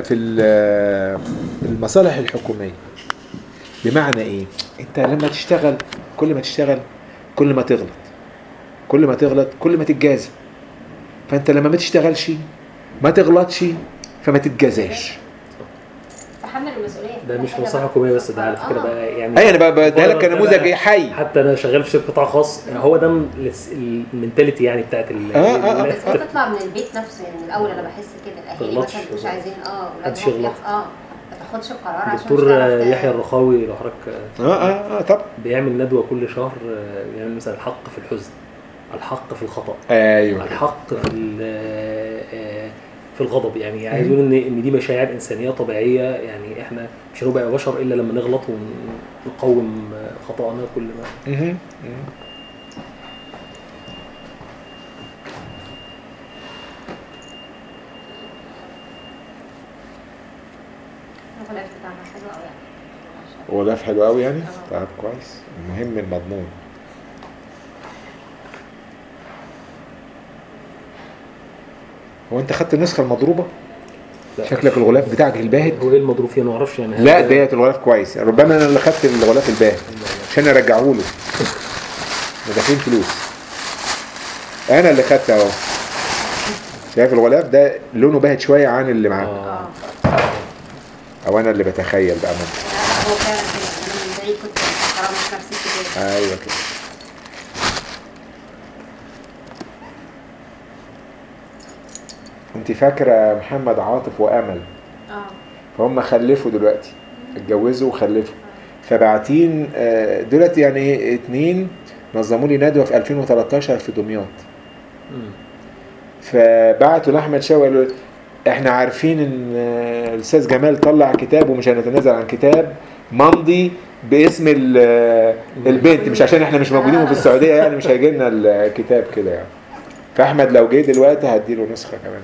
في ال- المصالح الحكوميه بمعنى ايه انت لما تشتغل كل ما تشتغل كل ما تغلط كل ما تغلط كل ما تتجازى فانت لما ما تشتغلش ما تغلطش فما تتجازاش تحمل المسؤوليه ده مش حاجة مصلحه بقى. حكوميه بس ده على فكره آه. بقى يعني اي انا بقى بديها لك ده كنموذج بقى- ايه حي حتى انا شغال في شركه قطاع خاص هو ده م- الس- المنتاليتي يعني بتاعت ال- آه، آه، آه. بس بتطلع من البيت نفسه يعني من الاول انا بحس كده الاهالي تغلطش. مثلا مش عايزين اه محدش ولادهم يغلط. اه ما تاخدش القرار عشان مش الدكتور تعرف ت- يحيى الرخاوي لو حضرتك اه اه اه طب بيعمل ندوه كل شهر آه، بيعمل مثلا الحق في الحزن الحق في الخطا ايوه الحق في ال- آه، في الغضب يعني عايز يقول ان ان دي مشاعر انسانيه طبيعيه يعني احنا مش هنبقى بشر الا لما نغلط ونقوم خطانا كل ما مهم. مهم. الغلاف بتاعنا حلو قوي يعني هو ده حلو قوي يعني آه. طب كويس المهم المضمون هو انت خدت النسخه المضروبه لا. شكلك الغلاف بتاعك الباهت هو ايه المضروب فيه انا ما اعرفش يعني لا هل- ديت الغلاف كويس ربما انا اللي خدت الغلاف الباهت عشان ارجعه له ده دافعين فلوس انا اللي خدت اهو شايف الغلاف ده لونه باهت شويه عن اللي معاك آه. اه او انا اللي بتخيل بقى ممكن لا، هو فعلا كده انا من بعيد كنت حرام مش نفس الكتاب ايوه كده انت فاكره محمد عاطف وامل اه فهم خلفوا دلوقتي اتجوزوا وخلفوا فبعتين آه، دولت يعني ايه اتنين نظموا لي ندوه في 2013 في دمياط مم. فبعتوا لاحمد شوقي قالوا له، احنا عارفين ان آه، الاستاذ جمال طلع كتاب ومش هنتنازل عن كتاب ممضي باسم ال- آه، البنت مش عشان احنا مش موجودين في السعوديه يعني مش هيجي لنا الكتاب كده يعني فاحمد لو جه دلوقتي هديله نسخه كمان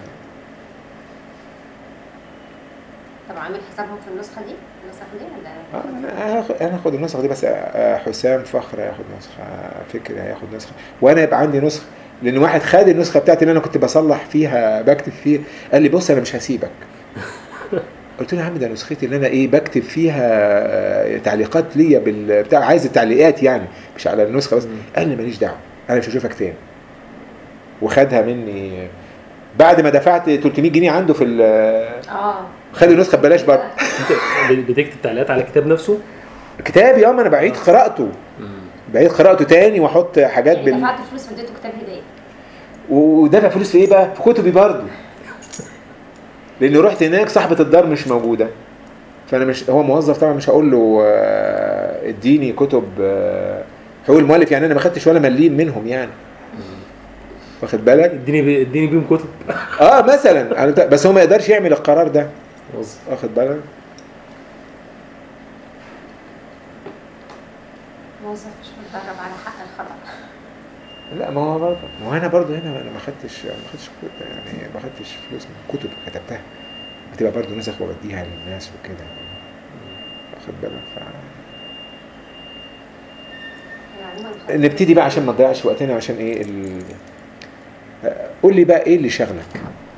طب عامل حسابهم في النسخه دي النسخه دي ولا آه، انا هاخد انا هاخد النسخه دي بس آه، حسام فخر هياخد نسخه آه، فكري هياخد نسخه وانا يبقى عندي نسخه لان واحد خد النسخه بتاعتي اللي انا كنت بصلح فيها بكتب فيها قال لي بص انا مش هسيبك قلت له يا عم ده نسختي اللي انا ايه بكتب فيها آه، تعليقات ليا بالبتاع عايز التعليقات يعني مش على النسخه بس مم. قال لي ماليش دعوه انا مش هشوفك تاني وخدها مني بعد ما دفعت 300 جنيه عنده في ال- اه خد النسخه ببلاش برضه انت بتكتب تعليقات على الكتاب نفسه كتابي اه ما انا بعيد قراءته بعيد قراءته تاني واحط حاجات يعني بال... دفعت فلوس واديته كتاب هديه ودافع فلوس في ايه بقى؟ في كتبي برضه لان رحت هناك صاحبه الدار مش موجوده فانا مش هو موظف طبعا مش هقول له آه، اديني كتب آه، حقوق المؤلف يعني انا ما خدتش ولا مليم منهم يعني واخد بالك؟ اديني بي- اديني بيهم كتب اه مثلا أنا- بس هو ما يقدرش يعمل القرار ده موظف. واخد بالك؟ موظف مش متدرب على حق الخطا لا ما هو برضه ما هو انا برضه هنا انا ما خدتش ما خدتش كت- يعني ما خدتش فلوس من كتب كتبتها بتبقى برضه نسخ وبديها للناس وكده واخد بالك ف... يعني عموما نبتدي بقى عشان ما نضيعش وقتنا عشان ايه ال... آه، قول لي بقى ايه اللي شغلك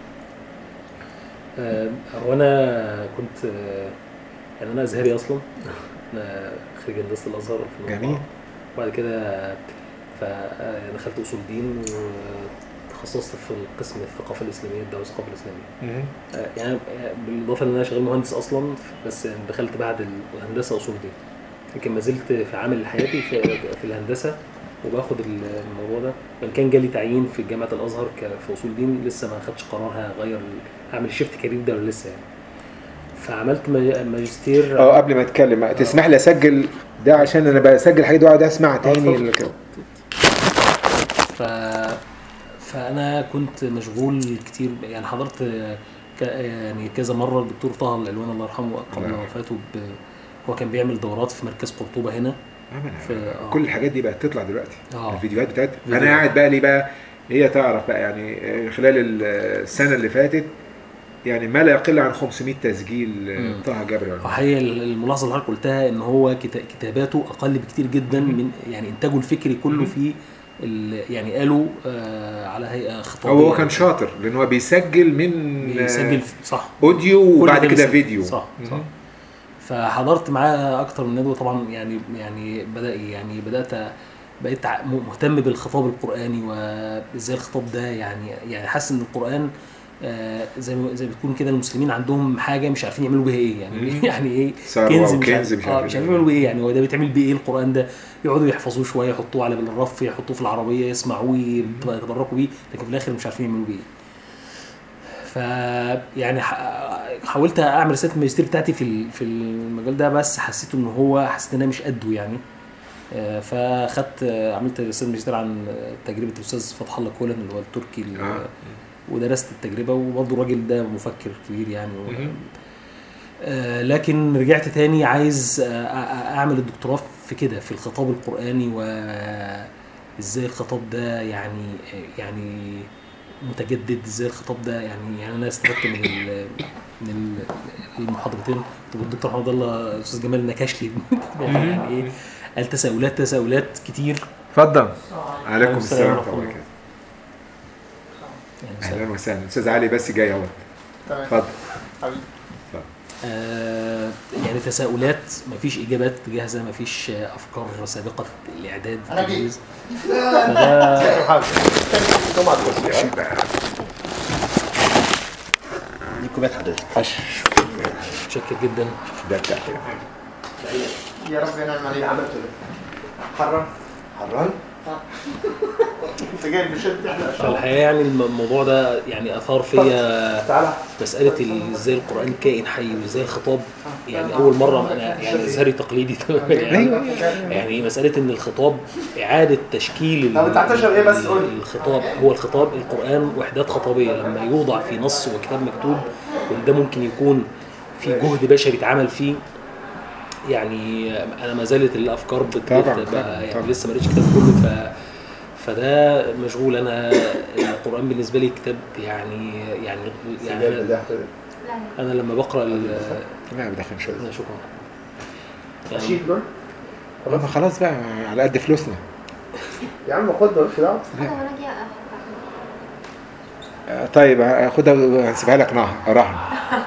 آه، هو انا كنت آه، يعني انا ازهري اصلا انا خريج هندسه الازهر 2004. جميل. وبعد كده فدخلت اصول دين وتخصصت في القسم الثقافه الاسلاميه الدعوه الثقافه الاسلاميه آه، يعني آه، بالاضافه ان انا شغال مهندس اصلا بس دخلت بعد الهندسه اصول دين يمكن ما زلت في عامل حياتي في, في الهندسه وباخد الموضوع ده وان كان جالي تعيين في جامعه الازهر ك- في اصول دين لسه ما خدتش قرار هغير ال- هعمل شيفت كارير ده ولا لسه يعني فعملت ما- ماجستير اه قبل ما اتكلم تسمح لي اسجل ده عشان انا بسجل حاجه واقعد اسمع تاني اتفضل. اللي كده. ف... فانا كنت مشغول كتير يعني حضرت ك... يعني كذا مره الدكتور طه العلوان الله يرحمه قبل نعم. وفاته ب... هو كان بيعمل دورات في مركز قرطبه هنا آه، ما أنا- في- آه. كل الحاجات دي بقت تطلع دلوقتي آه. الفيديوهات بتاعتها فيديو. انا قاعد بقى لي بقى هي تعرف بقى يعني آه، خلال ال- السنه اللي فاتت يعني ما لا يقل عن 500 تسجيل آه، مم. طه جبر وهي الملاحظه اللي حضرتك قلتها ان هو كتا- كتاباته اقل بكتير جدا من يعني انتاجه الفكري كله مم. في ال- يعني قالوا آه، على هيئه خطابيه هو هو كان شاطر لان هو بيسجل من بيسجل في- صح اوديو كل وبعد ده كده بيسجل. فيديو صح صح مهم. فحضرت معاه اكتر من ندوه طبعا يعني يعني بدا يعني بدات بقيت ع- مهتم بالخطاب القراني وازاي الخطاب ده يعني يعني حاسس ان القران آه، زي ما زي ما بتكون كده المسلمين عندهم حاجه مش عارفين يعملوا بيها ايه يعني مم. يعني ايه ثروة كنز مش وكنز عارف مش اه عارف مش إيه. عارفين يعملوا ايه يعني هو ده بيتعمل بايه القران ده يقعدوا يحفظوه شويه يحطوه على الرف يحطوه في العربيه يسمعوه يتبركوا بيه لكن في الاخر مش عارفين يعملوا بيه ف يعني ح- حاولت اعمل رساله الماجستير بتاعتي في ال- في المجال ده بس حسيت ان هو حسيت ان انا مش قده يعني آه، فاخدت آه، عملت رساله ماجستير عن آه، تجربه الاستاذ فتح الله كولن اللي هو التركي ال- آه. ودرست التجربه وبرضه الراجل ده مفكر كبير يعني و- مهم. آه، لكن رجعت تاني عايز آه، أ- أ- اعمل الدكتوراه في كده في الخطاب القراني وازاي الخطاب ده يعني يعني متجدد ازاي الخطاب ده يعني يعني انا استفدت من ال من ال- المحاضرتين والدكتور محمد الله الاستاذ جمال نكش لي يعني ايه قال تساؤلات تساؤلات كتير اتفضل عليكم السلام السلام ورحمة ورحمه الله الله. وبركاته يعني اهلا وسهلا استاذ علي بس جاي اهو تمام اتفضل حبيبي آه، يعني تساؤلات مفيش اجابات جاهزه مفيش آه، افكار سابقه الاعداد أنا جيت. التجهيز. فده حاضر قوم على الكرسي دي كوبايه حضرتك متشكر جدا ده بتاعتي يا رب ينعم عليك عملت ايه؟ حران حران؟ انت جاي بشد احنا فالحقيقه يعني الم- الموضوع ده يعني اثار فيا تعالى مساله ال- ازاي القران كائن حي وازاي الخطاب يعني اول مره انا يعني ازهري تقليدي تماما يعني يعني مساله ان الخطاب اعاده تشكيل ال- طب انت هتشرب ايه بس قول لي. الخطاب هو الخطاب القران وحدات خطابيه لما يوضع في نص وكتاب مكتوب وده ممكن يكون في جهد بشري اتعمل فيه يعني انا ما زالت الافكار بت طبعاً، بت- طبعاً، بقى يعني طبعاً. لسه ما قريتش الكتاب كله ف فده مشغول انا القران بالنسبه لي كتاب يعني يعني يعني السجاد أنا- ده هت- لا انا لما بقرا ال- لا بدخن شويه لا، شكرا يعني اشيل دول طب ما خلاص بقى على قد فلوسنا يا عم خد دول كده حاجه وانا اجي أخ- آه، طيب هاخدها وهسيبها لك نه- رهن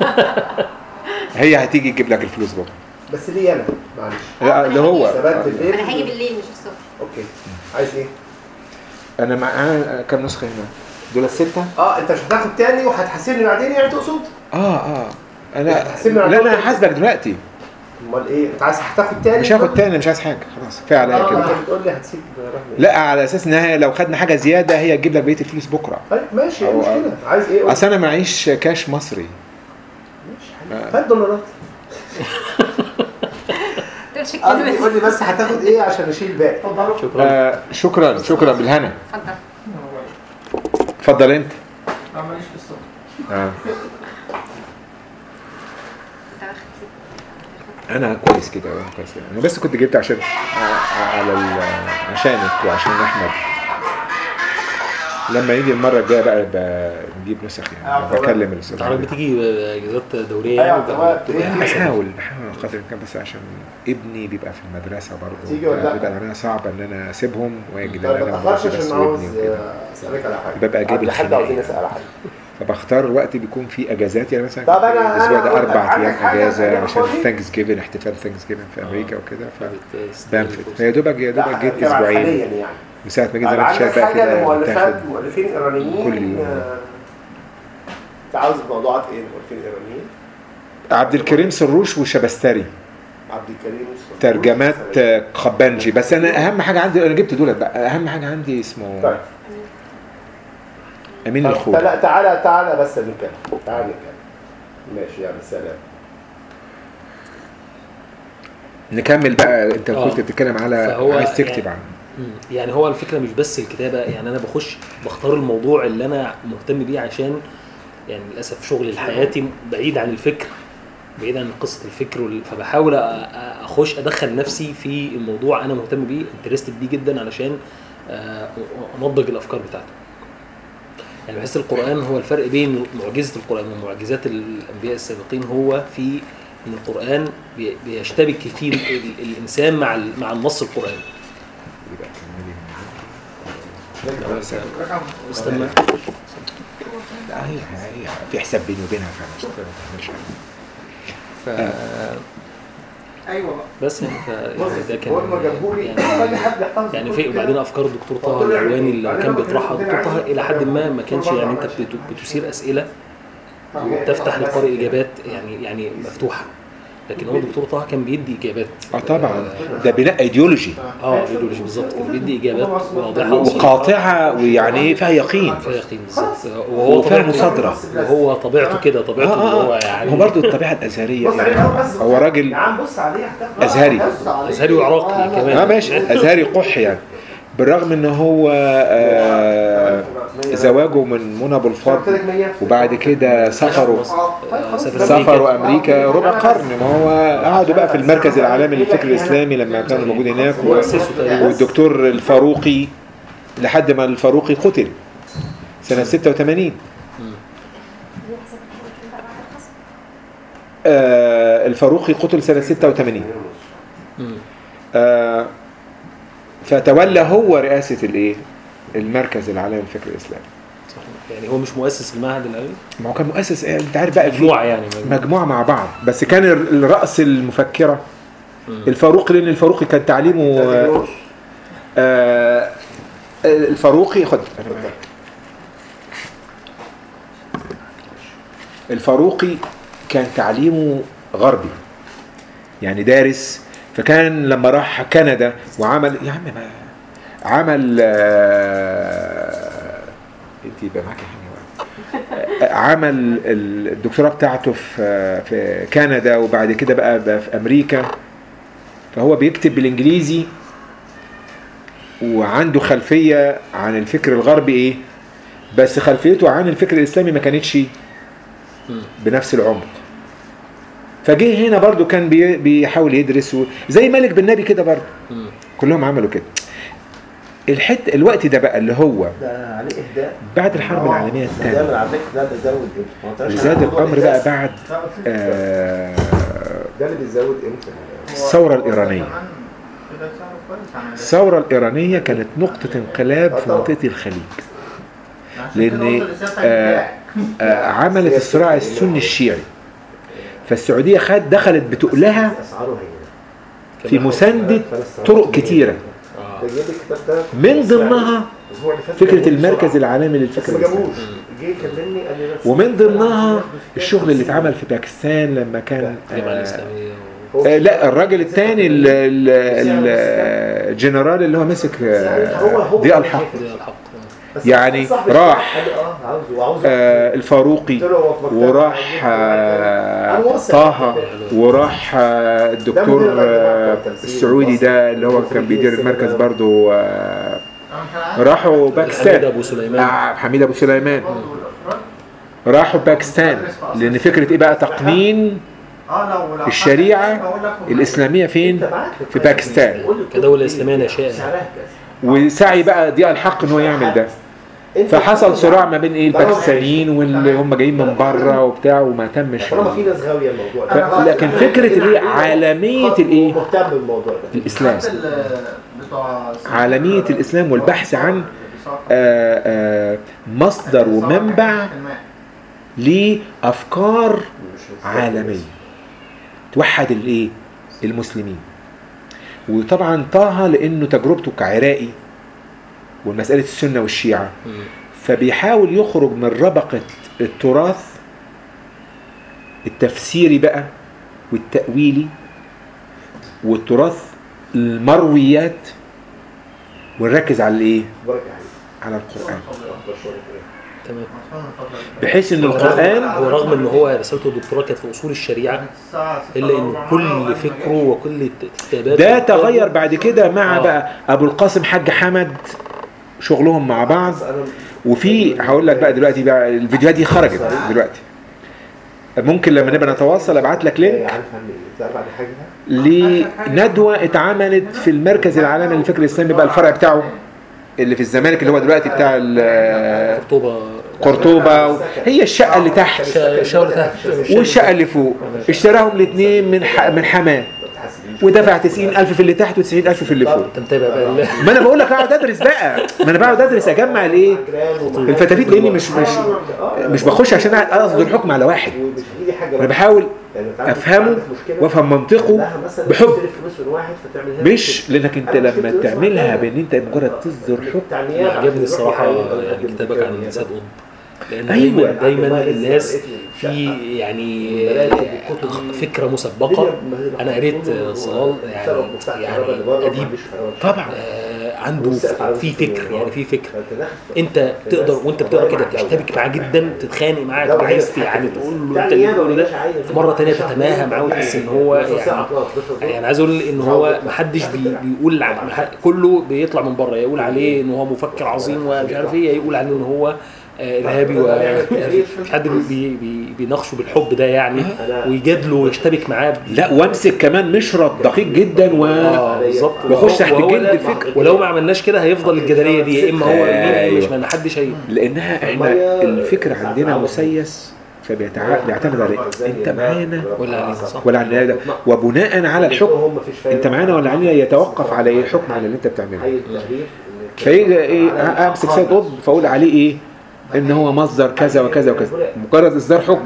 هي هتيجي تجيب لك الفلوس بكره بس ليه انا معلش لا ده هو ثبات بالليل انا هاجي بالليل مش الصبح اوكي عايز ايه؟ انا معايا كام نسخه هنا دول السته اه انت مش هتاخد تاني وهتحاسبني بعدين يعني تقصد؟ اه اه انا هتحسبني على لا انا الوقت؟ هحاسبك دلوقتي امال ايه؟ انت عايز هتاخد تاني؟ مش هاخد تاني مش عايز حاجه خلاص كفايه عليا اه كده انت بتقول لي هتسيب رهن لا على اساس انها لو خدنا حاجه زياده هي تجيب لك بقيه الفلوس بكره طيب ماشي ايه أو- المشكله؟ عايز ايه؟ قول. اصل انا معيش كاش مصري ماشي حبيبي. هات دولارات تقولش قصدي الكلمه يقول لي بس هتاخد ايه عشان اشيل الباقي اتفضل شكرا آه شكرا شكرا بالهنا اتفضل اتفضل انت لا ماليش في الصبح آه. انت واخد ست. انا كويس كده أنا كويس كده انا بس كنت جبت عشان ع- على ال- عشانك وعشان احمد لما يجي المره الجايه بقى ب- نجيب نسخ يعني آه، طبعا. بكلم الاستاذ حضرتك علي. بتيجي اجازات دوريه أيوة، يعني طبعا. بتبقى حسب بحاول بحاول قدر الامكان بس عشان ابني بيبقى في المدرسه برضه تيجي ولا لأ؟ بيبقى العمليه صعبه ان انا اسيبهم واجي طيب انا ما ما تاخرش بس عشان عاوز وابني وكده اسالك على حاجه ببقى جايب قبل حد الخناقة. عاوزين نسال على حاجه فبختار وقت بيكون فيه اجازات يعني مثلا طب أنا- الاسبوع أنا ده أقول لك، اربع عندك ايام حاجة اجازه أنا عشان فاضي؟ ثانكس جيفن احتفال ثانكس جيفن في امريكا وكده ف فبت- بنفت فيا دوبك يا دوبك جيت لا، حاليا اسبوعين يعني من ساعه ما جيت زي طيب ما انت عندك شايف بقى حاجه كده لمؤلفات بتاخد مؤلفين ايرانيين كل يوم. آه، انت عاوز موضوعات ايه المؤلفين الايرانيين؟ عبد الكريم سروش وشبستري عبد الكريم الصبور. ترجمات آه، قبانجي بس انا اهم حاجه عندي انا جبت دولت بقى اهم حاجه عندي اسمه طيب امين طب الخوي تعالى تعالى تعالى بس نتكلم تعالى نتكلم ماشي يلا سلام نكمل بقى انت آه. كنت بتتكلم على فهو عايز تكتب يعني- عنه مم. يعني هو الفكره مش بس الكتابه يعني انا بخش بختار الموضوع اللي انا مهتم بيه عشان يعني للاسف شغل حياتي بعيد عن الفكر بعيد عن قصه الفكر وال... فبحاول أ- أ- اخش ادخل نفسي في الموضوع انا مهتم بيه انترستد بيه جدا علشان آه، انضج الافكار بتاعته يعني بحس القران هو الفرق بين معجزه القران ومعجزات الانبياء السابقين هو في ان القران بي- بيشتبك فيه ال- ال- الانسان مع ال- مع النص القراني يبقى كملي من هنا. استنى. استنى هي هي في حساب بيني وبينها فمش مش ف... ايوه بقى بس يعني ف... يعني ده كان هو لما جابهولي يعني خلي حد يحتفظ يعني في وبعدين افكار الدكتور طه العواني اللي كان بيطرحها الدكتور طه الى حد ما ما كانش يعني انت بت- بتثير اسئله وتفتح للقارئ اجابات يعني يعني مفتوحه لكن هو الدكتور طه كان بيدي اجابات اه طبعا ده بناء ايديولوجي اه ايديولوجي بالظبط كان بيدي اجابات واضحه وقاطعه ويعني ايه فيها يقين فيها يقين بالظبط وهو وفيها طبيعته مصادره وهو طبيعته كده طبيعته اللي هو اه اه يعني هو برضه الطبيعه الازهريه بص عليه يعني بس هو راجل يا عم بص عليه هتاخد- أزهري. بص عليه. أزهري وعراقي كمان. اه ماشي ازهري قح يعني بالرغم ان هو آه زواجه من منى ابو الفضل وبعد كده سافروا آه، سافر سافروا امريكا ربع قرن ما هو قعدوا بقى في المركز العالمي للفكر الاسلامي لما كان موجود هناك و- مؤسسه تقريبا والدكتور الفاروقي لحد ما الفاروقي قتل سنة 86 آه الفاروقي قتل سنة 86 مم. آه فتولى هو رئاسة الايه المركز العالمي للفكر الاسلامي صح. يعني هو مش مؤسس المعهد العلمي ما هو كان مؤسس إيه؟ انت عارف بقى في مجموعه يعني مجموعة مع بعض بس كان ال- الرأس المفكرة مم. الفاروقي لأن الفاروقي كان تعليمه آه، آه الفاروقي خد أنا معاك. الفاروقي كان تعليمه غربي يعني دارس فكان لما راح كندا وعمل يا عم ما عمل آه، انت يبقى معاك حاجه عمل الدكتوراه بتاعته في في كندا وبعد كده بقى, بقى في امريكا فهو بيكتب بالانجليزي وعنده خلفيه عن الفكر الغربي ايه بس خلفيته عن الفكر الاسلامي ما كانتش مم. بنفس العمق فجه هنا برضو كان بي- بيحاول يدرس و- زي مالك بن نبي كده برضو مم. كلهم عملوا كده الحت الوقت ده بقى اللي هو ده عليه اهداء بعد الحرب العالميه ده الثانيه على فكره ده بيزود ايه؟ ما قلتلكش زاد على موضوع الامر بقى الإهداء. بعد آه ده اللي بيزود امتى؟ الثورة الإيرانية. الثورة الإيرانية كانت نقطة انقلاب في منطقة الخليج لأن آه آه عملت الصراع السني الشيعي فالسعودية خد دخلت بتقلها اسعاره هي في مساندة طرق كتيرة آه. ده جاب الكتاب ده من ضمنها الأسبوع اللي فات فكرة جابوه المركز بسرعة. العالمي بس للفكر ما الإسلامي جابوش جه يكلمني قال لي بس ومن ضمنها الشغل اللي اتعمل في باكستان لما كان الجامعه آه الاسلاميه هو- آه لا الراجل الثاني ال- ال- ال- الجنرال اللي هو مسك آه، ضياء الحق و- دي الحق بس يعني صاحبي راح قال لي اه عاوزه وعاوزه آه، الفاروقي قلت له هو في مكتبه وراح آه، طه وراح آه، الدكتور آه، السعودي ده اللي هو كان بيدير المركز برضو آه، راحوا حميد باكستان ابو سليمان آه، حميد ابو سليمان راحوا باكستان لان فكره ايه بقى تقنين الشريعة الاسلاميه فين في باكستان كدوله اسلاميه ناشئه سعرها كذا وسعي بقى ضياء الحق ان هو يعمل ده انت فحصل صراع ما بين ايه الباكستانيين واللي هم جايين من بره وبتاع وما تمش طالما في ناس غاويه الموضوع ف- ده لكن فكره الايه عالميه الايه مهتم بالموضوع ده الاسلام عالميه الاسلام والبحث عن آه، آه، مصدر ومنبع لافكار عالميه توحد الايه المسلمين وطبعا طه لانه تجربته كعراقي ومساله السنه والشيعه مم. فبيحاول يخرج من ربقة التراث التفسيري بقى والتأويلي والتراث المرويات ونركز على الايه؟ بارك عليك على القرآن تمام بحيث ان القرآن هو رغم ان هو رسالته الدكتوراه كانت في اصول الشريعه الا ان كل فكره وكل كتاباته ده تغير بعد كده مع آه. بقى ابو القاسم حاج حمد شغلهم مع بعض وفي هقول لك بقى دلوقتي بقى الفيديوهات دي خرجت دلوقتي ممكن لما نبقى نتواصل ابعت لك لينك عارف اعمل ايه تعرف بعد حاجه لندوة اتعملت في المركز العالمي للفكر الإسلامي بقى الفرع بتاعه اللي في الزمالك اللي هو دلوقتي بتاع ال- قرطبه قرطبة هي الشقة اللي تحت شا- شاور تحت والشقة اللي فوق اشتراهم الاثنين من ح- من حماه ما تحاسبنيش ودفع 90000 في اللي تحت و90000 في اللي فوق انت متابع بقى ال- ما انا بقول لك اقعد ادرس بقى ما انا بقعد ادرس اجمع الايه الفتافيت لاني مش مش مش بخش عشان اصدر حكم على واحد انا بحاول افهمه وافهم منطقه بحب مش لانك انت لما تعملها بان انت مجرد تصدر حكم عجبني الصراحه يعني كتابك عن سيد قطب لان أيوة. دايما دايما الناس في يعني فكره مسبقه انا قريت صلال يعني يعني اديب طبعا آه، عنده في فكر يعني في فكر انت تقدر وانت بتقرا كده تشتبك معاه جدا تتخانق معاه تبقى عايز يعني تقول له انت اللي بتقوله ده في مره تانية تتماهى معاه وتحس ان هو يعني يعني عايز اقول ان هو ما حدش بي بيقول ع- ما ح- كله بيطلع من بره يقول عليه ان هو مفكر عظيم ومش عارف ايه يقول عليه ان هو آه، ارهابي ومش حد بي بي بي بيناقشه بالحب ده يعني ويجادله ويشتبك معاه لا وامسك كمان مشرط دقيق جدا و اه بالظبط واخش تحت وهو جلد ده- الفكر. ولو ما عملناش كده هيفضل الجدليه دي يا اما هو يمين يا اما شمال ما حدش هي لانها احنا الفكر عندنا مسيس فبيعتمد على انت معانا ولا علينا صح ولا على ده وبناء على الحكم انت معانا ولا علينا يتوقف على ايه الحكم على اللي انت بتعمله فيجي ايه امسك سيد قطب فاقول عليه ايه ان هو مصدر كذا وكذا وكذا مجرد اصدار حكم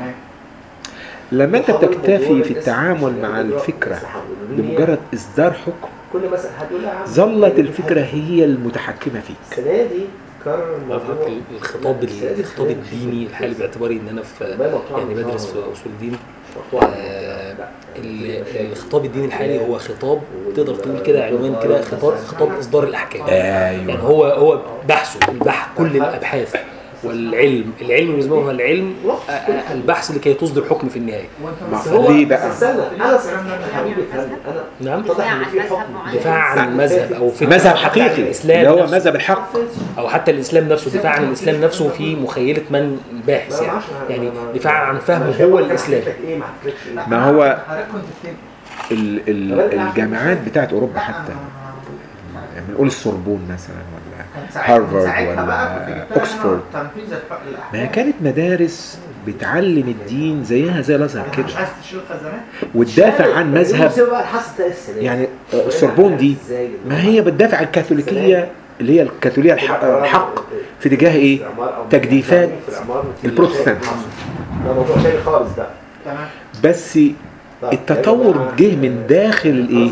لما انت بتكتفي في التعامل مع الفكره بمجرد اصدار حكم كل مثلا هتقول يا عم ظلت الفكره هي المتحكمه فيك السنه دي كرر الموضوع الخطاب الخطاب الديني الحالي باعتباري ان انا في يعني بدرس في اصول دين آه، ال- الخطاب الديني الحالي هو خطاب تقدر تقول كده عنوان كده خطاب خطاب اصدار الاحكام يعني ايوه هو هو بحثه البحث كل الابحاث والعلم العلم بالنسبه له هو العلم آه، آه، البحث لكي تصدر حكم في النهايه ما ليه بقى استنى انا حبيبي فهمني انا نعم دفاع عن مذهب معين دفاع عن مذهب او فكره مذهب حتى عن حقيقي الاسلام اللي هو نفسه. مذهب الحق او حتى الاسلام نفسه دفاع عن الاسلام نفسه في مخيله من الباحث يعني يعني دفاع عن فهم هو الاسلام ايه ما حكيتلكش ايه ما هو حضرتك كنت فين؟ ال ال الجامعات بتاعت اوروبا حتى يعني بنقول السوربون مثلا ولا كان ساعتها- هارفارد ساعتها بقى كنت ولا جبت لها اوكسفورد تنفيذ الح- ما هي الاحكام كانت مدارس بتعلم الدين زيها زي الازهر يعني كده مش عايز تشيل الخزانات وتدافع عن مذهب بقى الحصه بتاع السنه دي. يعني السوربون دي ما هي بتدافع عن الكاثوليكيه اللي هي الكاثولية الح- الحق في اتجاه ايه؟ تجديفات البروتستانت. ده موضوع تاني خالص ده تمام بس التطور جه من داخل الايه؟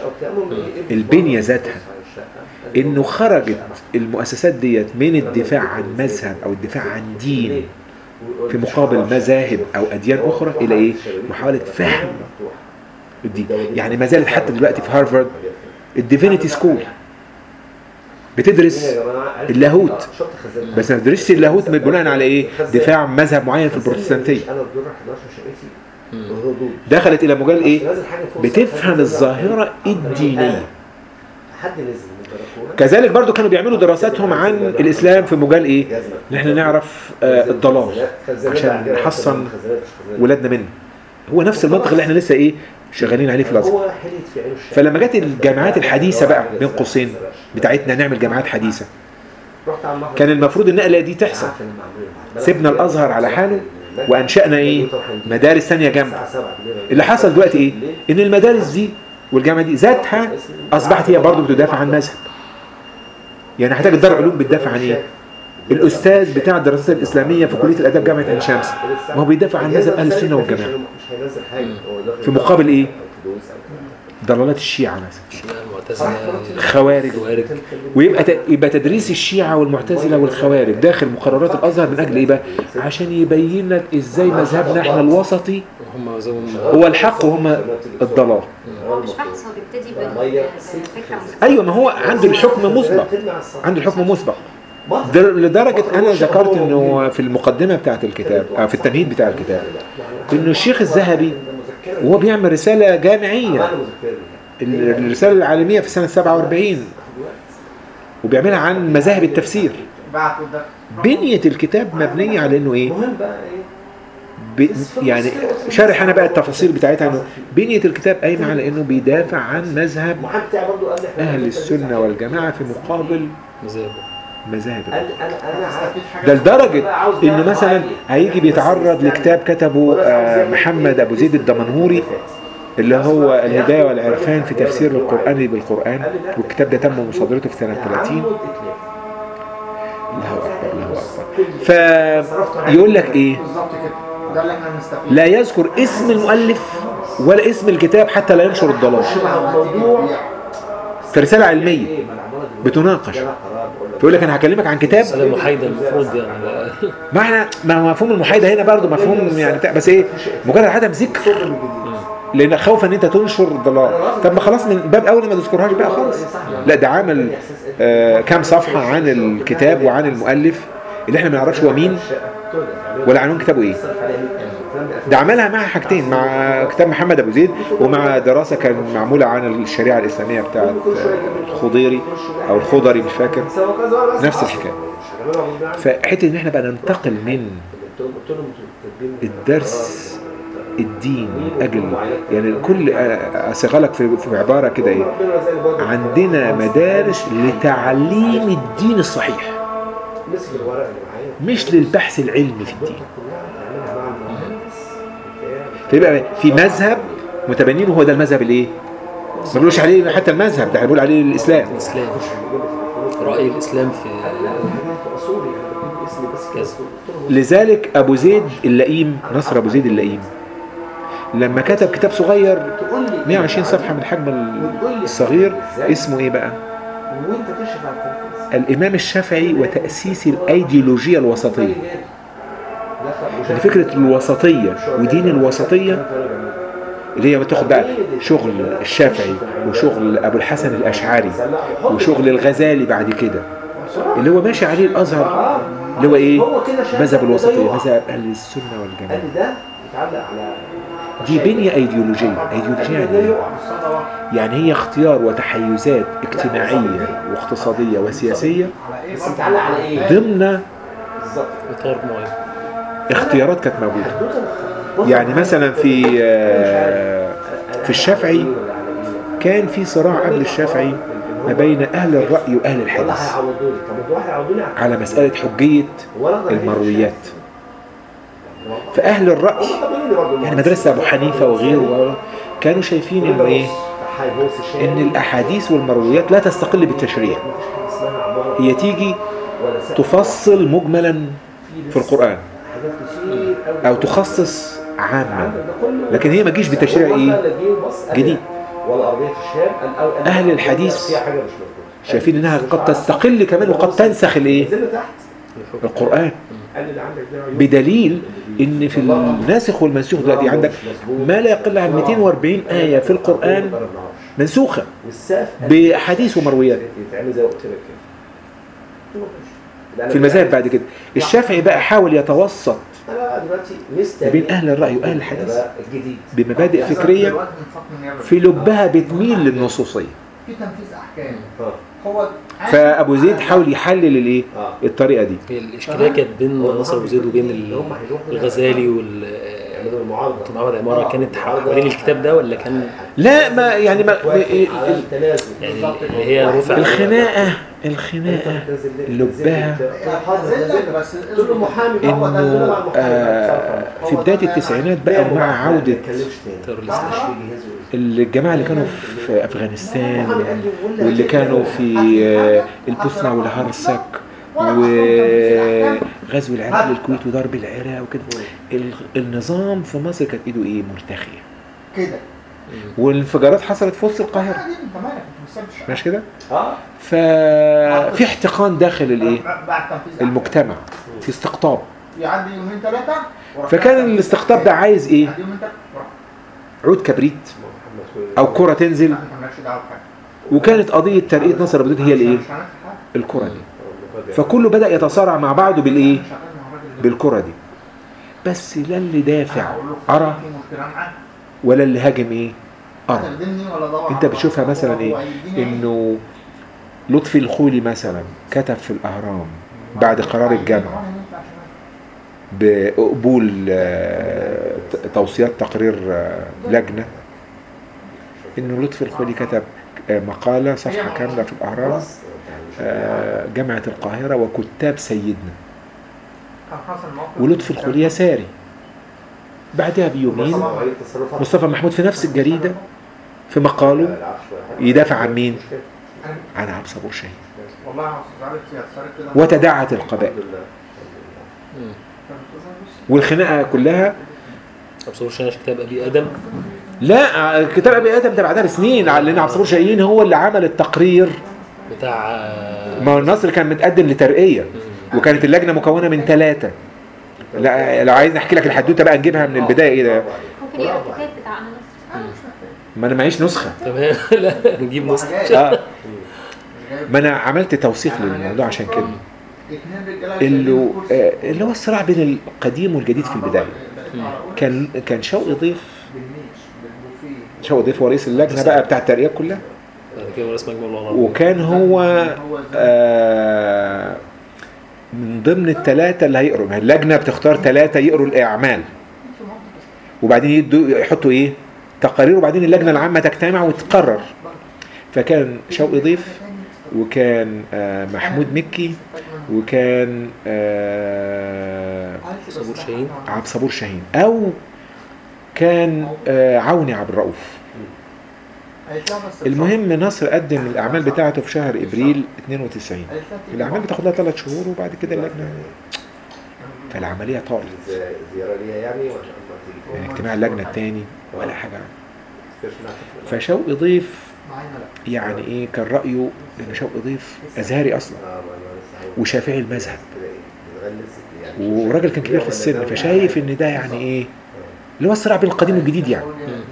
البنية ذاتها. انه خرجت المؤسسات ديت من الدفاع عن مذهب او الدفاع عن دين في مقابل مذاهب او اديان اخرى الى ايه؟ محاوله فهم الدين يعني ما زالت حتى دلوقتي في هارفارد الديفينيتي سكول بتدرس اللاهوت. بس ما بتدرسش اللاهوت من بناء على ايه؟ دفاع عن مذهب معين في البروتستانتيه انا الدور 11 شقتي وردود. دخلت الى مجال ايه؟ نازل حاجة فوق بتفهم السقف. الظاهره الدينيه حد نزل من البلكونه كذلك برضو كانوا بيعملوا دراساتهم عن الاسلام في مجال ايه؟ ان احنا نعرف آه الضلال عشان نحصن ولادنا منه هو نفس المنطق اللي احنا لسه ايه شغالين عليه في الازهر هو حليت في عينه الشمس. فلما جت الجامعات الحديثه بقى بين قوسين بتاعتنا نعمل جامعات حديثه رحت على المحور. كان المفروض النقله دي تحصل عارف إن معمول. سيبنا الازهر على حاله وانشانا ايه مدارس ثانيه جنبه الساعة 7 بالليل. اللي حصل دلوقتي ايه ان المدارس دي والجامعه دي ذاتها اصبحت هي برضه بتدافع عن مذهب يعني هتجد دار علوم بتدافع عن ايه الاستاذ بتاع الدراسات الاسلاميه في كليه الاداب جامعه عين شمس ما هو بيدافع عن مذهب اهل السنه والجماعه مش هينزل حاجه هو داخل في مقابل إيه؟ أو فلوس أو كده. ضلالات الشيعه مثلا الشيعة المعتزلة خوارج خوارج ويبقى ت- يبقى تدريس الشيعة والمعتزلة والخوارج داخل مقررات الأزهر من أجل إيه بقى؟ عشان يبين لك إزاي مذهبنا إحنا الوسطي هم زي ما هو الحق وهم الضلال هو مش بحث هو بيبتدي بال- بالفكره المسبقة. أيوة ما هو عنده الحكم مسبق عنده الحكم مسبق در- لدرجة أنا ذكرت إنه في المقدمة بتاعة الكتاب أو في التمهيد بتاع الكتاب إنه الشيخ الذهبي وهو بيعمل رسالة جامعية ال- الرسالة العالمية في سنة 47 وبيعملها عن مذاهب التفسير بعتوا ده بنية الكتاب مبنية على إنه إيه؟ مهم بقى ايه ب... يعني شارح انا بقى التفاصيل بتاعتها انه بنيه الكتاب قايمه على انه بيدافع عن مذهب المحامي بتاعي برضه قال لي إحنا اهل هنعمل السنه تدريس والجماعه في مقابل مذاهب مذاهب قال الأخرى. انا انا عارف ده لدرجه انه مثلا هيجي بيتعرض لكتاب كتبه آه، محمد ابو زيد الدمنهوري اللي هو الهداية والعرفان في تفسير القرآن بالقرآن والكتاب ده تم مصادرته في سنة 30 الله أكبر الله أكبر فيقول لك إيه بالظبط كده ده اللي احنا بنستفيد لا يذكر اسم المؤلف ولا اسم الكتاب حتى لا ينشر الضلال في رسالة علمية بتناقش فيقول لك انا هكلمك عن كتاب سلام محايدة المفروض يعني لا- معنى ما هو مفهوم المحايدة هنا برضه مفهوم يعني بتاع- بس ايه مجرد عدم ذكر لان خوفا ان انت تنشر الضلال طب ما خلاص من باب اول ما تذكرهاش بقى خلاص لا ده عامل آه كام صفحة عن الكتاب وعن المؤلف اللي احنا ما نعرفش هو مين ولا عنوان كتابه ايه ده عملها مع حاجتين مع كتاب محمد ابو زيد ومع دراسه كان معموله عن الشريعه الاسلاميه بتاعت الخضيري او الخضري مش فاكر نفس الحكايه فحته ان احنا بقى ننتقل من الدرس الدين من اجل يعني كل اصيغها لك في في عباره كده ايه عندنا مدارس لتعليم الدين الصحيح مش للبحث العلمي في الدين فيبقى في مذهب متبنينه هو ده المذهب الايه ما بنقولش عليه حتى المذهب ده احنا بنقول عليه الاسلام الإسلام رأي الإسلام في كذا لذلك ابو زيد اللئيم نصر ابو زيد اللئيم لما كتب كتاب صغير 120 صفحه من الحجم الصغير اسمه ايه بقى وانت تشرف على التنفيذ الامام الشافعي وتاسيس الايديولوجيه الوسطيه يعني فكره الوسطيه ودين الوسطيه اللي هي بتاخد بقى شغل الشافعي وشغل ابو الحسن الاشعري وشغل الغزالي بعد كده اللي هو ماشي عليه الازهر اللي هو ايه مذهب الوسطيه مذهب اهل السنه والجماعه قال لي ده يتعلق على دي بنيه ايديولوجيه ايديولوجيه يعني إيه؟ يعني هي اختيار وتحيزات اجتماعيه واقتصاديه وسياسيه بس متعلق على ايه؟ ضمن بالظبط إطار معين اختيارات كانت موجوده يعني مثلا في آه، في الشافعي كان في صراع قبل الشافعي ما بين اهل الراي واهل الحديث على مساله حجيه المرويات فاهل الراي يعني مدرسه ابو حنيفه وغيره كانوا شايفين انه ايه ان الاحاديث والمرويات لا تستقل بالتشريع هي تيجي تفصل مجملا في القران او تخصص عاما لكن هي ما تجيش بتشريع ايه جديد أهل الحديث شايفين انها قد تستقل كمان وقد تنسخ الايه القران بدليل ان في الناسخ والمنسوخ دلوقتي عندك ما لا يقل عن 240 ايه في القران منسوخه باحاديث ومرويات يتعمل زي ما قلت لك كده في المذاهب بعد كده الشافعي بقى حاول يتوسط انا بقى دلوقتي ما مستني بين اهل الراي واهل الحديث الجديد بمبادئ فكريه في لبها بتميل للنصوصيه في تنفيذ احكام اه هو فابو زيد حاول يحلل الايه اه الطريقه دي هي الإشكالية كانت بين ناصر أبو زيد وبين ال- الغزالي وال يعملوا المعارضه معبد عمارة كانت حوالين الكتاب ده ولا كان لا ما يعني ما على التنازل يعني هي رفع الخناقه الخناقه لبها بس تقول له محامي هو ده اللي انه مع المحامي آه في بدايه التسعينات بقى ومع عوده تيار الإسلام الجماعه اللي كانوا في افغانستان واللي كانوا في آه، البوسنه والهرسك وغزو العراق للكويت وضرب العراق وكده ال- النظام في مصر كانت ايده ايه مرتخيه كده والانفجارات حصلت في وسط القاهره دي انت مالك انت ما بتسيبش مش كده اه ففي احتقان داخل الايه بعد تنفيذ أحكام. المجتمع في استقطاب يعدي يومين ثلاثه فكان الاستقطاب ده عايز ايه يعدي يومين ثلاثه وراح. عود كبريت او كره تنزل لا انت مالكش دعوه بحاجه وكانت قضيه ترقيه نصر ابو زيد هي الايه مش هنعمل حاجه الكره دي فكله بدا يتصارع مع بعضه بالايه مش هنعمل مع الراجل ده. بالكره دي بس لا اللي دافع هقول له ارى في مشكله معاه ولا اللي هاجم ايه ارى هتخدمني ولا ادور انت على بتشوفها بعض؟ مثلا هو ايه هيديني إيه؟ انه لطفي الخولي مثلا كتب في الاهرام بعد قرار الجامعه بقبول آه، ت- توصيات تقرير آه، لجنه انه لطفي الخولي كتب آه، مقاله صفحه كامله في الاهرام آه، جامعه القاهره وكتاب سيدنا كان حصل موقف ولطفي الخولي يساري بعدها بيومين مواعيد التصرفات. مصطفى محمود في نفس الجريدة في مقاله العفش ولا حاجة. يدافع عن مين؟ عن عبد صبور شاهين والله يا استاذ عارف يا صارت كده وتداعت القبائل الحمد لله الحمد لله. والخناقة كلها ابو صبور شاهين كتاب ابي ادم لا كتاب ابي ادم ده بعدها بسنين لان عبد الصبور شاهين هو اللي عمل التقرير بتاع آه، ما هو النصر كان متقدم لترقيه وكانت اللجنه مكونه من ثلاثه لا لو عايز احكي لك الحدوته بقى نجيبها من البدايه ايه ده ممكن يقرا الكتاب بتاع انا نصر ما انا معيش نسخه تمام لا نجيب نسخه اه ما انا عملت توثيق للموضوع عشان كده اتنين رجاله اللي آه، اللي هو الصراع بين القديم والجديد في البدايه كان كان شوقي ضيف شوقي ضيف هو رئيس اللجنه بقى بتاع الترقيات كلها بعد كده رئيس مجمع العلماء وكان هو آه، من ضمن الثلاثة اللي هيقروا ما هي اللجنة بتختار ثلاثة يقروا الأعمال وبعدين يدوا يحطوا إيه تقارير وبعدين اللجنة العامة تجتمع وتقرر فكان شوقي ضيف وكان آه، محمود مكي وكان آه، صبور شاهين عبد صبور شاهين أو كان آه، عوني عبد الرؤوف المهم نصر قدم الأعمال بتاعته في شهر إبريل 92 الأعمال بتاخد لها ثلاث شهور وبعد كده اللجنة فالعملية طالت زي- زيارة ليها يعني ولا ما تيجي؟ يعني اجتماع اللجنة الثاني ولا حاجة تفكرش إنها تفرق؟ فشوقي ضيف يعني إيه كان رأيه إن شوقي ضيف أزهري أصلا آه، ما أنا لسه هقول. وشافعي المذهب كده إيه؟ بتغلس يعني. وراجل كان كبير في السن فشايف إن ده يعني إيه اللي هو الصراع بين القديم والجديد يعني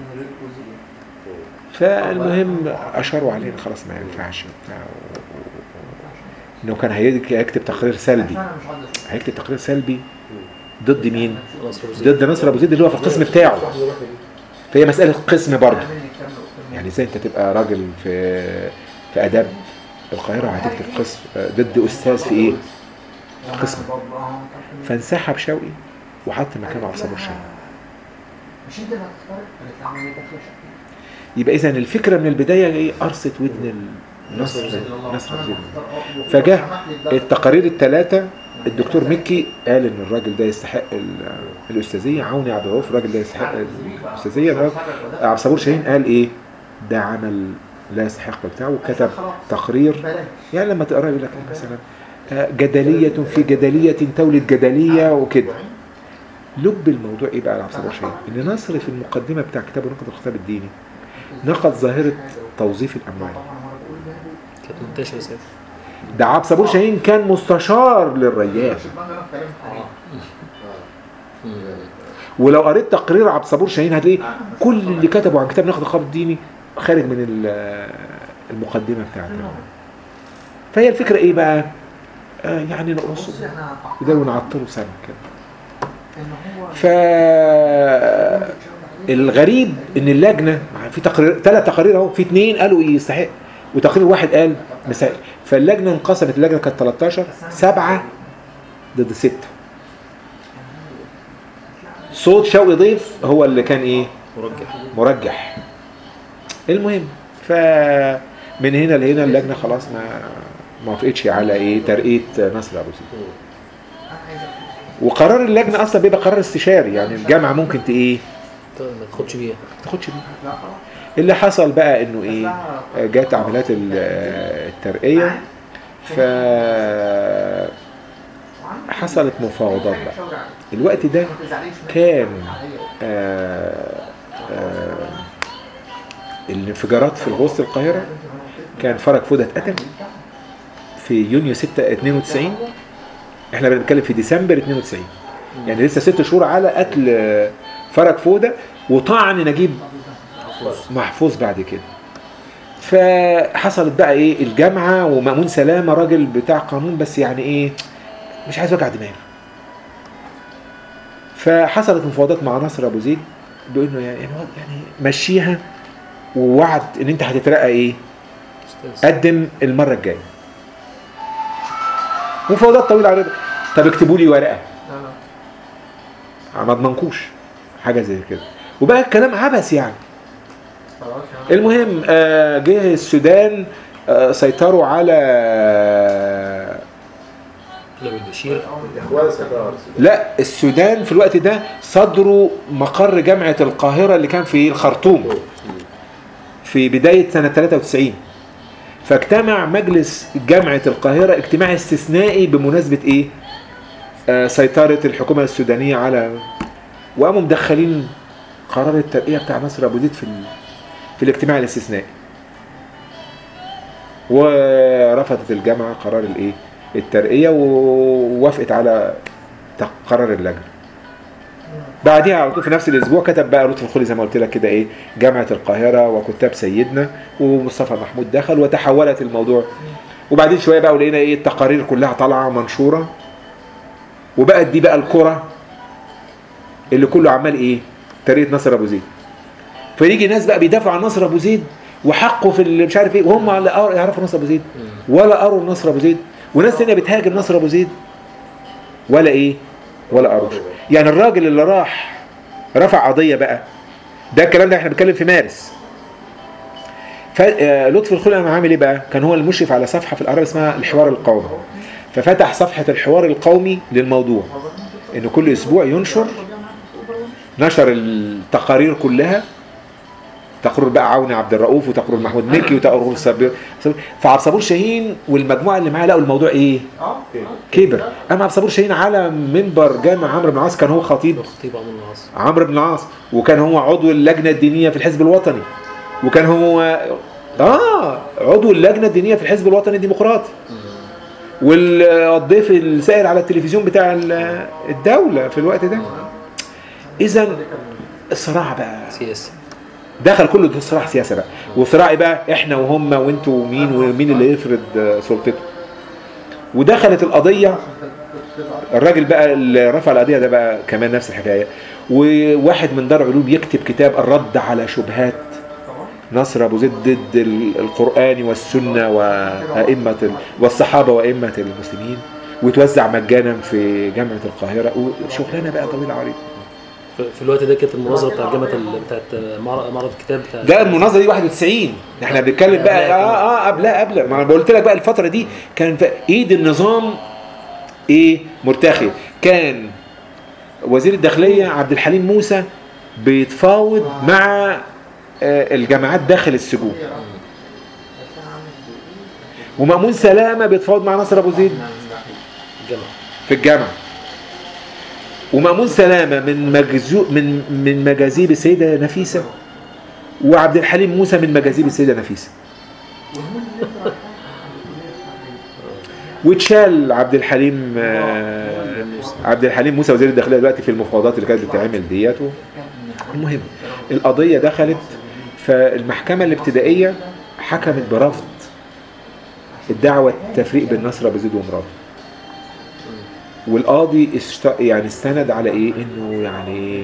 فالمهم اشاروا علينا خلاص ما ينفعش وبتاع و- و- انه كان هيك- هيكتب تقرير سلبي هيكتب تقرير سلبي ضد مين؟ نصر وزير ضد نصر ابو زيد اللي هو في القسم بتاعه فهي مساله قسم برضه يعني ازاي انت تبقى راجل في في اداب القاهره وهتكتب قسم ضد استاذ في ايه؟ في قسم فانسحب شوقي وحط مكانه عبد الصبور شاهين مش انت اللي هتختار قالت له عمليه داخله شقه يبقى اذا الفكره من البدايه ايه قرصه ودن النصر نصر أبو زيد فجاء التقارير الثلاثة الدكتور مكي قال ان الراجل ده يستحق ال- الاستاذيه عوني عبد الرؤوف الراجل ده يستحق الاستاذيه الراجل- عبد الصبور شاهين قال ايه ده عمل لا يستحق بتاعه وكتب تقرير يعني لما تقرا يقول لك مثلا آه، جدليه في جدليه تولد جدليه وكده لب الموضوع ايه بقى لعبد الصبور شاهين ان نصر في المقدمه بتاع كتابه نقد الخطاب الديني نقد ظاهره توظيف الاموال كانت منتشره ساعتها ده عبد صبور شاهين كان مستشار للريان ولو قريت تقرير عبد صبور شاهين هتلاقي كل اللي كتبوا عن كتاب نقد الخطاب الديني خارج من ال- المقدمه بتاعته فهي الفكره ايه بقى؟ آه يعني نقصه وده ونعطله سنه كده ف الغريب ان اللجنه في تقرير ثلاث تقارير اهو في اثنين قالوا يستحق وتقرير واحد قال مسائل فاللجنه انقسمت اللجنه كانت 13 سبعه ضد سته صوت شوقي ضيف هو اللي كان ايه مرجح مرجح المهم فمن هنا لهنا اللجنه خلاص ما ما وافقتش على ايه ترقيه نصر ابو زيد وقرار اللجنه اصلا بيبقى قرار استشاري يعني الجامعه ممكن ت ايه طيب ما تاخدش بيها ما تاخدش بيه اللي حصل بقى انه ايه جت عمليات ال- الترقيه ف حصلت مفاوضات بقى الوقت ده كان آه آه الانفجارات في الغوص القاهرة كان فرج فودة اتقتل في يونيو 6 92 احنا بنتكلم في ديسمبر 92 يعني لسه ست شهور على قتل آه، فرج فودة وطعن نجيب محفوظ بعد كده فحصلت بقى ايه الجامعة ومأمون سلامة راجل بتاع قانون بس يعني ايه مش عايز وجع دماغ فحصلت مفاوضات مع ناصر ابو زيد بانه يعني يعني مشيها ووعد ان انت هتترقى ايه استاذ قدم المره الجايه مفاوضات طويله عريضه طب اكتبوا لي ورقه ما اضمنكوش حاجه زي كده وبقى الكلام عبث يعني المهم آه، جه السودان آه، سيطروا على لما البشير الاخوان الستار لا السودان في الوقت ده صدروا مقر جامعة القاهرة اللي كان في الخرطوم في بداية سنة 93 فاجتمع مجلس جامعة القاهرة اجتماع استثنائي بمناسبة ايه آه سيطرة الحكومة السودانية على وقاموا مدخلين قرار الترقية بتاع نصر أبو زيد في ال... في الاجتماع الاستثنائي ورفضت الجامعة قرار الايه الترقية ووافقت على تق- قرار اللجنة بعديها على طول في نفس الاسبوع كتب بقى لطفي الخولي زي ما قلت لك كده ايه جامعه القاهره وكتاب سيدنا ومصطفى محمود دخل وتحولت الموضوع وبعدين شويه بقى ولقينا ايه التقارير كلها طالعه منشوره وبقت دي بقى الكره اللي كله عمال ايه ترقيه نصر ابو زيد فيجي ناس بقى بيدافعوا عن نصر ابو زيد وحقه في اللي مش عارف ايه وهم لا قروا- يعرفوا نصر ابو زيد ولا قروا نصر ابو زيد وناس تانية بتهاجم نصر ابو زيد ولا ايه ولا قروا يعني الراجل اللي راح رفع قضيه بقى ده الكلام ده احنا بنتكلم في مارس فلطفي الخلق قام عامل ايه بقى كان هو المشرف على صفحه في الاهرام اسمها الحوار القومي ففتح صفحه الحوار القومي للموضوع ان كل اسبوع ينشر نشر التقارير كلها تقرير بقى عوني عبد الرؤوف وتقرير محمود مكي وتقرير صبير فعبد صبور شاهين والمجموعه اللي معاه لقوا الموضوع ايه كبر اما عبد صبور شاهين على منبر جامع عمرو بن العاص كان هو خطيب خطيب عمرو العاص عمرو بن العاص وكان هو عضو اللجنه الدينيه في الحزب الوطني وكان هو اه عضو اللجنه الدينيه في الحزب الوطني الديمقراطي والضيف السائل على التلفزيون بتاع ال- الدوله في الوقت ده اذا الصراع بقى سياسي دخل كله ده صراع سياسه بقى وصراع إيه بقى احنا وهم وانتوا ومين ومين اللي يفرض آه، سلطته ودخلت القضيه الراجل بقى اللي رفع القضيه ده بقى كمان نفس الحكايه وواحد من دار علوم يكتب كتاب الرد على شبهات نصر ابو زيد ضد ال- القران والسنه وائمه ال- والصحابه وائمه المسلمين ويتوزع مجانا في جامعه القاهره وشغلانه بقى طويله عريضه في في الوقت ده كانت المناظره بتاعت جامعه ال- بتاعت معرض معرض الكتاب بتاع ده المناظره دي 91 احنا بنتكلم بقى اه اه قبلها قبل ما انا قلت لك بقى الفتره دي كان في ايد النظام ايه مرتخي كان وزير الداخليه عبد الحليم موسى بيتفاوض مع آه، الجامعات داخل السجون ومأمون سلامه بيتفاوض مع ناصر ابو زيد الجامعه في الجامعه ومأمون سلامه من مجزو من من مجاذيب السيده نفيسه وعبد الحليم موسى من مجاذيب السيده نفيسه واتشال عبد الحليم آه، عبد الحليم موسى وزير الداخليه دلوقتي في المفاوضات اللي كانت بتتعمل ديت و- المهم القضيه دخلت فالمحكمه الابتدائيه حكمت برفض الدعوه التفريق بين نصر ابو زيد ومراته والقاضي است... يعني استند على ايه انه يعني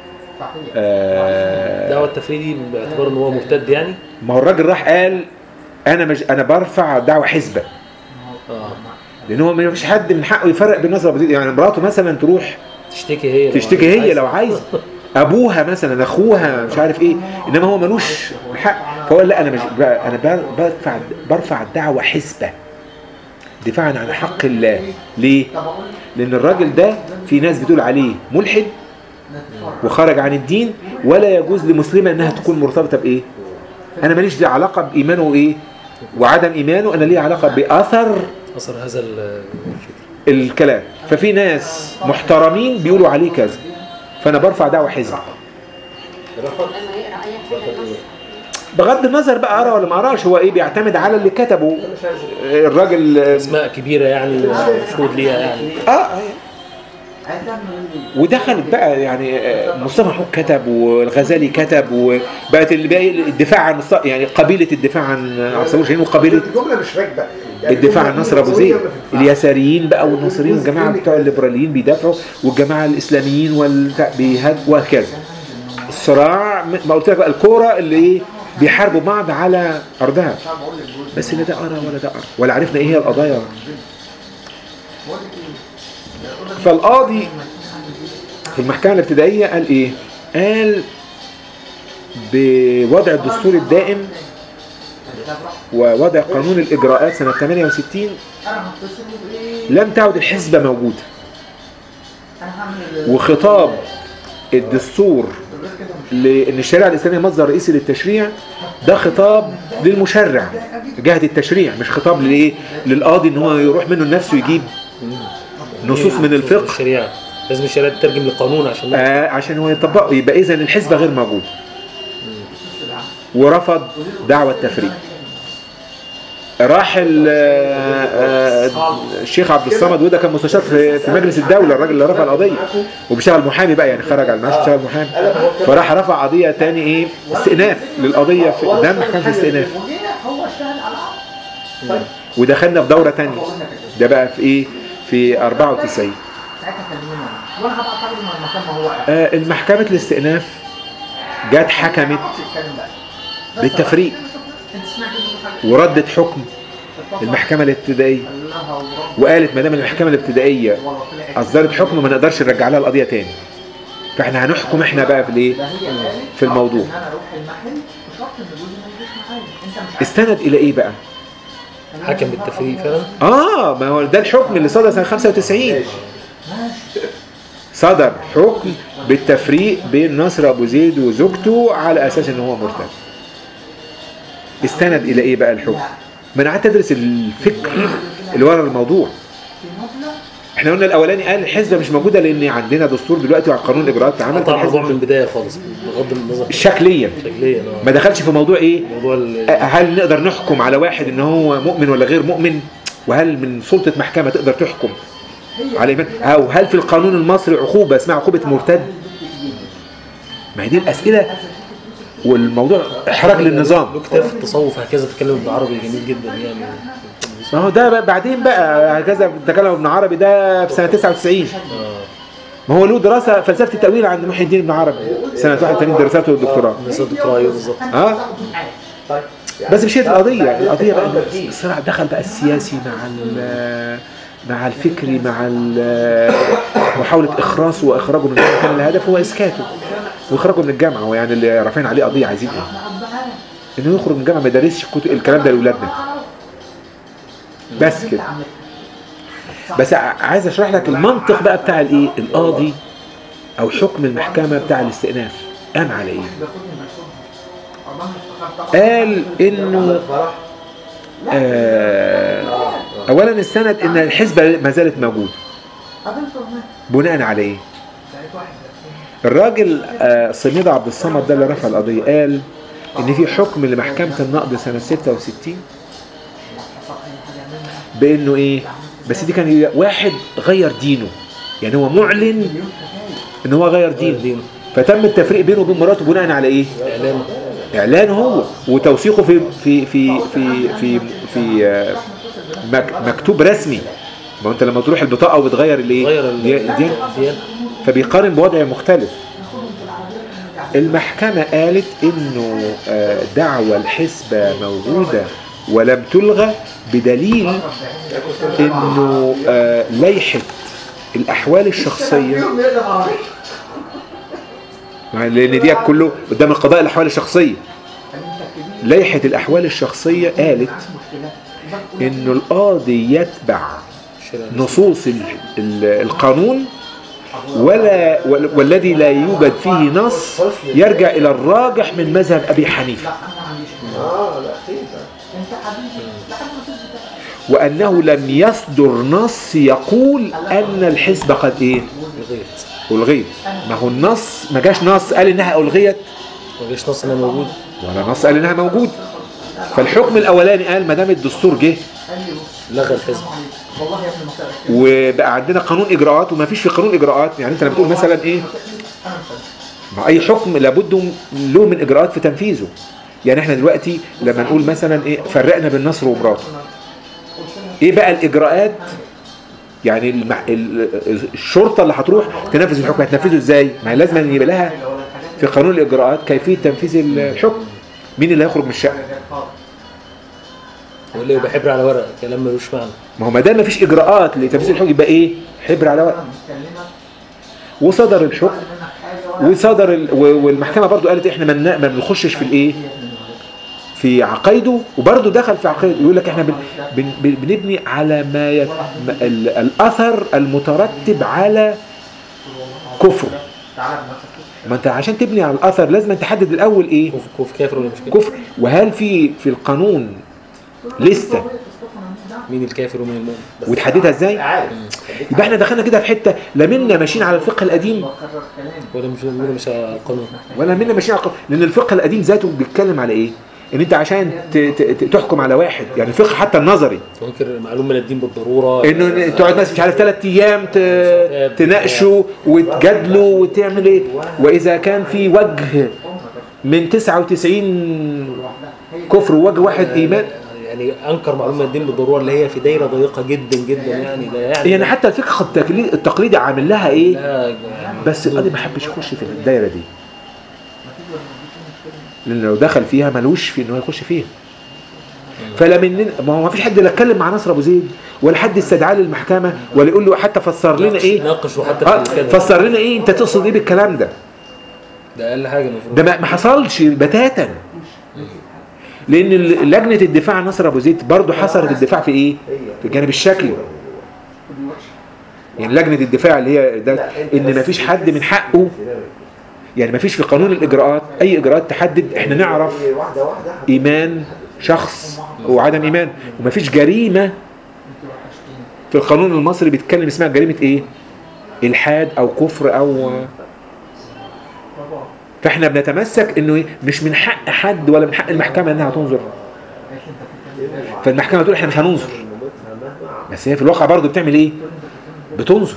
آه دعوه التفريدي باعتبار ان هو مرتد يعني ما هو الراجل راح قال انا مش انا برفع دعوه حزبه اه لان هو ما فيش حد من حقه يفرق بين نصر ابو زيد يعني مراته مثلا تروح تشتكي هي لو تشتكي هي عايزة. لو عايزه ابوها مثلا اخوها مش عارف ايه انما هو ملوش حق فهو قال لا انا مش ب- انا بر- برفع برفع دعوه حزبه دفاعا عن حق الله ليه؟ لان الراجل ده في ناس بتقول عليه ملحد وخرج عن الدين ولا يجوز لمسلمه انها تكون مرتبطه بايه؟ انا ماليش دي علاقه بايمانه ايه؟ وعدم ايمانه انا ليه علاقه باثر اثر هذا ال- الفكر الكلام ففي ناس محترمين بيقولوا عليه كذا فانا برفع دعوه حزب لما يقرا اي حاجه النص بغض النظر بقى قرا ولا ما قراش هو ايه بيعتمد على اللي كتبه الراجل اسماء كبيره يعني مشهود ليها يعني اه ودخلت بقى يعني آه، مصطفى محمود كتب والغزالي كتب وبقت اللي بقى الدفاع عن الص- يعني قبيله الدفاع عن عبد الصبور شاهين وقبيله الجمله مش راكبه يعني الدفاع عن الجملة نصر ابو دي زيد قوية ما تنفعش. اليساريين بقى والناصريين والجماعه بتوع الليبراليين بيدافعوا والجماعه الاسلاميين والبتاع بيهاج وهكذا الصراع م- ما قلت لك بقى الكوره اللي ايه بيحاربوا بعض على ارضها بس لا ده قرا ولا ده قرا ولا عرفنا ايه هي القضايا فالقاضي في المحكمه الابتدائيه قال ايه قال بوضع الدستور الدائم ووضع قانون الإجراءات سنة 68 انا هتصل بايه لم تعد الحسبة موجودة انا هعمل وخطاب الدستور غير كده مش لأن الشريعة الإسلامية مصدر رئيسي للتشريع ده خطاب للمشرع جهة التشريع مش خطاب لإيه للقاضي إن هو يروح منه لنفسه يجيب نصوص من الفقه الشريعه لازم الشريعه تترجم لقانون عشان آه عشان هو يطبقه يبقى إذا الحسبة غير موجودة ورفض دعوة التفريق راح ال- آه، آه، الشيخ عبد الصمد وده كان مستشار في في مجلس الدولة الراجل اللي رفع القضية وبيشتغل محامي بقى يعني خرج على المعاش اشتغل محامي فراح رفع قضية تاني ايه استئناف للقضية في قدام محكمة الاستئناف وجه هو اشتغل على العقد طيب ودخلنا في دورة تانية ده بقى في ايه في 94 ساعتها كلمونا وانا هبقى طالب من المكان ما هو قاعد آه، المحكمة الاستئناف جت حكمت تتكلم بقى بالتفريق انت سمعت منه حاجه وردت حكم المحكمة الابتدائية الله ورب وقالت ما دام المحكمة الابتدائية والله طلعت اصدرت حكم ما نقدرش نرجع لها القضيه تاني فاحنا هنحكم احنا بقى في الايه ده هي قالت في الموضوع. ان انا اروح المحل بشرط ان جوزي ما يجيش معايا انت مش عارف استند الى ايه بقى حكم بالتفريق فعلا اه ما هو ده الحكم اللي صدر سنه 95 ماشي صدر حكم بالتفريق بين نصر ابو زيد وزوجته على اساس ان هو مرتد استند الى ايه بقى الحكم ما انا قعدت ادرس الفكر اللي ورا الموضوع في مبلغ احنا قلنا الاولاني قال الحسبه مش موجوده لان عندنا دستور دلوقتي وعلى قانون الاجراءات اتعمل قطع الموضوع من فالحسبة البدايه خالص بغض النظر شكليا شكليا ما اه دخلش في موضوع ايه موضوع ال- هل نقدر نحكم على واحد ان هو مؤمن ولا غير مؤمن وهل من سلطة محكمة تقدر تحكم على إيمان أو هل في القانون المصري عقوبة اسمها عقوبة مرتد ما هي دي الأسئلة والموضوع إحراج للنظام له كتاب في التصوف هكذا تتكلم بالعربي جميل جدا يعني ما هو ده بقى بعدين بقى هكذا تكلم ابن عربي ده في سنة 99 اه ما هو له دراسة فلسفة التأويل عند محي الدين ابن عربي سنة 81 دراساته والدكتوراه الناس الدكتوراه ايوه بالظبط اه بس مش هي دي القضية القضية بقى إن الصراع دخل بقى السياسي مع ال- مع الفكري مع ال- محاولة إخراصه وإخراجه من الجامعة كان الهدف هو إسكاته وإخراجه من الجامعة ويعني اللي رافعين عليه قضية عايزين إيه؟ إنه يخرج من الجامعة ما يدرسش كتب الكلام ده لأولادنا بس كده بس ع- عايز أشرح لك المنطق بقى بتاع الإيه القاضي أو حكم المحكمة بتاع الاستئناف قام على إيه؟ قال إنه آه اولا استند ان الحزبه ما زالت موجوده بناء على ايه الراجل آه صميد عبد الصمد ده اللي رفع القضيه قال ان في حكم لمحكمه النقد سنه 66 بانه ايه بس دي كان واحد غير دينه يعني هو معلن ان هو غير دينه دين فتم التفريق بينه وبين مراته بناء على ايه اعلان اعلانه هو وتوثيقه في في في في في في آه، مك- مكتوب رسمي ما هو انت لما تروح البطاقه وبتغير الايه غير ال- دي- دي ديان فبيقارن بوضع مختلف المحكمة قالت انه آه، دعوى الحسبة موجودة ولم تلغى بدليل انه آه، لائحة الاحوال الشخصية مع- لان دي كله قدام القضاء الاحوال الشخصية لائحة الاحوال الشخصية قالت انه القاضي يتبع الشريعة نصوص ال- ال- القانون ولا وال- والذي لا يوجد فيه نص يرجع إلى الراجح من مذهب أبي حنيفة اه لا خير انت حبيبي لحد ما تثبت وأنه لم يصدر نص يقول أن الحسبة قد إيه لغيت ألغيت ما هو النص ما جاش نص قال إنها ألغيت ما جاش نص انها موجود ولا نص قال إنها موجود فالحكم الأولاني قال ما دام الدستور جه قال لي بص لغى الحزب والله يا ابني ما تعرف وبقى عندنا قانون إجراءات وما فيش في قانون إجراءات يعني أنت لما تقول مثلا إيه انا مصدق مع اي حكم لابد له من اجراءات في تنفيذه يعني احنا دلوقتي لما نقول مثلا ايه فرقنا بين نصر ومراته ايه بقى الاجراءات يعني المح... ال- الشرطه اللي هتروح تنفذ الحكم هتنفذه ازاي ما هي لازم أن يبقى لها في قانون الاجراءات كيفيه تنفيذ الحكم مين اللي هيخرج من الشقه واللي يبقى حبر على ورقه كلام ملوش معنى ما هو ما دام مفيش اجراءات لتنفيذ الحكم يبقى ايه حبر على ورق وصدر الحكم وصدر ال... و- والمحكمه برضو قالت احنا ما بن- ما بنخشش في الايه في عقايده وبرضه دخل في عقايده يقول لك احنا بن بن بن- بنبني على ما يت... ما ال- الاثر المترتب على كفر تعالى بنفسك ما انت عشان تبني على الاثر لازم تحدد الاول ايه كوف كوف كافر ولا مش كافر؟ كفر وهل في في القانون لسته مين الكافر ومين المؤمن؟ بس وتحددها ازاي عارف يبقى احنا دخلنا كده في حته لا منا ماشيين على الفقه القديم بكرر كلامي ولا مش ولا مش على القانون ولا منا ماشيين على القانون لان الفقه القديم ذاته بيتكلم على ايه ان انت عشان ت- ت- ت- تحكم على واحد يعني الفقه حتى النظري ممكن معلوم من الدين بالضروره انه تقعد ناس مش عارف ثلاث ايام ت- تناقشوا وتجادلوا وتعمل ايه واذا كان في وجه من 99 كفر ووجه واحد ايمان يعني انكر معلومه الدين بالضروره اللي هي في دايره ضيقه جدا جدا يعني ده يعني يعني حتى الفقه التقليدي التقليدي عامل لها ايه لا يعني بس القاضي ما حبش يخش في الدايره دي لان لو دخل فيها ملوش في انه يخش فيها فلا مننا ما هو ما فيش حد لا اتكلم مع نصر ابو زيد ولا حد استدعاه للمحكمه ولا يقول له حتى فسر لنا ايه ناقشوا حتى اه في كده فسر لنا ايه انت تقصد ايه بالكلام ده ده اقل حاجه المفروض ده ما ما حصلش بتاتا لان ال- لجنه الدفاع عن نصر ابو زيد برضه حصلت الدفاع في ايه في الجانب الشكلي يعني لجنه الدفاع اللي هي ده ان ما فيش حد من حقه يعني ما فيش في قانون الاجراءات اي اجراءات تحدد احنا نعرف واحده واحده ايمان شخص وعدم ايمان وما فيش جريمه في القانون المصري بيتكلم اسمها جريمه ايه الحاد او كفر او فاحنا بنتمسك انه إيه؟ مش من حق حد ولا من حق المحكمه انها تنظر فالمحكمه تقول احنا مش هننظر بس هي في الواقع برضه بتعمل ايه بتنظر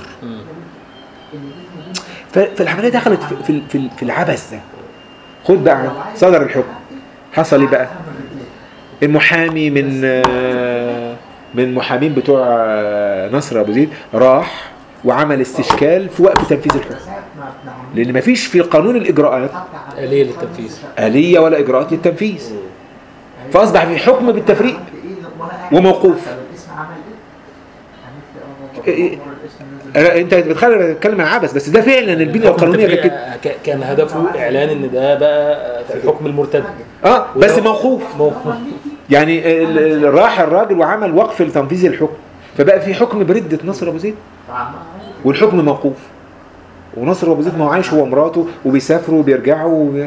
ف- فالعمليه دخلت في في في, في العبث ده خد بقى صدر الحكم حصل ايه بقى المحامي من آه، من محامين بتوع آه، نصر ابو زيد راح وعمل استشكال في وقت تنفيذ الحكم لان مفيش في قانون الاجراءات آلية للتنفيذ آلية ولا إجراءات للتنفيذ فأصبح في حكم بالتفريق وموقوف. إيه- أنا- انت بتخلي بتكلم عن عبث بس ده فعلا البنيه القانونيه كانت كده ك- كان هدفه اعلان ان ده بقى في حكم المرتد اه بس موقوف موقف يعني ال- ال- راح الراجل وعمل وقف لتنفيذ الحكم فبقى في حكم برده نصر ابو زيد والحكم موقوف ونصر ابو زيد ما هو عايش هو ومراته وبيسافروا وبيرجعوا وبي...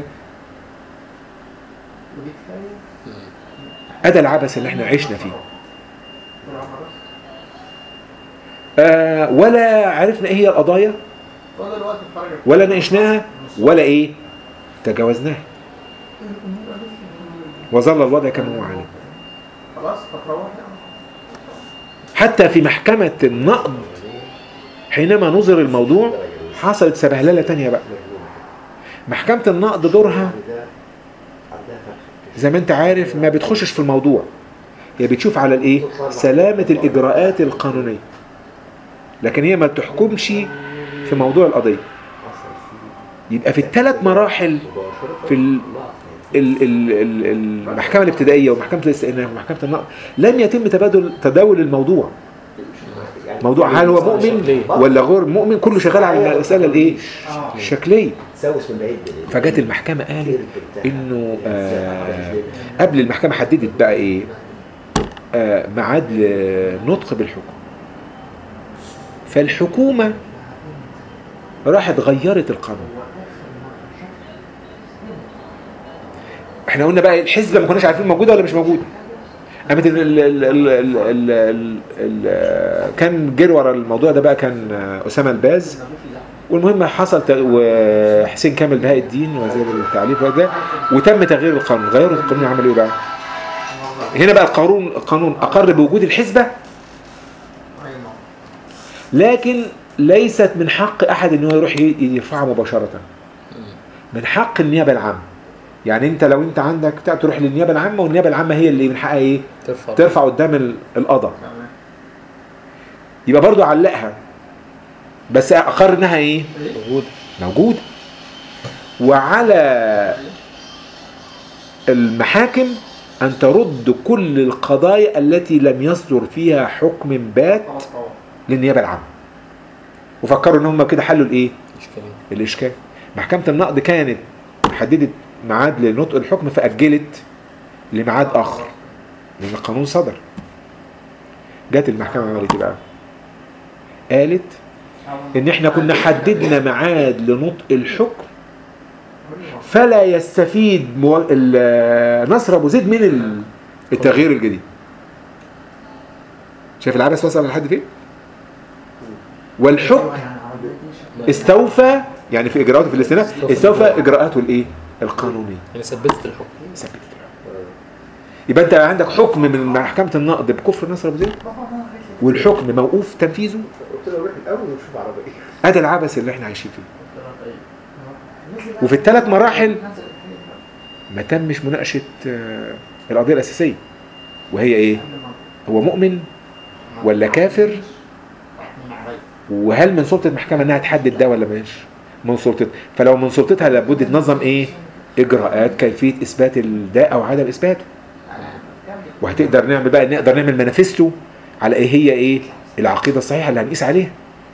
ادى العبث اللي احنا عشنا فيه آه ولا عرفنا ايه هي القضايا طول الوقت اتفرج ولا ناقشناها ولا ايه تجاوزناها وظل الوضع كما هو عليه خلاص تتروح يعني حتى في محكمة النقض حينما نظر الموضوع حصلت سبهللة تانية بقى محكمة النقض دورها زي ما انت عارف ما بتخشش في الموضوع هي بتشوف على الايه سلامة الاجراءات القانونية لكن هي ما تحكمش في موضوع القضية يبقى في الثلاث مراحل في ال ال- ال- ال- المحكمة الابتدائية ومحكمة الاستئناف ومحكمة النقض لم يتم تبادل تداول الموضوع موضوع هل هو مؤمن ولا غير مؤمن كله شغال على المسألة الايه الشكلية تسوس من بعيد فجت المحكمة قالت انه آه قبل المحكمة حددت بقى ايه آه ميعاد لنطق بالحكم فالحكومة راحت غيرت القانون احنا قلنا بقى الحزب ما كناش عارفين موجودة ولا مش موجودة قامت ال ال ال ال ال ال ال ال كان جري ورا الموضوع ده بقى كان أسامة الباز والمهم حصل ت- وحسين كامل بهاء الدين وزير التعليم ده وتم تغيير القانون غيروا القانون عملوا ايه بقى هنا بقى القانون القانون اقر بوجود الحزبه لكن ليست من حق احد ان هو يروح ي- يرفعها مباشره من حق النيابه العامه يعني انت لو انت عندك بتاع تروح للنيابه العامه والنيابه العامه هي اللي من حقها ايه ترفع ترفع قدام ال- القضاء يبقى برضو علقها بس اقر انها ايه موجود موجود وعلى المحاكم أن ترد كل القضايا التي لم يصدر فيها حكم بات للنيابة العامة وفكروا ان هم كده حلوا الايه اشكاليه الاشكال محكمة النقد كانت حددت ميعاد لنطق الحكم فأجلت لميعاد اخر لان القانون صدر جت المحكمه عملت ايه بقى قالت ان احنا كنا حددنا ميعاد لنطق الحكم فلا يستفيد مو... ال- نصر ابو زيد من ال- التغيير الجديد شايف العبث وصل لحد فين والحكم استوفى يعني في اجراءاته في الاستئناف استوفى اجراءاته الايه القانونيه يعني ثبتت الحكم ثبتت الحكم. يبقى انت عندك حكم من محكمه النقد بكفر نصر ابو زيد والحكم موقوف تنفيذه قلت له روح الاول ونشوف عربيه ادي العبث اللي احنا عايشين فيه وفي الثلاث مراحل ما تمش مناقشه آه، القضيه الاساسيه وهي ايه هو مؤمن ولا كافر وهل من سلطه المحكمه انها تحدد ده ولا مش من سلطتها فلو من سلطتها لابد تنظم ايه اجراءات كيفيه اثبات ده او عدم اثباته وهتقدر نعمل بقى نقدر نعمل مانيفستو على ايه هي ايه العقيده الصحيحه اللي هنقيس عليها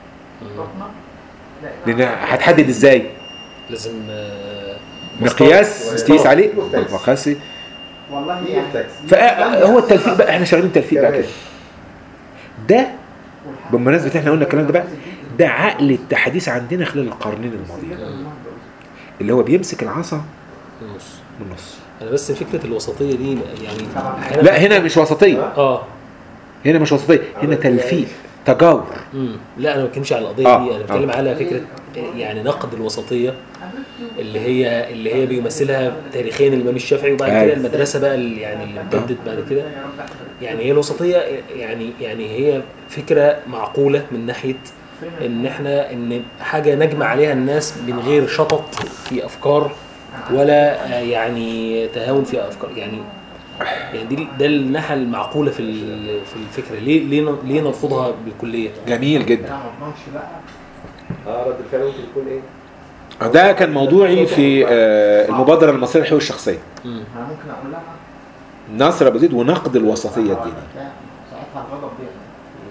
لان هتحدد ازاي لازم آه، مقياس مستوى- تقيس عليه مختلف. مقياس والله يجي يعني التاكسي فهو التلفيق بقى احنا شغالين تلفيق بقى كمان. كده ده بمناسبة احنا قلنا الكلام ده بقى ده عقل التحديث عندنا خلال القرنين الماضيين اللي هو بيمسك العصا في النص من النص انا بس فكره الوسطيه دي يعني أحياناً- لا هنا مش وسطية اه هنا مش وسطية هنا تلفيق تجاور امم لا انا ما بتكلمش على القضيه آه، دي انا بتكلم آه. على فكره يعني نقد الوسطيه اللي هي اللي هي بيمثلها تاريخيا الامام الشافعي وبعد أيوة. كده المدرسه بقى اللي يعني اللي امتدت بعد كده يعني هي الوسطيه يعني يعني هي فكره معقوله من ناحيه ان احنا ان حاجه نجمع عليها الناس من غير شطط في افكار ولا آه، يعني تهاون في افكار يعني يعني دي ده الناحيه المعقوله في ال- في الفكره ليه ليه ن- ليه نرفضها بالكليه؟ جميل جدا لا ما اضمنش بقى اه رد الفعل ممكن يكون ايه؟ ده كان موضوعي في آه، المبادرة المصرية للحقوق الشخصية مم. انا ممكن اقول لها ناصر ابو زيد ونقد الوسطية الدينية لا ساعتها الغضب بيغلب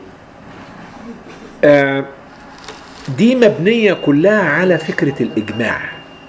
آه، دي مبنية كلها على فكرة الإجماع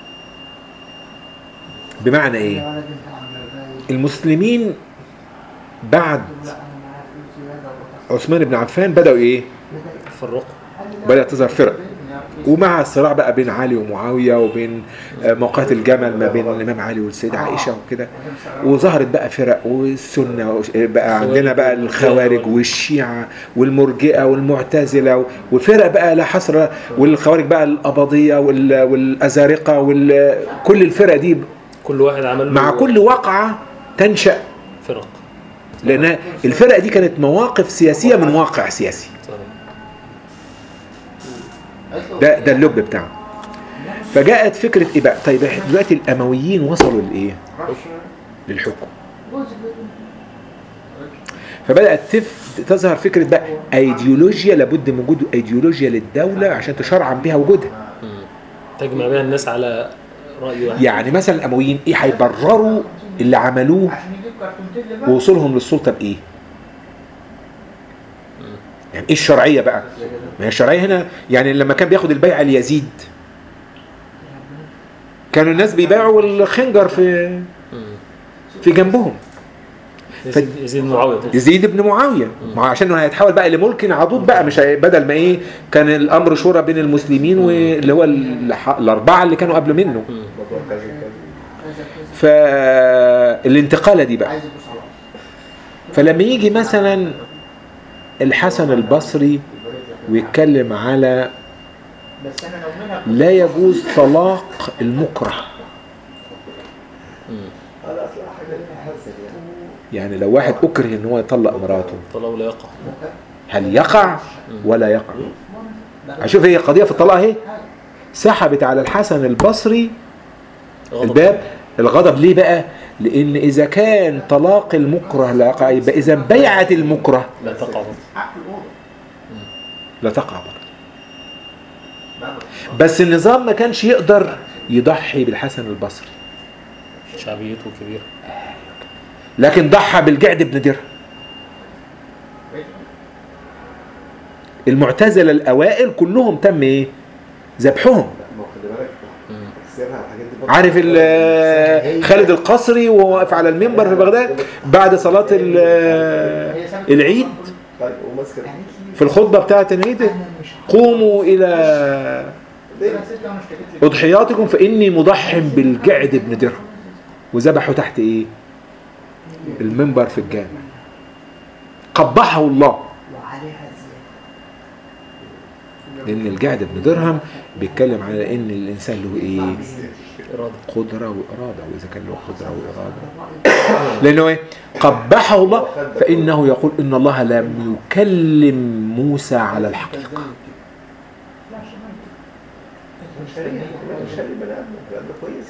بمعنى يا إيه؟ ولد انت عامل ازاي المسلمين بعد لا انا معاك فلوس زياده وبتاع. عثمان بن عفان بدأوا إيه؟ فرقوا بدأت تظهر فرق ومع الصراع بقى بين علي ومعاوية وبين آه، موقعة الجمل ما بين الإمام علي والسيدة عائشة وكده وظهرت بقى فرق والسنة وش- بقى عندنا بقى الخوارج والشيعة والمرجئة والمعتزلة والفرق بقى لا حصر لها. والخوارج بقى القبضية وال- والأزارقة وكل الفرق دي كل واحد عمل له مع كل وقعة تنشأ فرق لأن الفرق دي كانت مواقف سياسية من واقع سياسي صحيح. ده ده اللب بتاعه فجاءت فكرة إيه بقى طيب إحنا دلوقتي الأمويين وصلوا لإيه للحكم فبدأت تف... تظهر فكرة بقى ايديولوجيا لابد من وجود ايديولوجيا للدولة عشان تشرعن بها وجودها مم. تجمع بيها الناس على راي واحد يعني مثلا الامويين ايه هيبرروا اللي عملوه عشان يجيب كرتونتين لبن ووصولهم للسلطة بايه يعني ايه الشرعية بقى ما هي الشرعية هنا يعني لما كان بياخد البيعة ليزيد كانوا الناس بيبيعوا الخنجر في مم. في جنبهم يزيد يزيد معاويه تقصد. يزيد بن معاويه ما هو عشان هو هيتحول بقى لملك عضوض بقى مش هي- بدل ما ايه كان الامر شورى بين المسلمين واللي هو الح- الاربعه اللي كانوا قبل منه مم. موضوع كذا كذا فالانتقاله دي بقى عايز يبص على فلما يجي مثلا الحسن البصري ويتكلم على بس انا لو منها لا يجوز طلاق المكره مم. اه لا اصل حاجه ليها حزن يعني يعني لو واحد اكره ان هو يطلق مراته طلعوا لا يقع هل يقع ولا يقع هشوف هي قضيه في الطلاق اهي سحبت على الحسن البصري غضب. الباب الغضب ليه بقى لان اذا كان طلاق المكره لا يقع يبقى اذا بيعه المكره لا تقع برضه. حق الاوضه لا تقع برضه بس النظام ما كانش يقدر يضحي بالحسن البصري شعبيته كبيره لكن ضحى بالجعد بن درهم المعتزله الاوائل كلهم تم ايه ذبحهم ما هو خلي بالك مم. تفسيرها على الحاجات دي عارف ال- خالد القصري وهو واقف على المنبر في بغداد بعد صلاة ال- العيد طيب وماسك قالت لي في الخطبة بتاعت العيد انا مش قوموا إلى انا ست انا اشتكيت لك أضحياتكم فإني مضح بالجعد بن درهم وذبحوا تحت إيه المنبر في الجامع قبحه الله وعليها زياده لأن الجعد بن درهم بيتكلم على إن الإنسان له إيه إرادة قدرة وإرادة وإذا كان له قدرة وإرادة لأنه إيه قبحه الله فإنه يقول إن الله لم يكلم موسى على الحقيقة مش هري مش هري بني ادم بني ادم كويس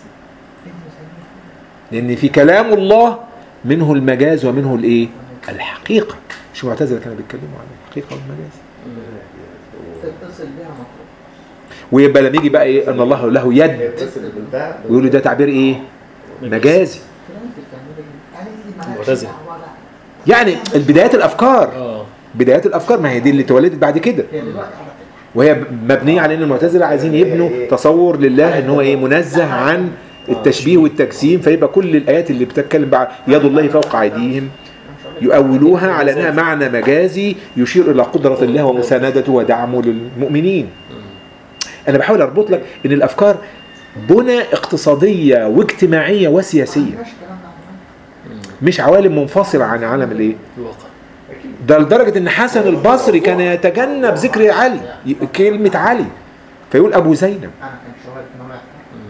لأن في كلام الله منه المجاز ومنه الإيه الحقيقة مش المعتزلة كانوا بيتكلموا عن الحقيقة والمجاز تتصل بيها مطلوب ويبقى لما يجي بقى إيه أن الله له يد بس اللي بالباع ويقولوا ده تعبير إيه مجازي معتزلة. يعني البدايات الأفكار اه بدايات الأفكار ما هي دي اللي اتولدت بعد كده هي دلوقتي على فكره وهي مبنيه على ان المعتزله عايزين يبنوا تصور لله ان هو ايه منزه عن التشبيه والتجسيم فيبقى كل الايات اللي بتتكلم بقى يد الله فوق ايديهم يؤولوها على انها معنى مجازي يشير الى قدره الله ومساندته ودعمه للمؤمنين. انا بحاول اربط لك ان الافكار بنى اقتصاديه واجتماعيه وسياسيه مفيش الكلام ده عندنا. مش عوالم منفصله عن عالم الايه؟ الواقع ده لدرجة ان حسن البصري كان يتجنب ذكر علي ي- كلمة علي فيقول ابو زينب انا كان شغال في مملكه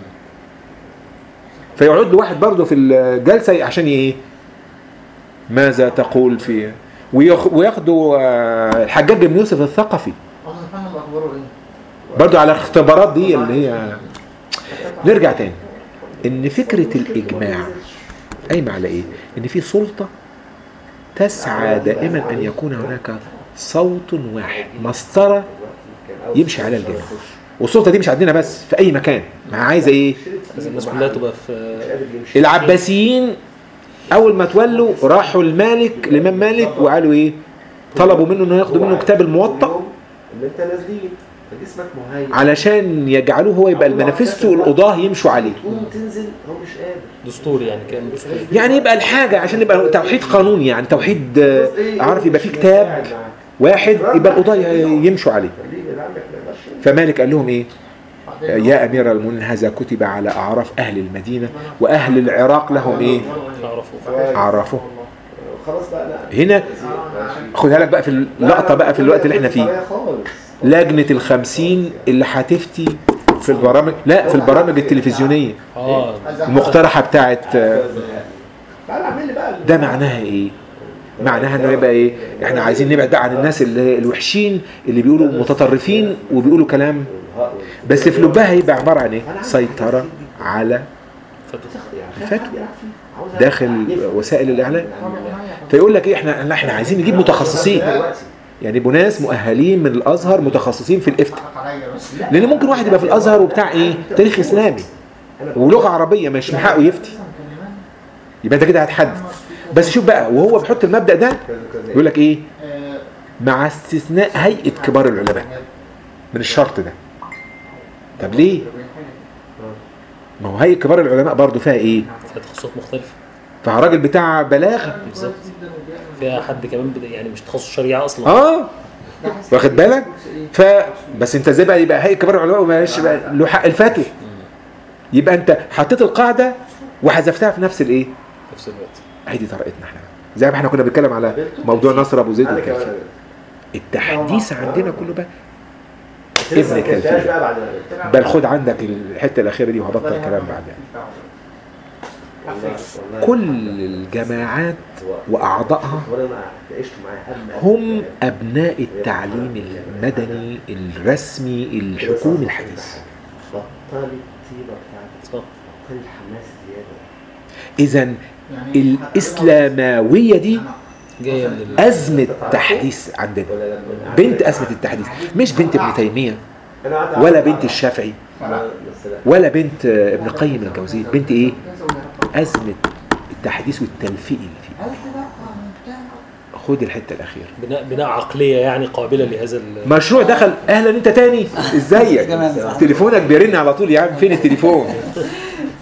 فيقعد له واحد برضه في الجلسة عشان ايه ماذا تقول في وياخ- وياخدوا آه، الحجاج بن يوسف الثقفي اظن محمد اخباره ايه؟ برضه على الاختبارات دي اللي هي نرجع تاني ان فكرة الاجماع قايمة على ايه ان في سلطة تسعى دائما ان يكون هناك صوت واحد مسطرة يمشي على الجميع والسلطة دي مش عندنا بس في اي مكان ما عايزة ايه لازم الناس كلها تبقى في العباسيين اول ما تولوا راحوا المالك الامام مالك وقالوا ايه طلبوا منه انه ياخدوا منه كتاب الموطأ ان انت نازلين فجسمك مهيئ علشان يجعلوه هو يبقى المانيفستو والقضاه يمشوا عليه تقوم تنزل هو مش قادر دستور يعني كان دستور يعني يبقى الحاجه عشان يبقى توحيد قانوني يعني توحيد آه، عارف يبقى في كتاب واحد يبقى القضاه يمشوا عليه خليني اللي عندك ما يقدرش فمالك قال لهم ايه يا امير المؤمنين هذا كتب على اعراف اهل المدينه واهل العراق لهم ايه اعرفه عرفوا خلاص بقى لا هنا خدها لك بقى في اللقطه بقى في الوقت اللي احنا فيه خالص لجنه الخمسين اللي هتفتي في البرامج لا في البرامج التلفزيونيه اه المقترحه بتاعت آه، تعالى اعمل لي بقى ده معناها ايه معناها انه يبقى ايه احنا عايزين نبعد بقى عن الناس اللي الوحشين اللي بيقولوا متطرفين وبيقولوا كلام بس في لبها هيبقى عباره عن ايه سيطره على الفتوى داخل وسائل الاعلام فيقول لك ايه احنا لا، احنا عايزين نجيب متخصصين يعني يبقوا ناس مؤهلين من الازهر متخصصين في الافتاء لان ممكن واحد يبقى في الازهر وبتاع ايه تاريخ اسلامي ولغه عربيه مش من حقه يفتي يبقى انت كده هتحدد بس شوف بقى وهو بيحط المبدا ده يقول لك ايه مع استثناء هيئه كبار العلماء من الشرط ده طب ليه ما هو هيئه كبار العلماء برضه فيها ايه فيها تخصصات مختلفه فيها راجل بتاع بلاغه بالظبط فيها حد كمان بدا يعني مش تخصص شريعه اصلا اه واخد بالك ف بس انت ازاي بقى يبقى هيئه كبار العلماء ومالهاش بقى له حق الفتوى يبقى انت حطيت القاعده وحذفتها في نفس الايه في نفس الوقت هي دي طريقتنا احنا زي ما احنا كنا بنتكلم على موضوع نصر ابو زيد انا والكلام كمان التحديث عندنا كله بقى بس لسه ابن ما كلتهاش التلفزيون. بقى بعد ما قلتها. بل خد عندك الحته الاخيره دي وهبطل كلام بعدها والله- والله كل الجماعات واعضائها وانا ما عشت معايا هم هم ابناء التعليم المدني الرسمي الحكومي الحديث بطل الطيبه بتاعتك صح بطل الحماس زياده اذا الاسلامويه دي جايه من ال... ازمه تحديث عندنا ولا لما بنت ازمه التحديث مش بنت ابن تيميه أنا قعدت ولا أعرف- بنت الشافعي لا، بس لا. ولا بنت ابن قيم الجوزية بنت ايه ازمه التحديث والتلفيق اللي فيه خد الحته الاخيره بناء بناء عقليه يعني قابله لهذا ال... مشروع دخل اهلا انت تاني ازيك تليفونك بيرن على طول يا عم فين التليفون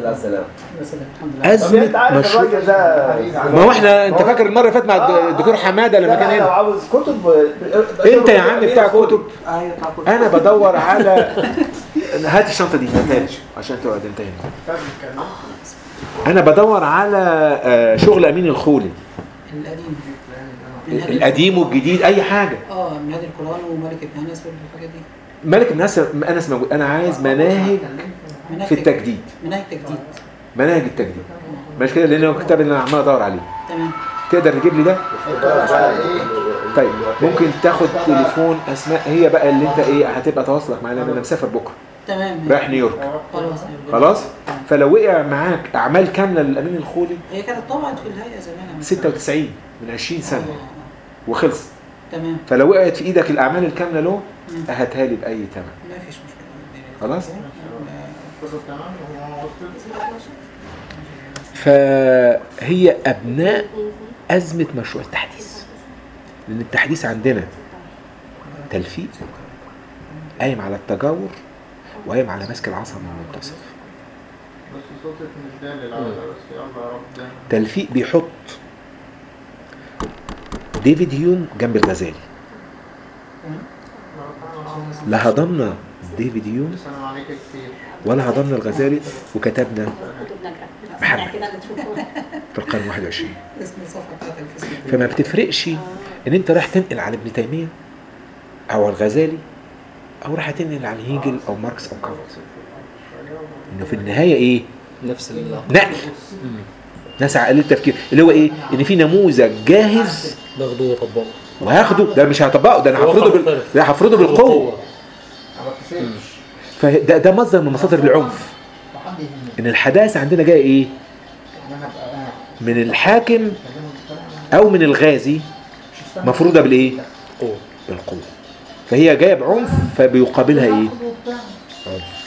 على السلامة مثلا الحمد لله ازمه انت عارف مشروع الراجل ده ما هو احنا انت فاكر المره اللي فاتت مع الدكتور حماده لما كان لو هنا عاوز كتب انت يا عم بتاع كتب ايوه بتاع كل انا بدور على هات الشنطه دي هاتها لي عشان تقعد انت هنا انا بدور على آه، شغل امين الخولي القديم القديم والجديد اي حاجه اه منادي القران وملك ابن انس والحاجات دي ملك الناس انس موجود انا عايز مناهج مناهج في التجديد مناهج تجديد مناهج التجديد مش كده لان هو الكتاب اللي انا عمال ادور عليه تمام تقدر تجيب لي ده طيب ممكن تاخد تليفون اسماء هي بقى اللي انت ايه هتبقى تواصلك معايا لان انا مسافر بكره تمام رايح نيويورك خلاص خلاص فلو وقع معاك اعمال كامله للامين الخولي هي كانت طبعت في الهيئه زمان 96 من 20 سنه وخلص تمام فلو وقعت في ايدك الاعمال الكامله له مم. هاتها لي باي ثمن ما فيش مشكله خلاص فهي ابناء ازمه مشروع التحديث لان التحديث عندنا تلفيق قايم على التجاور وقايم على مسك العصا من المنتصف بس صوتك مش دالل على بس يلا يا رب ده تلفيق بيحط ديفيد هيوم جنب الغزالي لا هضمنا ديفيد هيوم السلام عليك كتير ولا هضمنا الغزالي وكتبنا كتب نجرة محمد. كده بتشوفوها في القرن 21 اسم الصفحه بتاعت الفيسبوك فما بتفرقش ان انت رايح تنقل على ابن تيميه او الغزالي او رايح تنقل على هيجل او ماركس او كارل انه في النهايه ايه نفس ال نقل ناس عقليه التفكير اللي هو ايه ان في نموذج جاهز ناخده ويطبقه وهاخده ده مش هطبقه ده انا واقع هفرضه بال... مختلف. ده هفرضه بالقوه فده ده مصدر من مصادر العنف ان الحداثه عندنا جايه ايه من الحاكم او من الغازي مفروضه بالايه قوة بالقوه فهي جايه بعنف فبيقابلها ايه عنف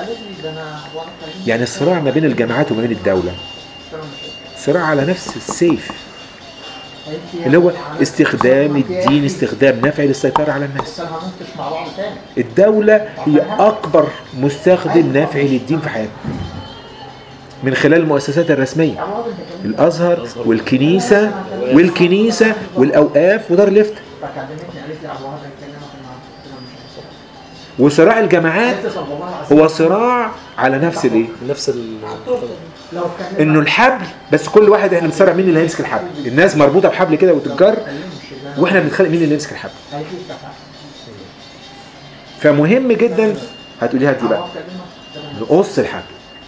يعني الصراع ما بين الجماعات وما بين الدوله صراع على نفس السيف اللي هو استخدام الدين استخدام نفعي للسيطره على الناس انا هننقش مع بعض تاني الدولة هي أكبر مستخدم نافعي للدين في حياتنا من خلال المؤسسات الرسمية الأزهر والكنيسة والكنيسة والأوقاف ودار الإفتاء فكلمتني قالت لي ابو هذا يكلمك النهارده قلت لها مش هيحصل. وصراع الجماعات قالت لي طب والله العظيم هو صراع على نفس الايه؟ نفس ال لو كان انه الحبل بس كل واحد احنا بنصارع مين اللي هيمسك الحبل الناس مربوطه بحبل كده وتتجر واحنا بنتخانق مين اللي يمسك الحبل فمهم جدا هتقوليها دي بقى نقص الحبل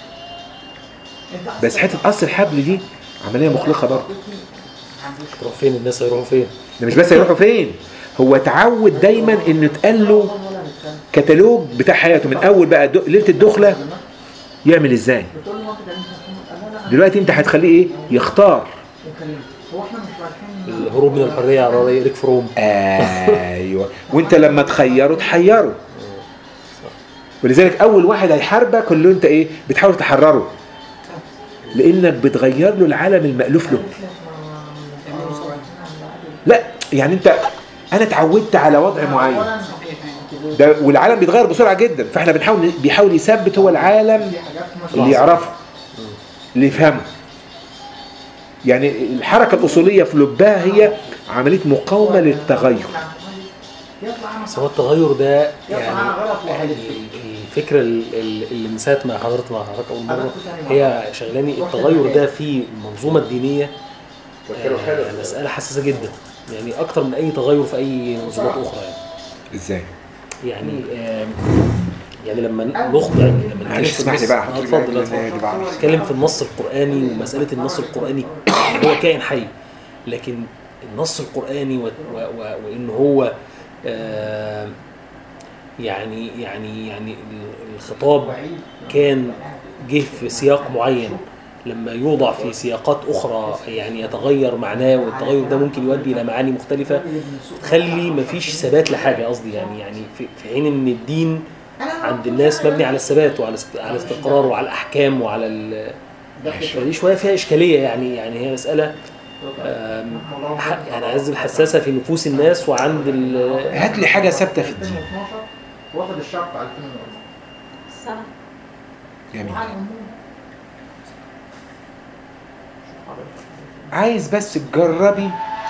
بس حته قص الحبل دي عمليه مخلقه برضه تروح فين الناس هيروحوا فين ده مش بس هيروحوا فين هو اتعود دايما انه اتقال له كتالوج بتاع حياته من اول بقى دو- ليله الدخله يعمل ازاي دلوقتي انت هتخليه ايه يختار الهروب من الحرية على رأي إريك فروم ايوه وانت لما تخيره تحيره ولذلك اول واحد هيحاربك اللي انت ايه بتحاول تحرره لانك بتغير له العالم المألوف له لا يعني انت انا اتعودت على وضع معين ده والعالم بيتغير بسرعه جدا فاحنا بنحاول بيحاول يثبت هو العالم اللي يعرفه اللي يفهمه يعني الحركه الاصوليه في لبها هي عمليه مقاومه للتغير بس هو التغير ده يعني يعني الفكرة ال- ال- اللي من ساعة ما حضرت مع حضرتك أول مرة هي شغلاني التغير ده في المنظومة الدينية آه، مسألة حساسة جدا يعني أكتر من أي تغير في أي منظومات أخرى يعني ازاي يعني آم، يعني لما نخضع لما نتكلم معلش في اسمح لي النص- بقى آه، احط لك اتفضل لأن اتفضل دي بعرف. نتكلم في النص القرآني ومسألة النص القرآني هو كائن حي لكن النص القرآني و... و... و... وإن هو آه يعني يعني يعني ال- الخطاب كان جه في سياق معين لما يوضع في سياقات أخرى يعني يتغير معناه والتغير ده ممكن يؤدي إلى معاني مختلفة تخلي مفيش ثبات لحاجة قصدي يعني يعني في في حين إن الدين عند الناس مبني على الثبات وعلى است- على الاستقرار وعلى الأحكام وعلى ال- فدي شوية فيها إشكالية يعني يعني هي مسألة آم، ح- يعني عايز الحساسة في نفوس الناس وعند ال هات لي حاجه ثابته في الدين 2012 واخد الشرط 2004 صح جميل عايز بس تجربي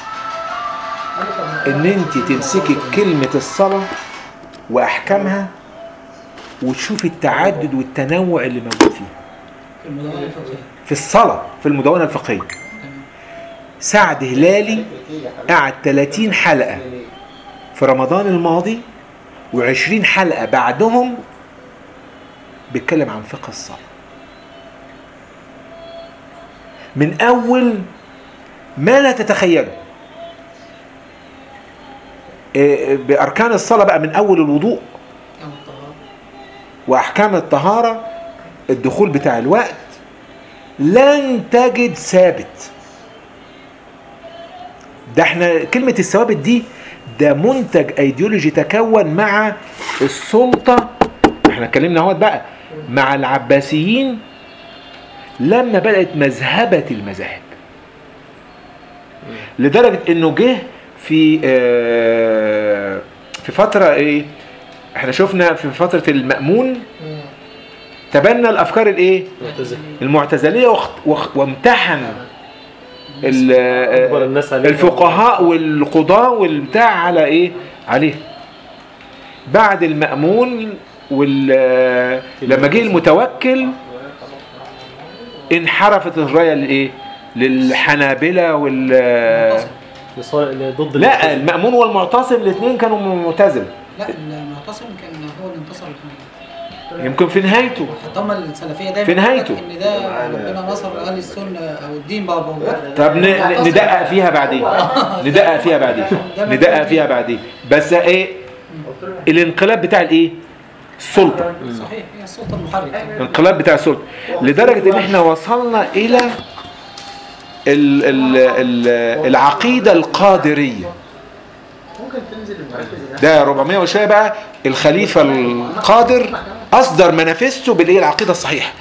ان انت تمسكي كلمة الصلاة واحكامها وتشوفي التعدد والتنوع اللي موجود فيها في المدونة الفقهية في الصلاة في المدونة الفقهية سعد هلالي قعد 30 حلقة في رمضان الماضي و20 حلقة بعدهم بيتكلم عن فقه الصلاة من أول ما لا تتخيله إيه، بأركان الصلاة بقى من أول الوضوء كم الطهارة واحكام الطهاره الدخول بتاع الوقت لن تجد ثابت ده احنا كلمه الثوابت دي ده منتج ايديولوجي تكون مع السلطه احنا اتكلمنا اهوت بقى مع العباسيين لما بدات مذهبه المذاهب لدرجه انه جه في آه، في فتره ايه احنا شفنا في فتره المأمون تبنى الافكار الايه معتزل المعتزليه واخت- واخ- وامتحن ال- أكبر الناس عليه الفقهاء والقضاة والبتاع على ايه عليه بعد المأمون وال لما جه المتوكل انحرفت الرايه لايه للحنابلة وال لصالح- ضد لا المأمون والمعتصم الاثنين كانوا معتزل لا المعتصم كان هو اللي انتصر الحنابلة يمكن في نهايته حتى هم السلفية دايما في نهايته. يقول لك ان ده ربنا نصر اهل السنة او الدين بقى موجود طب ن- ن- ندقق فيها بعدين ندقق فيها بعدين ندقق فيها بعدين بس ايه الانقلاب بتاع الايه السلطه صحيح هي السلطة المحركة الانقلاب بتاع السلطه لدرجه ان احنا وصلنا الى ال ال ال العقيده القادريه ممكن تنزل المركز ده 400 وشويه بقى الخليفه القادر اصدر منافسته بالايه العقيده الصحيحه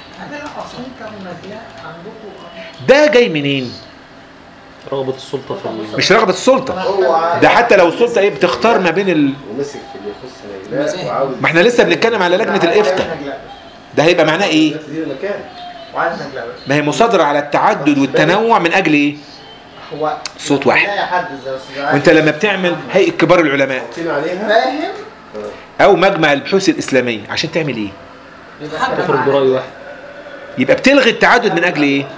ده جاي منين رغبة السلطة في ال- مش رغبه السلطه هو ده حتى لو السلطه ايه بتختار ما بين ال... ومسك في اللي يخص نجلاء وعاوز ما احنا لسه بنتكلم على لجنه الافتاء ده هيبقى معناه ايه تدير مكان وعايز نجلاء بس ما هي مصادره على التعدد والتنوع من اجل ايه هو صوت واحد. لا حد زي استاذ وانت لما بتعمل هيئه كبار العلماء حاطين عليها فاهم او مجمع البحوث الاسلاميه عشان تعمل ايه تخرج برأي واحد يبقى بتلغي التعدد من اجل ايه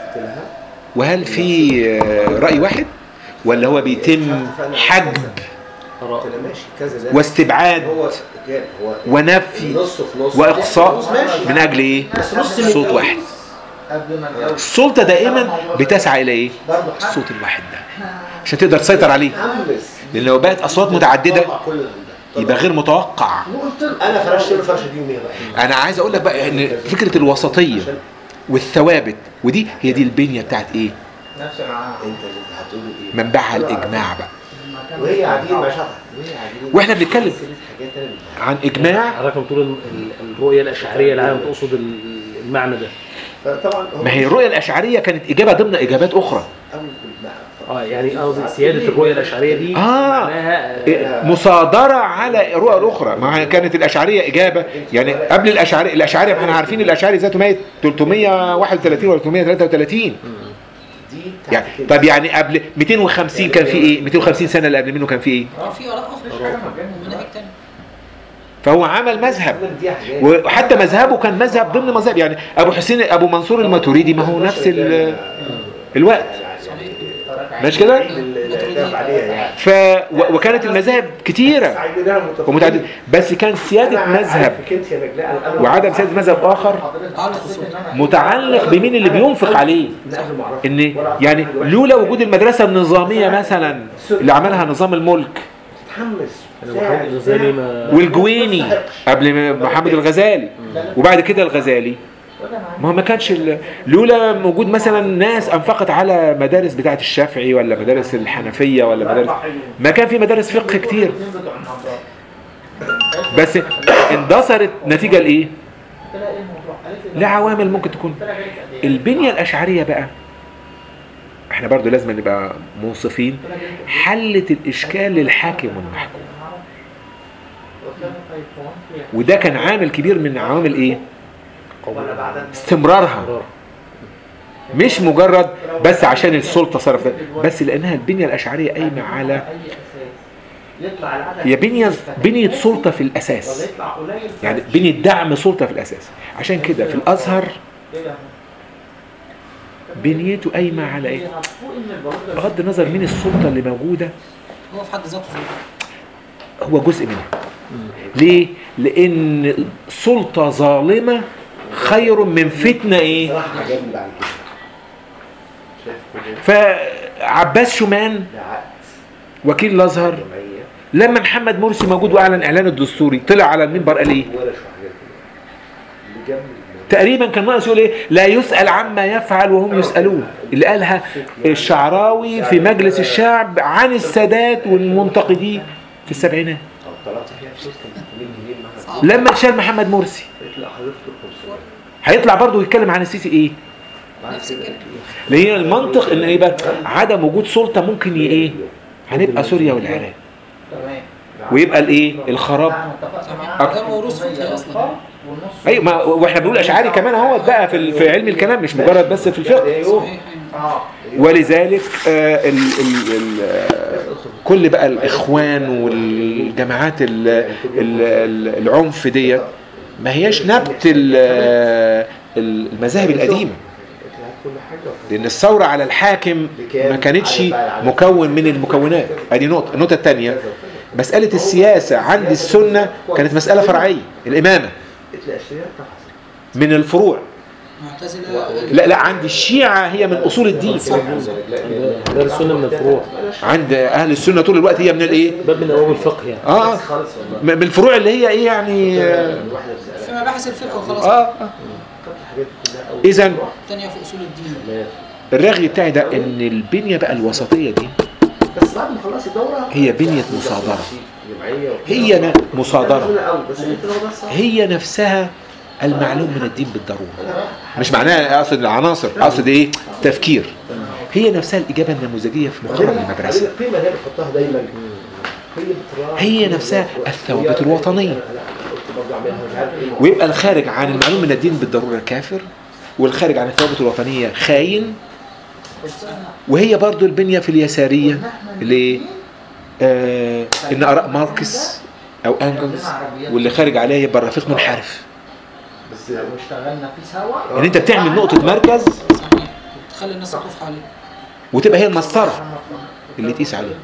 وهل في آه، راي واحد ولا هو بيتم حجب آراء قلت له ماشي كذا ده واستبعاد هو كان هو ونفي نص في نص واقصاء ماشي. من اجل ايه صوت واحد قبل ما نتجوز السلطه دائما بتسعى الى ايه الصوت الواحد ده عشان تقدر تسيطر عليه حمس لان لو بقت اصوات متعدده طلع كل ده. يبقى غير متوقع انا فرشت له الفرشه دي يوميا بقى انا عايز اقول لك بقى ان فكره الوسطيه والثوابت ودي هي دي البنيه بتاعت ايه نفس معاها انت اللي هتقوله ايه منبعها الاجماع بقى وهي قاعدين مع شرح وهي قاعدين واحنا بنتكلم حاجات تانية. عن اجماع حضرتك بتقول إن ال- الرؤية الأشعرية العالم تقصد ال- المعنى ده فطبعا ما هي الرؤيه الاشعريه كانت اجابه ضمن اجابات اخرى اول بالمعنى اه يعني قصدي سيادة الرؤية الأشعرية دي آه. معناها إيه، مصادره على الرؤى الاخرى ما هي كانت الاشعريه اجابه يعني قبل الاشعريه الاشعريه ما احنا عارفين الاشعري ذاته ميت 331 ولا 333 دي بتاعت يعني كده. طب يعني قبل 250 كان في ايه 250 سنه اللي قبل منه كان في ايه اه في اراء اخرى ومناهج تانية فهو عمل مذهب دي حاجات وحتى مذهبه كان مذهب ضمن مذهب يعني ابو حسين ابو منصور الماتوريدي ما هو نفس ال- الوقت مش كده الكتاب عليها يعني ف و- وكانت المذاهب كتيره عايزينها متفقين. ومتعدده بس كان سياده أنا مذهب عارفك انت يا نجلاء أنا- أنا وعدم سياده مذهب اخر تعلق الصوت متعلق بمين اللي بينفق عليه لا، أنا ما أعرفش. ان يعني لولا وجود المدرسه النظاميه مثلا اللي عملها نظام الملك تحمس يعني محمد الغزالي ما والجويني قبل ما- محمد الغزالي وبعد كده الغزالي ما هو ما كانش ال- لولا وجود مثلا ناس انفقت على مدارس بتاعه الشافعي ولا مدارس الحنفيه ولا مدارس ما كان في مدارس فقه كتير بس اندثرت نتيجه لايه؟ لعوامل ممكن تكون البنيه الاشعريه بقى احنا برضو لازم نبقى منصفين حلت الاشكال للحاكم والمحكوم وده كان عامل كبير من عوامل ايه استمرارها مش مجرد بس عشان السلطه صرف بس لانها البنيه الاشعريه قايمه على هي بنيه بنيه سلطه في الاساس يعني بنيه دعم سلطه في الاساس عشان كده في الازهر بنيته قايمه على ايه بغض النظر مين السلطه اللي موجوده هو في حد ذاته هو جزء منها ليه لان سلطه ظالمه خير من فتنه ايه عجبني بعد كده شايف كده فعباس شومان ده عقد وكيل الازهر جمعيه لما محمد مرسي موجود واعلن اعلان الدستوري طلع على المنبر قال ايه ولا شو حاجات كده اللي جنب تقريبا كان ناقص يقول ايه لا يسأل عما يفعل وهم يسألون اللي قالها الشعراوي في مجلس الشعب عن السادات والمنتقدين في السبعينات طب طلعت فيها فلوس كان 600 جنيه مثلا لما اتشال محمد مرسي قلت لا حضرتك 500 هيطلع برضه يتكلم عن السيسي ايه نفس الكلام اللي هي المنطق ان ايه بقى عدم وجود سلطه ممكن ي- ايه هنبقى سوريا والعراق تمام ويبقى الايه الخراب احنا اتفقنا معاه ده موروث فقهي اصلا والنص ايوه ما واحنا بنقول اشعاري كمان اهوت بقى في ال- في علم الكلام مش مجرد بس في الفقه صحيح اه ولذلك آه ال ال ال آه كل بقى الاخوان والجماعات ال ال ال العنف ديت ما هياش نبت ال- آه، المذاهب القديمه كل حاجه لان الثوره على الحاكم ما كانتش مكون من المكونات ادي نقطه النقطه الثانيه مساله السياسه عند السنه كانت مساله فرعيه الامامه قلت لي اشتريها من الفروع معتزله لا لا عند الشيعه هي من اصول الدين ده السنه من الفروع عند اهل السنه طول الوقت هي من الايه باب من ابواب الفقه يعني اه خالص والله من الفروع اللي هي ايه يعني اه الواحده بتسال في مباحث الفقه وخلاص آه. خدت الحاجات دي كلها اول اذا الثانيه في اصول الدين الرغي بتاعي ده ان البنيه بقى الوسطيه دي بس بعد ما خلصت الدوره هي بنية مصادرة. جمعيه وكده. هي ن- مصادره كانت قوي بس انت لو بس هي نفسها المعلوم من الدين بالضروره مش معناها اقصد العناصر اقصد ايه تفكير هي نفسها الاجابه النموذجيه في مقام المدرسه القيمه اللي هي بتحطها دايما قيمة راحة. هي نفسها الثوابت الوطنية. لا، لا، قلت برضه اعملها مش عارف ايه ويبقى الخارج عن المعلوم من الدين بالضروره كافر والخارج عن الثوابت الوطنيه خاين وهي برضو البنيه في اليساريه اللي آه ان اراء ماركس او انجلز واللي خارج عليها يبقى الرفيق منحرف بس لو اشتغلنا فيه سوا ان انت بتعمل نقطه مركز صحيح تخلي الناس تقف عليه وتبقى هي المسطره اللي تقيس عليها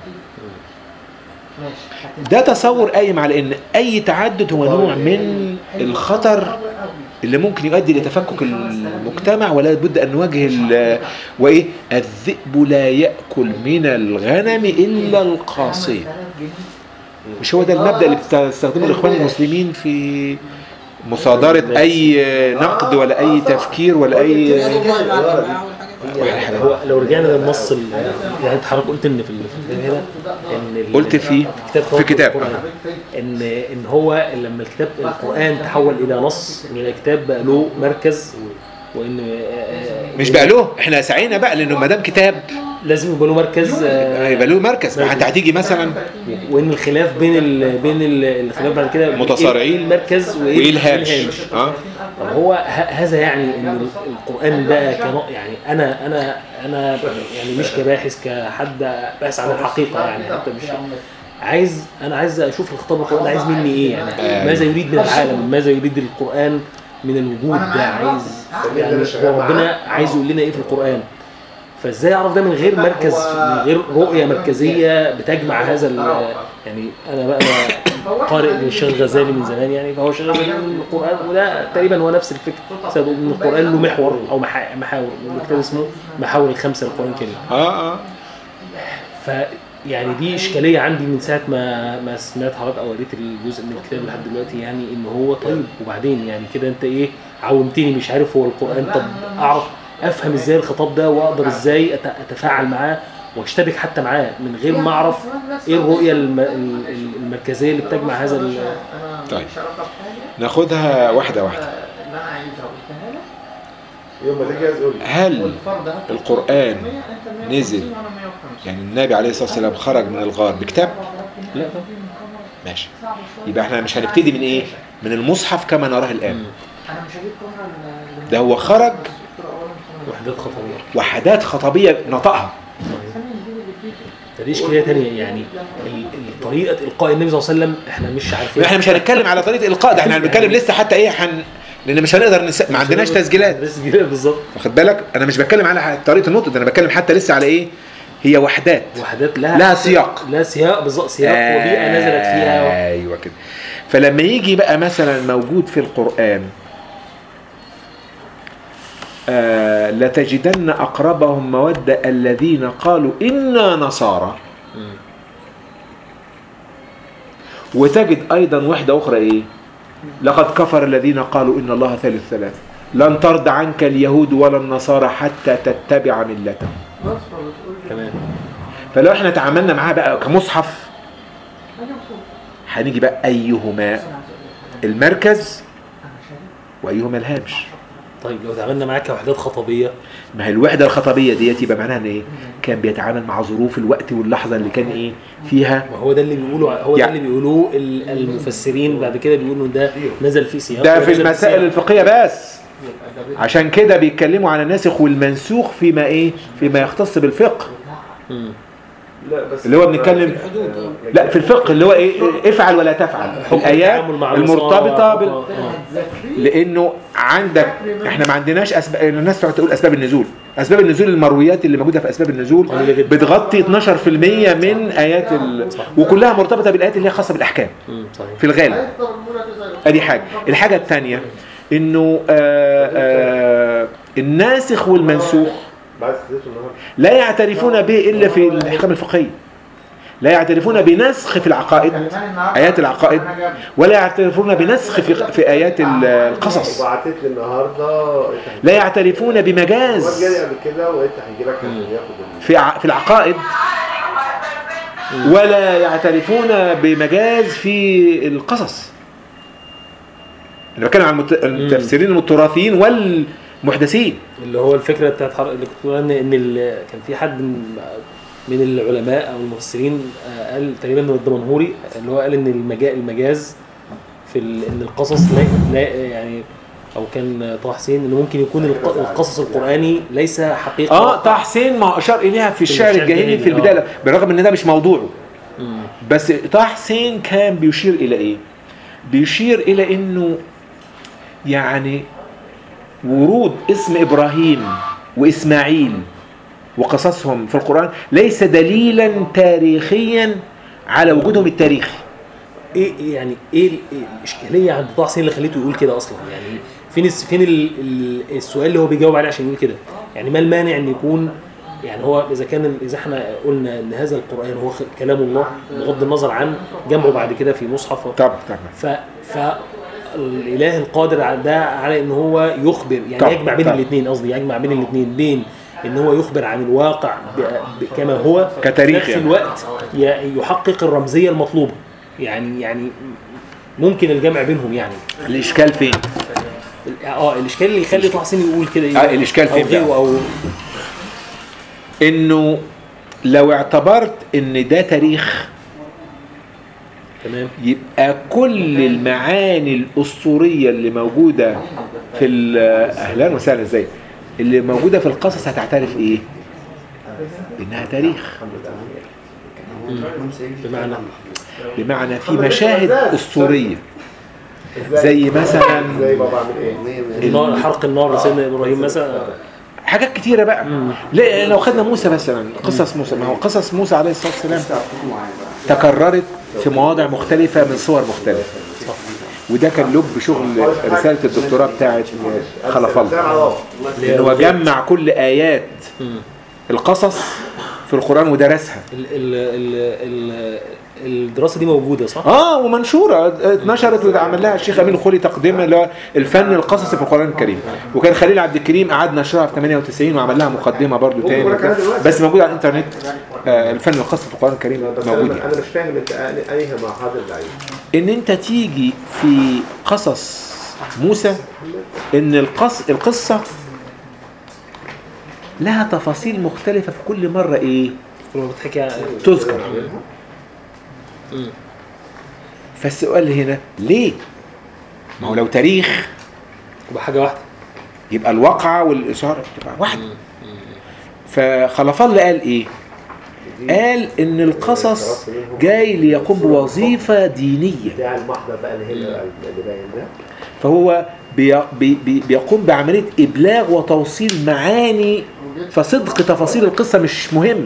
ماشي ده تصور قايم على ان اي تعدد هو نوع من الخطر اللي ممكن يؤدي لتفكك المجتمع ولا بد ان نواجه ال- وايه الذئب لا ياكل من الغنم الا القاصيه مش هو ده المبدا اللي بتستخدمه الاخوان المسلمين في مصادره اي نقد ولا اي تفكير ولا اي يد الله مع الجماعه والحاجات دي هو لو رجعنا للنص ال- يعني انت حضرتك قلت ان في ال- في الكتاب هنا ان ال- قلت في كتاب في كتاب القرآن. ان ان هو لما الكتاب القران تحول الى نص من الكتاب بقى له مركز وان آه، مش بقى له احنا سعينا بقى لانه ما دام كتاب لازم يبقى له مركز آه، يبقى له مركز ما انت هتيجي مثلا وان الخلاف بين ال بين ال- الخلاف بعد كده متصارعين. إيه المركز وايه وايه الهامش اه طب هو ه- هذا يعني ان القران ده كنوع يعني انا انا انا يعني مش كباحث كحد باحث عن الحقيقه يعني حتى مش عايز انا عايز اشوف الخطاب القرآن عايز مني ايه يعني آه. ماذا يريد من العالم ماذا يريد القرآن من الوجود ده عايز يعني هو ربنا عايز يقول لنا ايه في القرآن فازاي اعرف ده من غير مركز من غير رؤيه مركزيه بتجمع هذا ال- يعني انا بقى أنا قارئ للشيخ الغزالي من زمان يعني فهو الشيخ الغزالي من القران وده تقريبا هو نفس الفكر سبب ان القران له محور او محا- محاور الكتاب اسمه محاور الخمسه للقران الكريم اه اه ف يعني دي اشكاليه عندي من ساعه ما ما سمعت حضرتك او قريت الجزء من الكتاب لحد دلوقتي يعني ان هو طيب وبعدين يعني كده انت ايه عومتني مش عارف هو القران طب اعرف افهم ازاي الخطاب ده واقدر ازاي أت- اتفاعل معاه واشتبك حتى معاه من غير ما اعرف ايه الرؤيه الم- ال- ال- المركزيه اللي بتجمع هذا ال- طيب ناخدها واحده واحده اللي انا عايزها قلتها لك يوم ما تجهز قول لي هل والفرد هات القرآن 100 انت 150 نزل وانا 150 يعني النبي عليه الصلاه والسلام خرج من الغار بكتاب لا ماشي يبقى احنا مش هنبتدي من ايه من المصحف كما نراه الان انا مش هجيب كاميرا ال- ده هو خرج وحدات خطويه وحدات خطبيه نطقها فدي اشكاليه تانية يعني ال- ال- طريقه القاء النبي صلى الله عليه وسلم احنا مش عارفين احنا مش هنتكلم على طريقه القاء ده احنا بنتكلم لسه حتى ايه حن... لان مش هنقدر نس... ما عندناش تسجيلات تسجيلات بالظبط واخد بالك انا مش بتكلم على طريقه النطق ده انا بتكلم حتى لسه على ايه هي وحدات وحدات لها لها سياق. لها سياق بالظبط سياق وبيئه نزلت فيها ايوه كده فلما يجي بقى مثلا موجود في القران آه لتجدن اقربهم موده الذين قالوا انا نصارى مم. وتجد ايضا وحده اخرى ايه لقد كفر الذين قالوا ان الله ثالث ثلاثه لن ترضى عنك اليهود ولا النصارى حتى تتبع ملتهم تمام فلو احنا تعاملنا معاه بقى كمصحف هنيجي بقى ايهما المركز وايهما الهامش طيب لو تعاملنا معاك كوحدات خطبيه ما هي الوحده الخطبيه ديت يبقى معناها ان ايه كان بيتعامل مع ظروف الوقت واللحظه اللي كان ايه فيها وهو ده اللي بيقولوا هو ده يعني- اللي بيقولوه ال- المفسرين بعد كده بيقولوا إن ده نزل في سياق ده في ونزل المسائل سياق. الفقهيه بس عشان كده بيتكلموا على الناسخ والمنسوخ فيما ايه فيما يختص بالفقه مم. لا بس اللي هو بنتكلم لا في الفقه اللي هو ايه افعل ولا تفعل حكم الايات التعامل مع المرتبطه النصارى، بال... آه. لانه عندك احنا ما عندناش اسباب الناس تقعد تقول اسباب النزول اسباب النزول المرويات اللي موجوده في اسباب النزول قليلة جدا. بتغطي 12% من ايات ال... وكلها مرتبطه بالايات اللي هي خاصه بالاحكام مم. صحيح في الغالب ادي حاجه الحاجه الثانيه انه آآ آآ الناسخ والمنسوخ بعد سيدته النهارده لا يعترفون به الا في الاحكام الفقهيه لا يعترفون بنسخ في العقائد ايات العقائد ولا يعترفون بنسخ في في ايات ال- القصص وبعتت لي النهارده انت لا يعترفون الواد جالي بمجاز قبل كده وانت هيجي لك عشان ياخد ال- في ع- في العقائد ولا يعترفون بمجاز في القصص انا بتكلم عن المت- المتفسرين التراثيين والمحدثين اللي هو الفكره بتاعت حر... اللي كنت بقول ان ان ال... كان في حد من من العلماء او المفسرين آه، قال تقريبا انه الدمنهوري اللي هو قال ان المجاز المجاز في ال... ان القصص لا... لا يعني او كان طه حسين انه ممكن يكون الق... القصص القراني ليس حقيقه اه طه حسين ما اشار اليها في الشعر الشعر الجاهلي الجاهلي، في البدايه آه. بالرغم ان ده مش موضوعه مم. بس طه حسين كان بيشير الى ايه بيشير الى انه يعني ورود اسم ابراهيم واسماعيل وقصصهم في القران ليس دليلا تاريخيا على وجودهم التاريخي ايه إيه يعني ايه ال- إيه الاشكاليه عند طه حسين اللي خليته يقول كده اصلا يعني فين الس- فين ال... ال... السؤال اللي هو بيجاوب عليه عشان يقول كده يعني ما المانع ان يكون يعني هو اذا كان اذا احنا قلنا ان هذا القران هو خ- كلام الله بغض النظر عن جمعه بعد كده في مصحف طبعا طبعا ف ف الاله القادر على ده على ان هو يخبر يعني طبعا، يجمع بين طبعا. الاثنين قصدي يجمع بين الاثنين بين ان هو يخبر عن الواقع ب... ب... كما هو كتاريخ في نفس يعني. الوقت ي... يحقق الرمزيه المطلوبه يعني يعني ممكن الجمع بينهم يعني الاشكال فين اه الاشكال اللي يخلي طه حسين يقول كده ايه آه، الإشكال او فين بقى؟ غيره او انه لو اعتبرت ان ده تاريخ تمام يبقى كل المعاني الاسطوريه اللي موجوده في ال- اهلا وسهلا ازاي اللي موجوده في القصص هتعترف ايه انها تاريخ بمعنى بمعنى في مشاهد اسطوريه زي مثلا زي بابا عامل ايه؟ النار حرق النار لسيدنا ابراهيم مثلا حاجات كتيره بقى لا لو خدنا موسى مثلا قصص موسى ما هو قصص موسى عليه الصلاه والسلام تكررت في مواضع مختلفه من صور مختلفه وده كان لب شغل رساله الدكتوراه بتاعت خلف الله ان هو جمع كل ايات القصص في القران ودرسها ال ال ال ال الدراسه دي موجوده صح؟ اه ومنشوره اتنشرت وعمل لها الشيخ امين الخولي تقديمها اللي هو الفن القصصي في القران الكريم وكان خليل عبد الكريم قعد نشرها في 98 وعمل لها مقدمه برضو تاني بس موجود على الانترنت آه الفن القصصي في القران الكريم بس موجود انا يعني انا مش فاهم انت انهي محاضر لعيب ان انت تيجي في قصص موسى ان القص القصه لها تفاصيل مختلفه في كل مره ايه لما بتحكي عن- تذكر فالسؤال هنا ليه ما هو لو تاريخ يبقى حاجه واحده يبقى الواقعة والإشارة تبقى واحدة فخلفان قال إيه قال إن القصص جاي ليقوم بوظيفة دينية بتاع المحضر بقى اللي هنا اللي باين ده فهو بي بي بي بيقوم بعملية إبلاغ وتوصيل معاني فصدق تفاصيل القصة مش مهم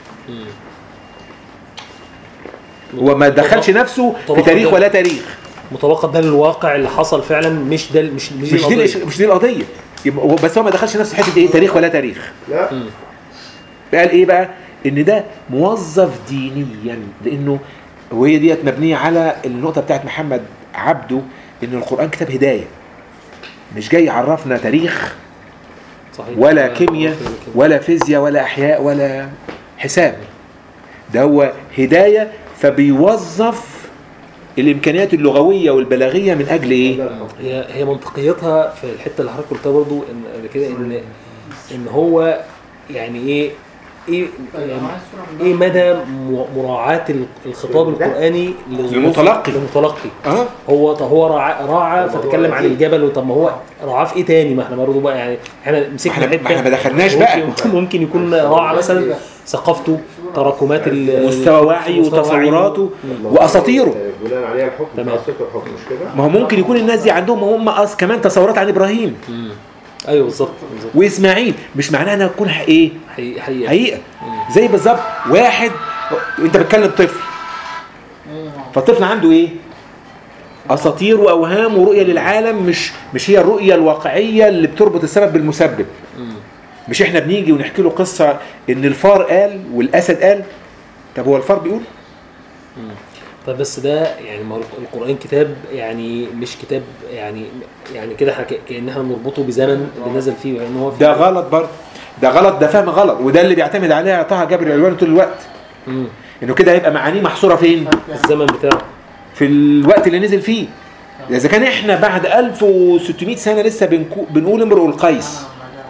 هو ما دخلش نفسه في طبعاً تاريخ ده- ولا تاريخ مطابقه ده للواقع اللي حصل فعلا مش ده مش مش, مش دي القضية. الإش- مش دي القضية يبقى هو- بس هو ما دخلش نفسه في حتة إيه تاريخ ولا تاريخ لا قال إيه بقى إن ده موظف دينيا لأنه وهي ديت مبنية على النقطة بتاعت محمد عبده إن القرآن كتاب هداية مش جاي يعرفنا تاريخ صحيح ولا آه، كيمياء كده. ولا فيزياء ولا احياء ولا حساب ده هو هدايه فبيوظف الامكانيات اللغويه والبلاغيه من اجل ايه هي هي منطقيتها في الحته اللي حضرتك قلتها برضو ان قبل كده ان ان هو يعني ايه ايه يعني ايه مدى م- مراعاه ال- الخطاب القراني لظروف- للمتلقي. للمتلقي اه هو طب هو راعى راعى فتكلم عن الجبل وطب ما هو راعاه في ايه تاني ما احنا برضه بقى يعني احنا مسكنا ما احنا- حته ما احنا ما دخلناش بقى. ممكن, ممكن يكون راعى مثلا ثقافته تراكمات ال- مستوى وعي مستوى وتصوراته واساطيره بناء عليها الحكم تمام. تمام الحكم مش كده ما هو ممكن يكون الناس دي عندهم هم أص كمان تصورات عن ابراهيم مم. ايوه بالظبط بالظبط واسماعيل مش معناها انها تكون ح- ايه حقيقة حقيقة حقيقه زي بالظبط واحد انت بتكلم طفل فالطفل عنده ايه اساطير واوهام ورؤيه للعالم مش مش هي الرؤيه الواقعيه اللي بتربط السبب بالمسبب مم. مش احنا بنيجي ونحكي له قصه ان الفار قال والاسد قال طب هو الفار بيقول طب بس ده يعني ما هو القرآن كتاب يعني مش كتاب يعني يعني كده احنا ك- كأن احنا نربطه بزمن اللي نزل فيه لأن هو في ده غلط برضه ده غلط ده فهم غلط وده اللي بيعتمد عليها طه جابر العلواني طول الوقت مم. انه كده هيبقى معانيه محصوره فين الزمن بتاعه في الوقت اللي نزل فيه اذا كان احنا بعد 1600 سنه لسه بنكو بنقول امرؤ القيس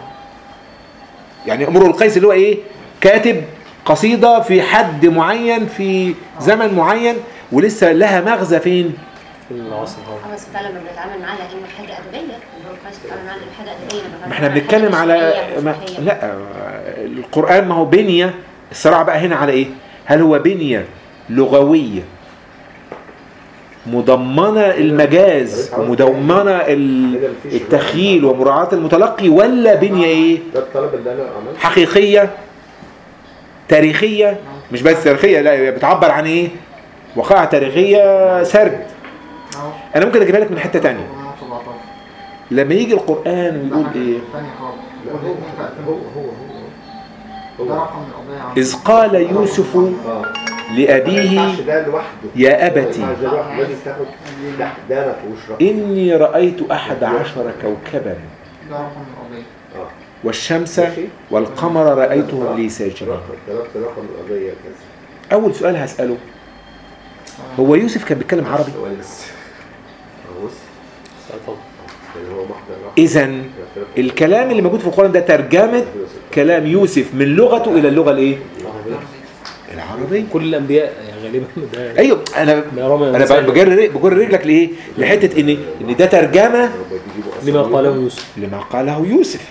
يعني امرؤ القيس اللي هو ايه كاتب قصيده في حد معين في زمن معين ولسه لها مغزى فين في العصر ده اه بس ده لما بنتعامل معاه لانه حاجه ادبيه اللي هو القيس بيتعامل معاه لانه حاجه ادبيه لما ما احنا بنتكلم على ما لا القرآن ما هو بنية الصراع بقى هنا على ايه هل هو بنية لغوية مضمنة المجاز ومضمنة ال- التخيل ومراعاة المتلقي ولا بنية ايه ده الطلب اللي انا عملته حقيقية تاريخية مش بس تاريخية لا هي بتعبر عن ايه وقائع تاريخية سرد انا ممكن اجيبها لك من حتة تانية لما يجي القرآن ويقول ايه لا هو هو هو هو ده هو رقم القضية إذ قال يوسف اه ما لأبيه ينفعش ده لوحده يا أبتي ما ينفعش ده لوحده لازم تاخد لا ده ما فيهوش رقم إني رأيت أحد عشر كوكبا ده رقم القضية اه والشمس ماشي. والقمر رأيتهم لي ساجدين رقم طلبت رقم القضيه كذا أول سؤال هسأله هو يوسف كان بيتكلم عربي سؤال بس أهو بص طب يعني هو محضر رقم إذا الكلام اللي موجود في القرآن ده ترجمة كلام يوسف من لغته إلى اللغة الإيه؟ العربية كل الأنبياء يعني غالبا ده أيوه أنا بيرمي أنا الإنسان بجر بجر رجلك لإيه؟ لحتة إن إن ده ترجمة لما قاله يوسف لما قاله يوسف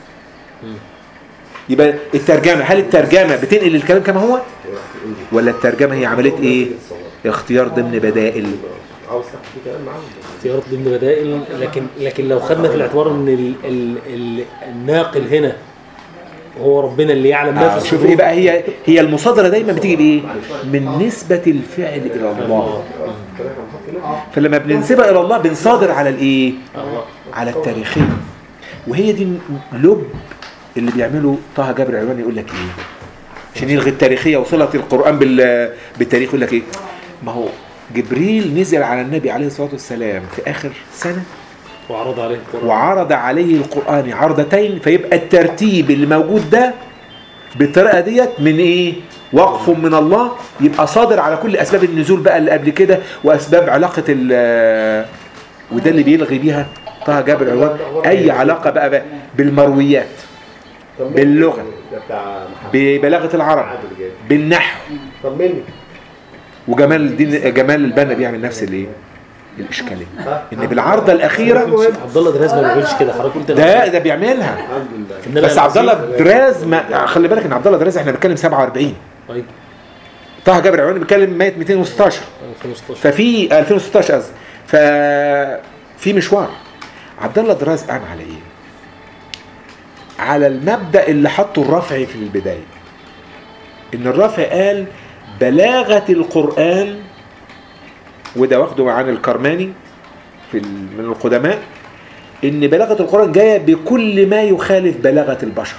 يبقى الترجمة هل الترجمة بتنقل الكلام كما هو ولا الترجمة هي عملية ايه اختيار ضمن بدائل عاوز تحكي كلام معاهم اختيارات ضمن بدائل لكن لكن لو خدنا في الاعتبار ان ال ال ال الناقل هنا هو ربنا اللي يعلم ما آه في شوف الصدور ايه بقى هي هي المصادرة دايما بتيجي بايه من نسبة الفعل الى الله فلما بننسبها الى الله بنصادر على الايه على التاريخية وهي دي لب اللي بيعمله طه جابر علواني يقول لك ايه عشان يلغي التاريخية وصلة القرآن بال بالتاريخ يقول لك ايه ما هو جبريل نزل على النبي عليه الصلاة والسلام في آخر سنة وعرض عليه القرآن وعرض عليه القرآن عرضتين فيبقى الترتيب اللي موجود ده بالطريقة ديت من ايه وقف من الله يبقى صادر على كل اسباب النزول بقى اللي قبل كده واسباب علاقة ال وده اللي بيلغي بيها طه جابر علوان اي علاقة بقى, بقى بالمرويات باللغة. ده بتاع محمد ببلاغة العرب عادل جاي بالنحو طمني وجمال الدين جمال البنا بيعمل نفس الايه الاشكاليه ان بالعرضه الاخيره عبد الله دراز ما بيعملش كده حضرتك قلت ده ده بيعملها الحمد لله في النبي بس عبد الله العظيم. دراز ما خلي بالك ان عبد الله دراز احنا بنتكلم 47 طيب طه جابر عيوني بيتكلم ميت 216 2016 ففي 2016 قصدي ففي مشوار عبد الله دراز قام على ايه؟ على المبدا اللي حطه الرافعي في البدايه ان الرافعي قال بلاغه القران وده واخده عن الكرماني في ال- من القدماء ان بلاغه القران جايه بكل ما يخالف بلاغه البشر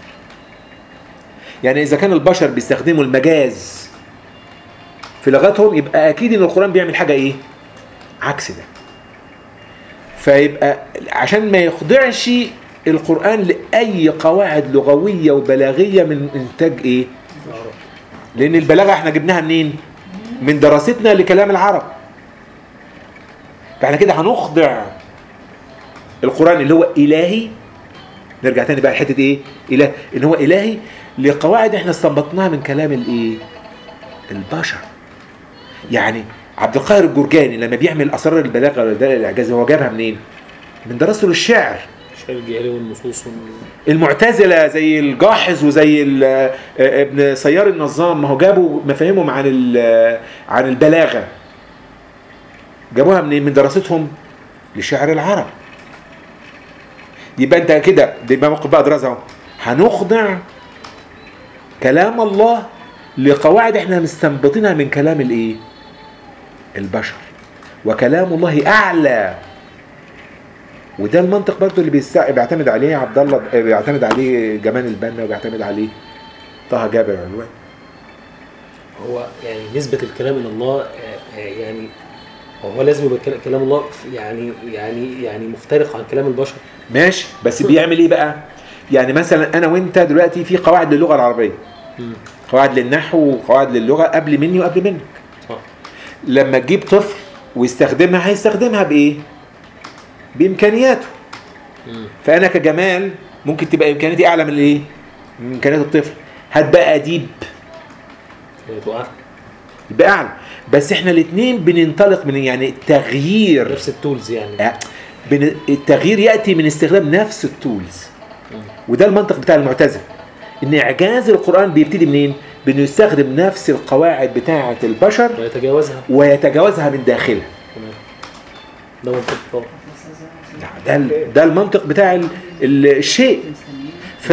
يعني اذا كان البشر بيستخدموا المجاز في لغتهم يبقى اكيد ان القران بيعمل حاجه ايه عكس ده فيبقى عشان ما يخضعش القران لاي قواعد لغويه وبلاغيه من انتاج ايه لان البلاغه احنا جبناها منين من دراستنا لكلام العرب فاحنا كده هنخضع القران اللي هو الهي نرجع تاني بقى لحته ايه اله ان هو الهي لقواعد احنا استنبطناها من كلام الايه البشر يعني عبد القاهر الجرجاني لما بيعمل اسرار البلاغه والدلاله الاعجاز هو جابها منين من دراسته للشعر الشعر الجاهلي والنصوص وال... المعتزله زي الجاحظ وزي ال- آه، ابن سيار النظام ما هو جابوا مفاهيمهم عن ال- عن البلاغه جابوها منين من دراستهم لشعر العرب يبقى انت كده ده يبقى موقف بقى دراسه اهو هنخضع كلام الله لقواعد احنا مستنبطينها من كلام الايه البشر وكلام الله اعلى وده المنطق برضه اللي بيستع... بيعتمد عليه عبد الله بيعتمد عليه جمال البنا وبيعتمد عليه طه جابر علوان هو يعني نسبة الكلام إلى الله آه، آه، يعني هو لازم يبقى كلا- كلام الله ف- يعني يعني يعني مفترق عن كلام البشر ماشي بس بيعمل ايه بقى يعني مثلا انا وانت دلوقتي في قواعد للغه العربيه قواعد للنحو وقواعد للغه قبل مني وقبل منك صح لما تجيب طفل ويستخدمها هيستخدمها بايه بامكانياته مم. فانا كجمال ممكن تبقى امكانياتي اعلى من الايه من امكانيات الطفل هات بقى اديب هي تقع يبقى اعلى بس احنا الاثنين بننطلق من يعني التغيير نفس التولز يعني آه، بن- التغيير ياتي من استخدام نفس التولز وده المنطق بتاع المعتزله ان اعجاز القران بيبتدي منين بانه يستخدم نفس القواعد بتاعه البشر ويتجاوزها ويتجاوزها من داخلها تمام ده منطق طبعا ده ال- ده المنطق بتاع ال- ال- الشيء ف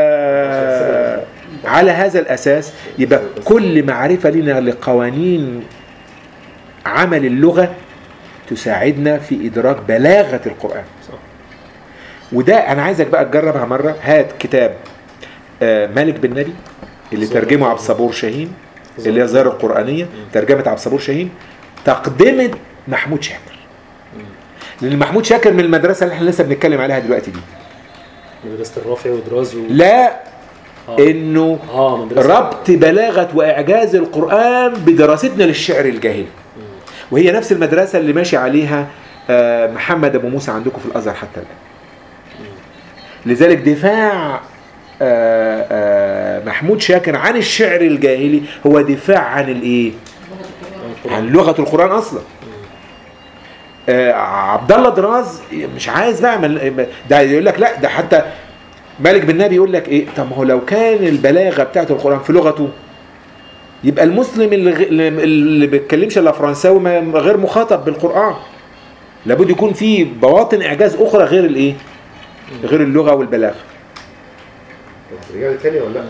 على هذا الاساس يبقى كل معرفه لنا لقوانين عمل اللغه تساعدنا في ادراك بلاغه القران صح وده انا عايزك بقى تجربها مره هات كتاب آه، مالك بن نبي اللي زهر ترجمه عبد القرآن. الصبور شاهين اللي هي الظاهره القرانيه ترجمه عبد الصبور شاهين تقدمه محمود شاكر لان محمود شاكر من المدرسه اللي احنا لسه بنتكلم عليها دلوقتي دي مدرسة الرافع ودراز و... لا آه. انه اه مدرسة ربط بلاغه واعجاز القران بدراستنا للشعر الجاهلي وهي نفس المدرسه اللي ماشي عليها آه، محمد ابو موسى عندكم في الازهر حتى الان لذلك دفاع آه، آه، محمود شاكر عن الشعر الجاهلي هو دفاع عن الايه عن لغه القران اصلا آه، عبد الله دراز مش عايز بقى مل- ده يقول لك لا ده حتى مالك بن نبي يقول لك ايه طب ما هو لو كان البلاغه بتاعت القران في لغته يبقى المسلم اللي غ- اللي ما بيتكلمش الا فرنساوي ما- غير مخاطب بالقران لابد يكون في بواطن اعجاز اخرى غير الايه غير اللغه والبلاغه رجعت تاني ولا لا؟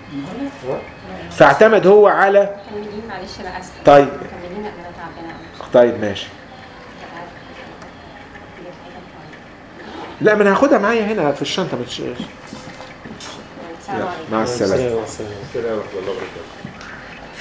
فاعتمد هو على مكملين معلش انا اسفه طيب. مكملين انا تعبانه أوي. طيب ماشي لا ما انا هاخدها معايا هنا في الشنطه مش السلام عليكم مع السلامه مع السلامة السلام ورحمه الله وبركاته ف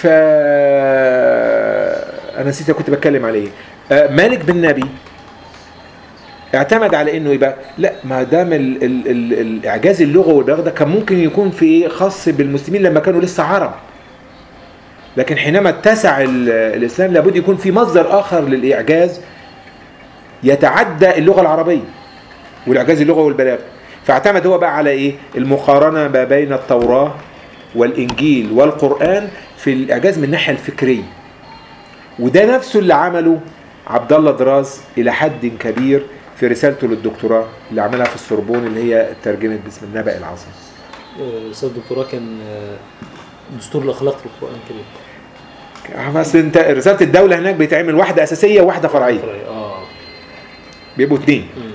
انا نسيت كنت بتكلم على ايه آه، مالك بن نبي اعتمد على انه يبقى لا ما دام ال... ال... ال... الاعجاز اللغوي والبلاغه ده كان ممكن يكون في ايه خاص بالمسلمين لما كانوا لسه عرب لكن حينما اتسع ال... الاسلام لابد يكون في مصدر اخر للاعجاز يتعدى اللغه العربيه والاعجاز اللغوي والبلاغه فاعتمد هو بقى على ايه المقارنه ما بين التوراه والانجيل والقران في الاعجاز من الناحيه الفكريه وده نفسه اللي عمله عبد الله دراز الى حد كبير في رسالته للدكتوراه اللي عملها في السوربون اللي هي ترجمت باسم النبأ العظيم آه، رسالة الدكتوراه كان آه، دستور الاخلاق في القران الكريم بس انت رساله الدوله هناك بيتعمل واحده اساسيه وواحده فرعيه اه بيبقوا اتنين مم.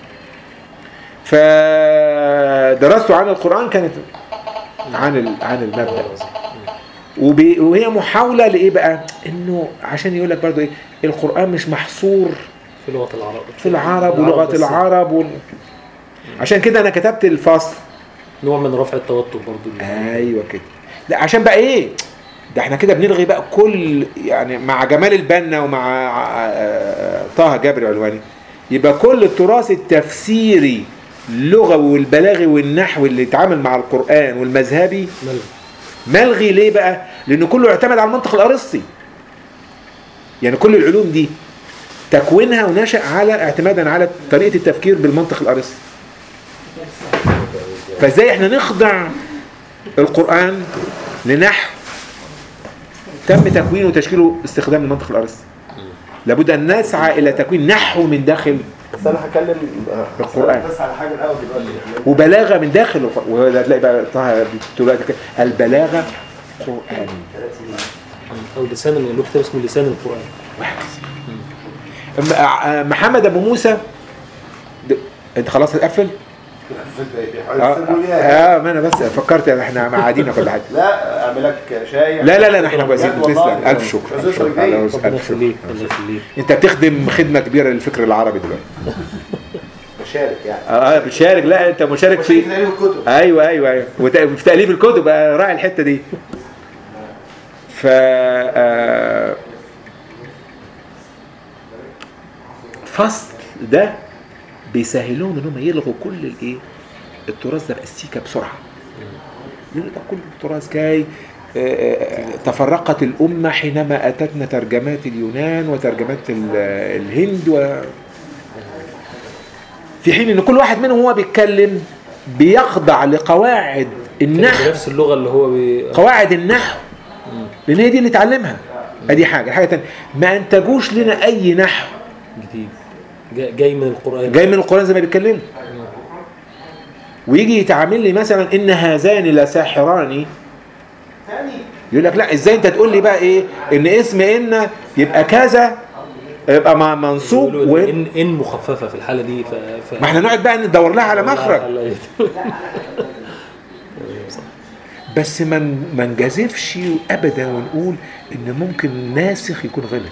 فدراسته عن القرآن كانت عن ال- عن المبدأ وبي- وهي محاولة لإيه بقى؟ إنه عشان يقول لك برضو إيه؟ القرآن مش محصور في لغه العرب في العرب ولغة بس العرب وال... عشان كده أنا كتبت الفصل نوع من رفع التوتر برضو أيوه كده لا عشان بقى إيه؟ ده احنا كده بنلغي بقى كل يعني مع جمال البنا ومع آه، طه جابر علواني يبقى كل التراث التفسيري اللغوي والبلاغي والنحوي اللي اتعامل مع القرآن والمذهبي ملغي ملغي ليه بقى؟ لأنه كله يعتمد على المنطق الأرسطي. يعني كل العلوم دي تكوينها ونشأ على اعتمادا على طريقة التفكير بالمنطق الأرسطي. فازاي احنا نخضع القرآن لنحو تم تكوينه وتشكيله باستخدام المنطق الأرسطي. لابد أن نسعى إلى تكوين نحو من داخل بس انا هكلم القرآن. بس على حاجه الاول دلوقتي وبلاغة من داخل القرآن. وهذا هتلاقي بقى طه دلوقتي كده البلاغة قرآنية. او لسان له كتاب اسمه لسان القران م- آه، محمد ابو موسى د- انت خلاص هتقفل؟ اه, آه ما انا بس فكرت يعني احنا معادينا كل حاجه لا اعمل لك شاي لا لا لا احنا كويسين بجد والله. تسلم الف شكر بس الف انت شكر على جاي. وز- ربنا الف شكر يخليك الله يخليك انت بتخدم خدمه كبيره للفكر العربي دلوقتي بشارك يعني اه بتشارك لا انت مشارك في في تاريخ الكتب ايوه ايوه ايوه وت- في تاليف الكتب آه، راعي الحته دي ف آه، فصل ده بيسهلهم ان هم يلغوا كل الايه التراث ده باستيكه بسرعه لان ده كل التراث جاي آه، آه، تفرقت الأمة حينما أتتنا ترجمات اليونان وترجمات ال- الهند و في حين ان كل واحد منهم وهو بيتكلم بيخضع لقواعد النحو بنفس اللغه اللي هو بي... قواعد النحو لان هي دي اللي اتعلمها ادي حاجه الحاجه الثانيه ما انتجوش لنا اي نحو جديد جا- جاي من القران جاي من القران زي ما بيتكلموا ويجي يتعامل لي مثلا ان هذان لساحران يقول لك لا ازاي انت تقول لي بقى ايه ان اسم ان يبقى كذا يبقى مع منصوب يقولوا و... ان ان مخففه في الحاله دي ف, ف... ما احنا نقعد بقى ندور لها على مخرج بس ما ن- ما نجازفش ابدا ونقول ان ممكن ناسخ يكون غلط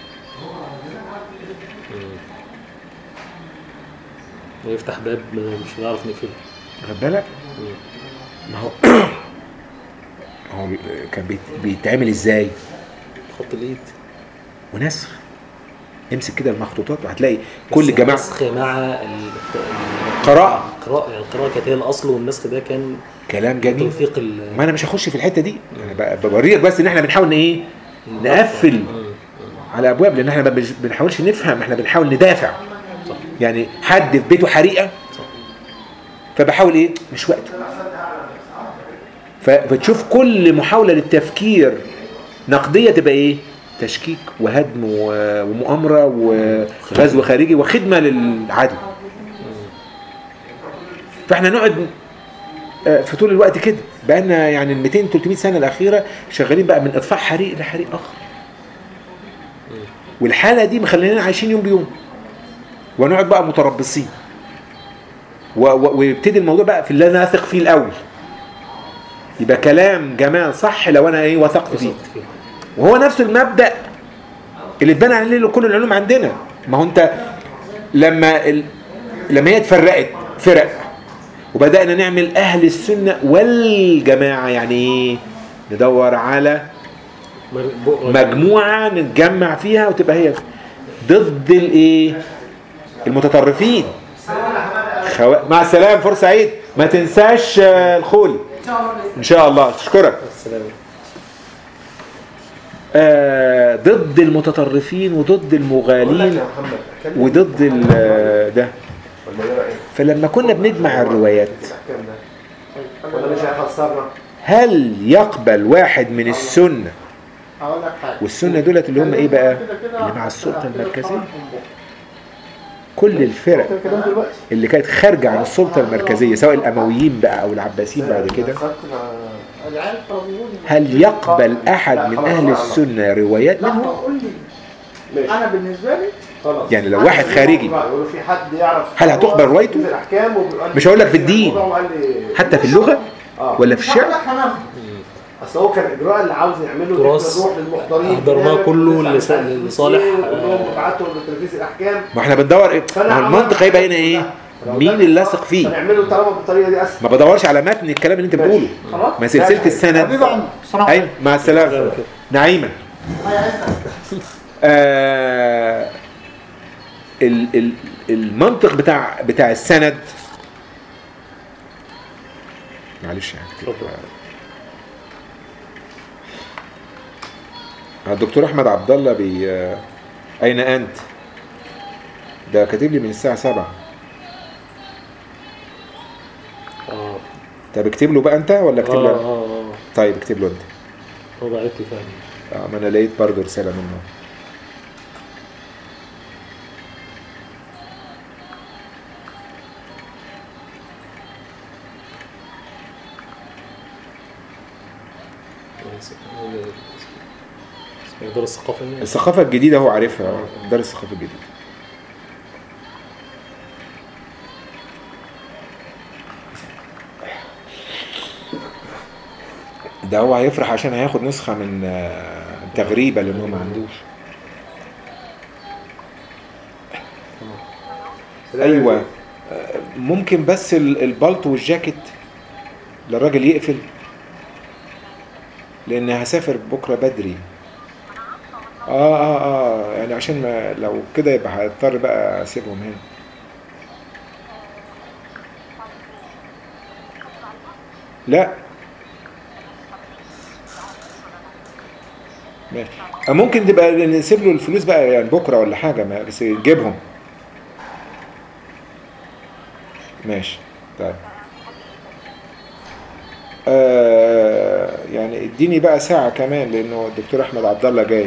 يفتح باب مش هنعرف نقفله واخد بالك ما هو هو كان بيت- بيتعمل ازاي خط الايد ونسخ امسك كده المخطوطات وهتلاقي كل بس الجماعه النسخ مع ال- ال- قراءة. القراءة يعني القراءة كانت هي الأصل والنسخ ده كان كلام جميل توثيق ال ما انا مش هخش في الحته دي انا ب- بوريك بس ان احنا بنحاول ن- ايه نقفل على ابواب لان احنا ما بنج- بنحاولش نفهم احنا بنحاول ندافع يعني حد في بيته حريقه فبحاول ايه مش وقته ف- فتشوف كل محاوله للتفكير نقديه تبقى ايه تشكيك وهدم و- ومؤامره وغزو خارجي وخدمه للعدو فاحنا نقعد آه، في طول الوقت كده بقالنا يعني ال 200 300 سنه الاخيره شغالين بقى من اطفاء حريق لحريق اخر والحاله دي مخلينا عايشين يوم بيوم ونقعد بقى متربصين و- و- ويبتدي الموضوع بقى في اللي انا اثق فيه الاول يبقى كلام جمال صح لو انا ايه وثقت فيه وثقت فيه. وهو نفس المبدا اللي اتبنى عليه كل العلوم عندنا ما هو انت لما ال... لما هي اتفرقت فرق وبدانا نعمل اهل السنه والجماعه يعني ايه ندور على مر- بؤرة مجموعه نتجمع فيها وتبقى هي ضد الايه المتطرفين خو... مع السلامه فرصه سعيد ما تنساش آه، الخول ان شاء الله اشكرك السلام آه، ضد المتطرفين وضد المغالين يا محمد أكمل وضد ال- ده ولا ايه رايك؟ فلما كنا بنجمع الروايات الاحكام ده ولا مش هيخسرنا؟ هل يقبل واحد من السنة هقول لك حاجه والسنه دولت اللي هم ايه بقى كده كده اللي مع السلطه هتقرأ المركزيه طبعاً من بكرة. كل الفرق كده دلوقتي اللي كانت خارجه عن السلطه المركزيه سواء الامويين بقى او العباسيين بعد كده خدت مع- العيال طلبوني. هل يقبل احد من اهل السنه روايات لا منهم قول لي ماشي انا بالنسبه لي خلاص يعني لو واحد خارجي يقولوا في حد يعرف هل هتقبل روايته؟ في الاحكام وبيقول لي- مش هقول لك في الدين. الموضوع وقال لي- حتى في اللغه اه ولا في مش هقول الشعر لك هناخد اصل هو كان الاجراء اللي عاوز يعمله تراث نروح للمحضرين أحضرناه كله نسأل لص- مش عارف لصالح، إيه، آه، ونقوم نبعته لتنفيذ الاحكام ما احنا بندور ايه ما هو المنطق هيبقى هنا ايه مين اللي لاصق فيه هنعمله طالما بالطريقه دي اسهل ما بدورش على متن الكلام اللي انت بتقوله خلاص ما سلسله السند حبيبي عمرو السلام ايوه مع السلامه نعيما آه ال ال المنطق بتاع بتاع السند معلش يعني اتفضل. الدكتور احمد عبد الله بي آه، اين انت ده كاتب لي من الساعه 7 اه طب اكتب له بقى انت ولا اكتب اه له اه أنا؟ اه طيب اكتب له انت هو بعت لي فعلا اه ما انا لقيت برضه رساله منه اسمه دار الثقافة يعني؟ الثقافه الجديده هو عارفها آه، دار الثقافه الجديده ده هو هيفرح عشان هياخد نسخه من آه، تغريبه لان هو ما عندوش ايوه آه، ممكن بس ال- البلطو والجاكيت للراجل يقفل لان هسافر بكره بدري اه اه اه يعني عشان ما لو كده يبقى هضطر بقى اسيبهم هنا لا ماشي آه، ممكن تبقى نسيب له الفلوس بقى يعني بكره ولا حاجه ما بس يجيبهم ماشي طيب آه يعني اديني بقى ساعة كمان لانه الدكتور احمد عبد الله جاي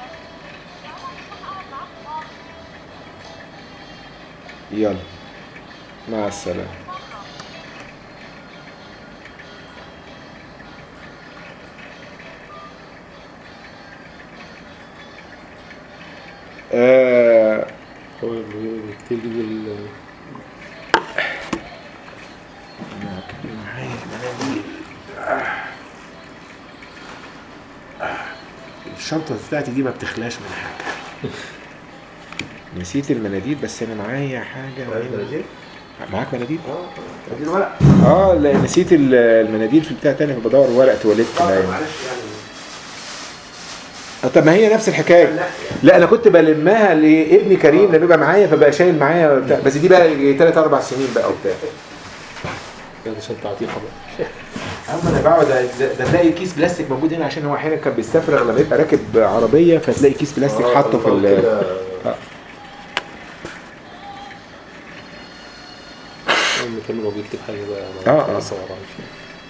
يلا مع السلامة آه هو بيكتب لي بال معايا مناديل الشنطة بتاعتي دي ما بتخلاش من حاجة نسيت المناديل بس انا معايا حاجة مهمة. معاك مناديل؟ اه ادي الورق اه لا نسيت ال- المناديل في بتاع تاني بدور ورقة تواليت اه باين. معلش يعني آه، طب ما هي نفس الحكاية لا انا كنت بلمها لابني كريم لما بيبقى معايا فبقى شايل معايا بتاع بس دي بقى 3 4 سنين بقى وبتاع يعني عشان تعطيه خبر اما انا بقعد ده, ده تلاقي كيس بلاستيك موجود هنا عشان هو احيانا كان بيستفرغ لما يبقى راكب عربيه فتلاقي كيس بلاستيك آه، حاطه في ال كده. لما كان هو بيكتب حاجة بقى آه، أنا آه. أصور عليه.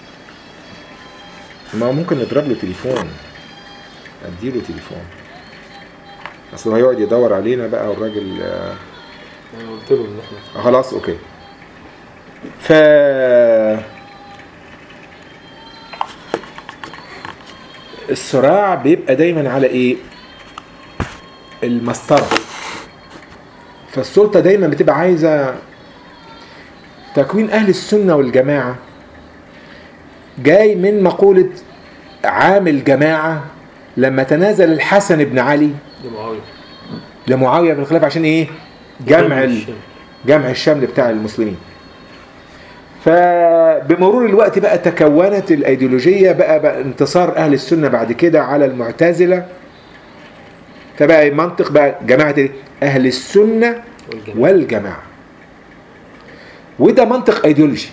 ما ممكن نضرب له تليفون اديله تليفون اصل هو هيقعد يدور علينا بقى والراجل آه، أنا قلت له إن إحنا خلاص اوكي ف الصراع بيبقى دايما على ايه المسطره فالسلطه دايما بتبقى عايزه تكوين اهل السنه والجماعه جاي من مقوله عامل جماعه لما تنازل الحسن بن علي لمعاوية لمعاويه بن الخلافه عشان ايه جمع ال... الشام. جمع الشمل بتاع المسلمين فبمرور الوقت بقى تكونت الايديولوجيه بقى, بقى انتصار اهل السنه بعد كده على المعتزله فبقى منطق بقى جماعه إيه؟ اهل السنه والجماعة. والجماعه وده منطق ايديولوجي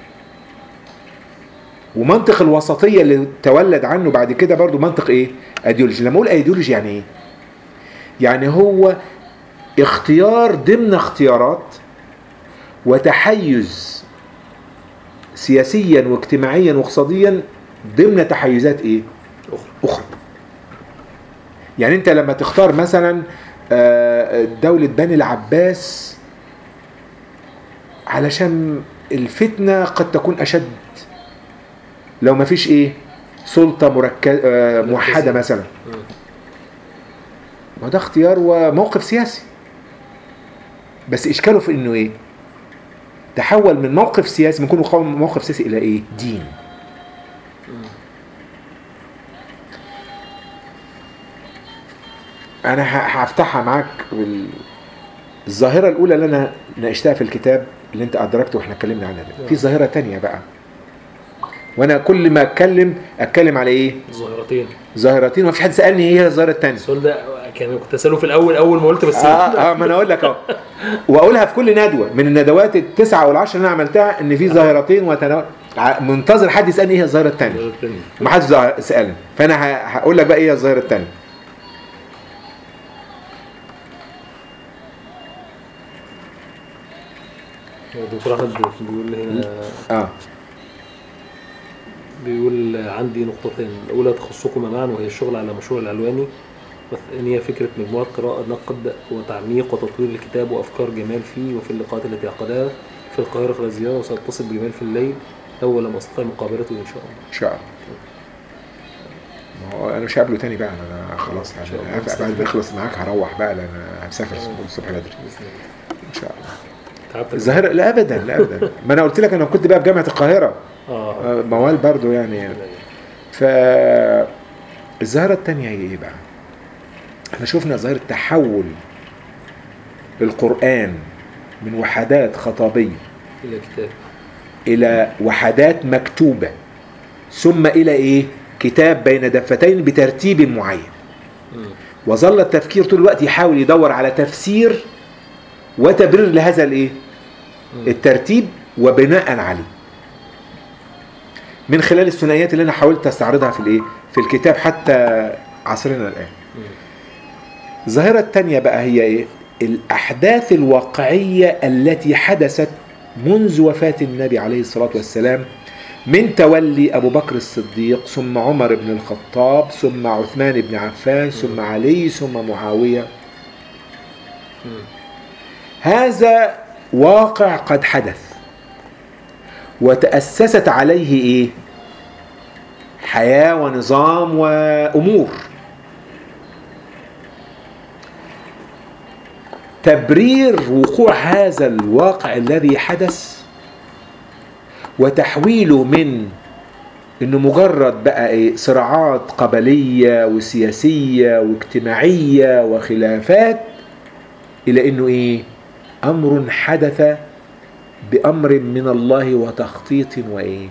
ومنطق الوسطيه اللي تولد عنه بعد كده برضو منطق ايه ايديولوجي لما اقول ايديولوجي يعني ايه يعني هو اختيار ضمن اختيارات وتحيز سياسيا واجتماعيا واقتصاديا ضمن تحيزات ايه أخرى اخرى يعني انت لما تختار مثلا آه، دولة بني العباس علشان الفتنة قد تكون أشد لو ما فيش ايه سلطة مركز آه، موحدة مثلا مم. ما ده اختيار وموقف سياسي بس اشكاله في انه ايه تحول من موقف سياسي من كونه قوم- موقف سياسي الى ايه دين انا ه- هفتحها معاك بال... الظاهرة الأولى اللي أنا ناقشتها في الكتاب اللي أنت أدركته وإحنا اتكلمنا عنها ده. في ظاهرة تانية بقى وأنا كل ما أتكلم أتكلم على إيه؟ ظاهرتين ظاهرتين ومفيش حد سألني إيه هي الظاهرة التانية السؤال ده كان كنت اساله في الاول اول ما قلت بس اه اه ما انا اقول لك اهو واقولها في كل ندوه من الندوات التسعه والعشره اللي انا عملتها ان في ظاهرتين وتنوع ع- منتظر حد يسالني ايه هي الظاهره الثانيه الظاهرتين. ما حدش ظا- سالني فانا ه- هقول لك بقى ايه هي الظاهره الثانيه الدكتور احمد بيقول هنا اه بيقول عندي نقطتين الأولى تخصكما معا وهي الشغل على مشروع العلواني والثانية فكرة مجموعة قراءة نقد وتعميق وتطوير الكتاب وأفكار جمال فيه وفي اللقاءات التي عقدها في القاهرة خلال الزيارة وسأتصل بجمال في الليل أول لما أستطيع مقابلته إن شاء الله ان شاء الله ما هو انا مش هقابله تاني بقى انا خلاص إن شاء الله. يعني بعد ما اخلص معاك هروح بقى لان انا هسافر الصبح بدري بإذن الله ان شاء الله تعبت الظاهره لا ابدا لا ابدا ما انا قلت لك انا كنت بقى في جامعه القاهره آه آه، موال برضو يعني ف الظاهرة التانية هي ايه بقى؟ احنا شفنا ظاهرة تحول القرآن من وحدات خطابية إلى كتاب إلى وحدات مكتوبة ثم إلى إيه؟ كتاب بين دفتين بترتيب معين مم. وظل التفكير طول الوقت يحاول يدور على تفسير وتبرير لهذا الإيه؟ مم. الترتيب وبناء عليه من خلال الثنائيات اللي انا حاولت استعرضها في الايه في الكتاب حتى عصرنا الان مم. الظاهرة الثانية بقى هي ايه الاحداث الواقعية التي حدثت منذ وفاة النبي عليه الصلاة والسلام من تولي ابو بكر الصديق ثم عمر بن الخطاب ثم عثمان بن عفان ثم علي ثم معاوية مم. هذا واقع قد حدث وتأسست عليه ايه حياة ونظام وأمور تبرير وقوع هذا الواقع الذي حدث وتحويله من انه مجرد بقى ايه صراعات قبلية وسياسية واجتماعية وخلافات الى انه ايه امر حدث بامر من الله وتخطيط وايه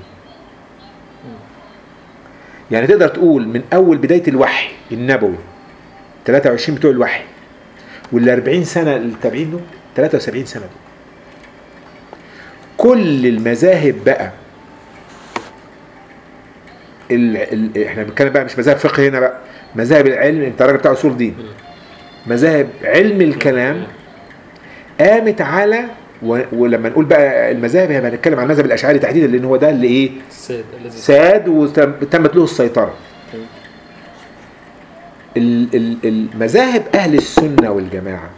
يعني تقدر تقول من اول بدايه الوحي النبوي 23 بتوع الوحي وال 40 سنه التابعين له 73 سنه دول كل المذاهب بقى ال... ال... احنا بنتكلم بقى مش مذاهب فقه هنا بقى مذاهب العلم انت راجل بتاع اصول دين مذاهب علم الكلام قامت على و... ولما نقول بقى المذاهب هيبقى هنتكلم عن المذهب الاشعري تحديدا لان هو ده اللي ايه السيد الذي ساد وتمت له السيطرة ال- ال- المذاهب أهل السنة والجماعة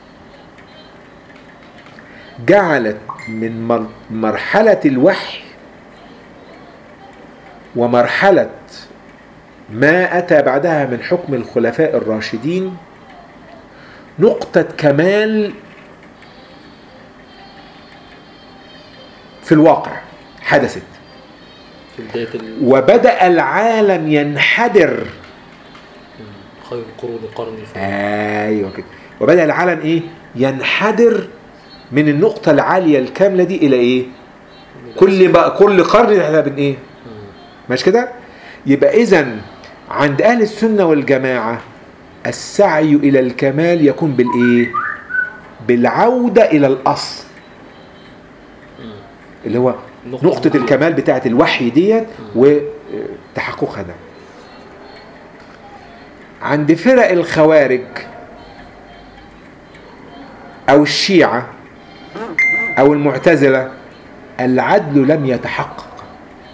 جعلت من مر- مرحلة الوحي ومرحلة ما أتى بعدها من حكم الخلفاء الراشدين نقطة كمال في الواقع حدثت في بداية ال- وبدأ العالم ينحدر خير القرون قرني في ايوه كده وبدأ العالم ايه ينحدر من النقطة العالية الكاملة دي إلى إيه؟ كل بقى كل قرن احنا بن إيه؟ مش كده؟ يبقى إذا عند أهل السنة والجماعة السعي إلى الكمال يكون بالإيه؟ بالعودة إلى الأصل اللي هو النقطة نقطة العالية. الكمال بتاعة الوحي ديت وتحققها ده عند فرق الخوارج أو الشيعة أو المعتزلة العدل لم يتحقق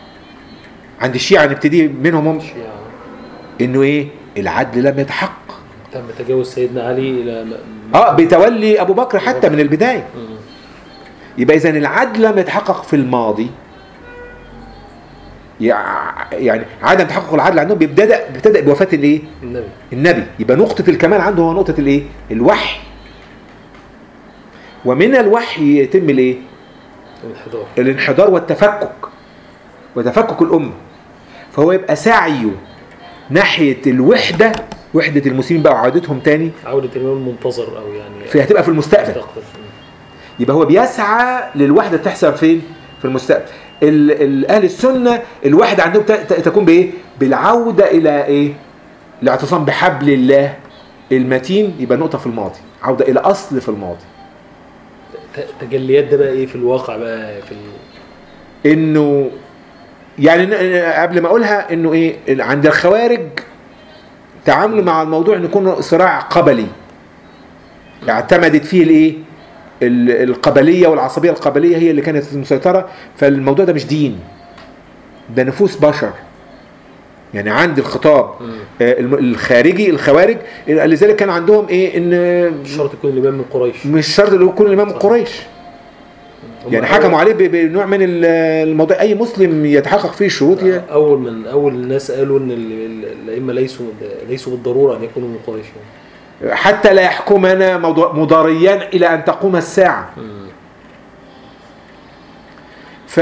عند الشيعة نبتدي منهم هم الشيعة. إنه إيه العدل لم يتحقق تم تجاوز سيدنا علي الى م- اه بتولي ابو بكر حتى من البدايه مم. يبقى اذا العدل لم يتحقق في الماضي يع- يعني عدم تحقق العدل عندهم بيبتدأ بيبتدأ بوفاة الايه؟ النبي النبي يبقى نقطة الكمال عنده هو نقطة الايه؟ الوحي ومن الوحي يتم الايه؟ الانحدار الانحدار والتفكك وتفكك الأمة فهو يبقى سعيه ناحية الوحدة وحدة المسلمين بقى وعودتهم تاني عودة الإمام المنتظر أو يعني في هتبقى في المستقبل مستقبل. يبقى هو بيسعى للوحدة تحصل فين؟ في المستقبل ال- ال- أهل السنة الوحدة عندهم ت- ت- تكون بإيه؟ بالعودة إلى إيه؟ الاعتصام بحبل الله المتين يبقى نقطة في الماضي عودة إلى أصل في الماضي ت- تجليات ده بقى إيه في الواقع بقى في ال... إنه يعني ن- قبل ما أقولها إنه إيه؟ ال- عند الخوارج تعاملوا مع الموضوع إنه يكون صراع قبلي اعتمدت فيه الإيه؟ ال- القبلية والعصبية القبلية هي اللي كانت المسيطرة فالموضوع ده مش دين ده نفوس بشر يعني عند الخطاب آه، الم- الخارجي الخوارج لذلك كان عندهم ايه ان مش شرط يكون الإمام من قريش مش شرط اللي يكون الامام قريش هم يعني أول- حكموا عليه ب- بنوع من ال- الموضوع اي مسلم يتحقق فيه الشروط ي- أول من أول الناس قالوا إن ال- ال- الأئمة ليسوا ليسوا بالضرورة أن يكونوا من قريش يعني. حتى لا يحكمنا موضوع- مضاريان الى ان تقوم الساعه مم. ف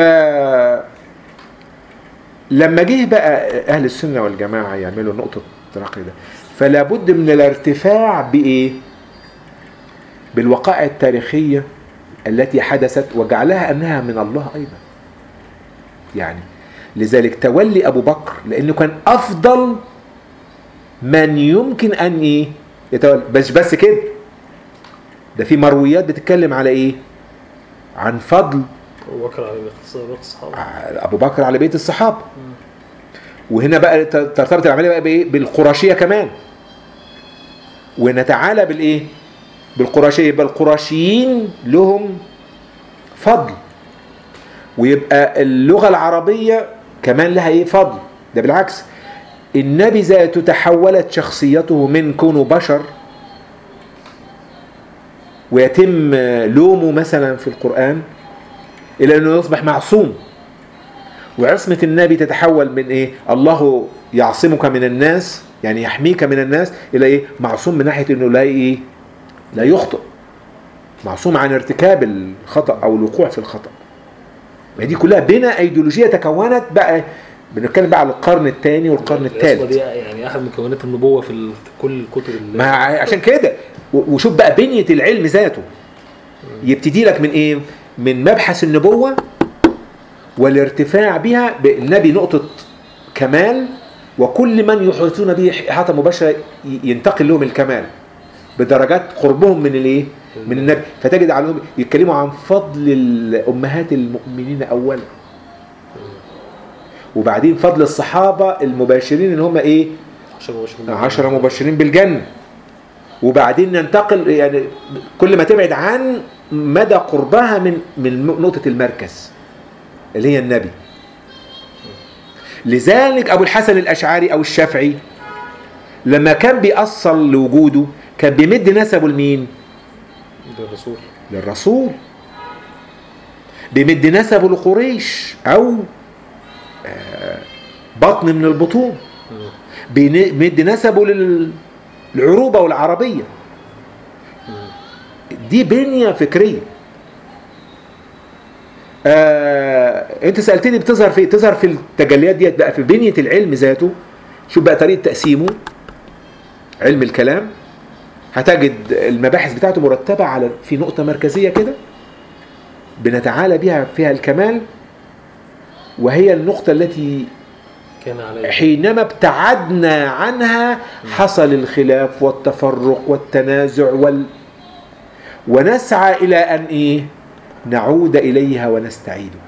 لما جه بقى اهل السنه والجماعه يعملوا نقطه التناقض ده فلا بد من الارتفاع بايه بالوقائع التاريخيه التي حدثت وجعلها انها من الله ايضا يعني لذلك تولي ابو بكر لانه كان افضل من يمكن ان ايه يتولى بس بس كده ده في مرويات بتتكلم على ايه عن فضل أبو بكر على باختصار باقي الصحابة ابو بكر على بيت الصحابه وهنا بقى ت- ترتبط العمليه بقى بايه بالقرشيه كمان ونتعالى بالايه بالقرشيه يبقى القرشيين لهم فضل ويبقى اللغه العربيه كمان لها ايه فضل ده بالعكس النبي ذاته تحولت شخصيته من كونه بشر ويتم لومه مثلا في القرآن إلى أنه يصبح معصوم وعصمة النبي تتحول من إيه الله يعصمك من الناس يعني يحميك من الناس إلى إيه معصوم من ناحية أنه لا إيه لا يخطئ معصوم عن ارتكاب الخطأ أو الوقوع في الخطأ ما دي كلها بناء أيديولوجية تكونت بقى بنتكلم بقى على القرن الثاني والقرن العصمة الثالث دي يعني أحد مكونات النبوة في, ال... في كل الكتب اللي ما عشان كده و- وشوف بقى بنية العلم ذاته يبتدي لك من ايه من مبحث النبوة والارتفاع بها بالنبي نقطة كمال وكل من يحيطون به إحاطة مباشرة ي- ينتقل لهم الكمال بدرجات قربهم من الايه من النبي فتجد عليهم يتكلموا عن فضل الامهات المؤمنين اولا وبعدين فضل الصحابه المباشرين ان هم ايه عشان مباشرين عشرة مبشرين بالجنة وبعدين ننتقل يعني كل ما تبعد عن مدى قربها من من نقطة المركز اللي هي النبي لذلك أبو الحسن الأشعري أو الشافعي لما كان بيأصل لوجوده كان بيمد نسبه لمين؟ ده الرسول للرسول بيمد نسبه لقريش أو آه، بطن من البطون بيمد نسبه لل- للعروبة والعربية دي بنية فكرية آه، انت سألتني بتظهر في تظهر في التجليات ديت بقى في بنية العلم ذاته شوف بقى طريقة تقسيمه علم الكلام هتجد المباحث بتاعته مرتبة على في نقطة مركزية كده بنتعالى بها فيها الكمال وهي النقطة التي كان عليه حينما ابتعدنا عنها حصل الخلاف والتفرق والتنازع وال ونسعى إلى أن إيه نعود إليها ونستعيدها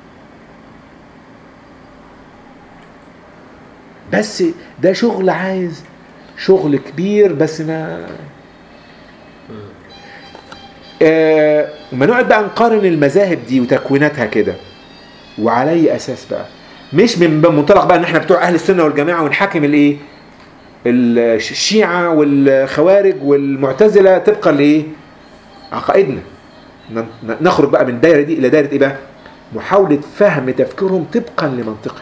بس ده شغل عايز شغل كبير بس ما آه ما نقعد بقى نقارن المذاهب دي وتكويناتها كده وعلى اي اساس بقى مش من منطلق بقى ان احنا بتوع اهل السنه والجماعه ونحاكم الايه الشيعة والخوارج والمعتزلة طبقا لإيه؟ عقائدنا ن- ن- نخرج بقى من الدايرة دي إلى دايرة إيه بقى؟ محاولة فهم تفكيرهم طبقا لمنطقهم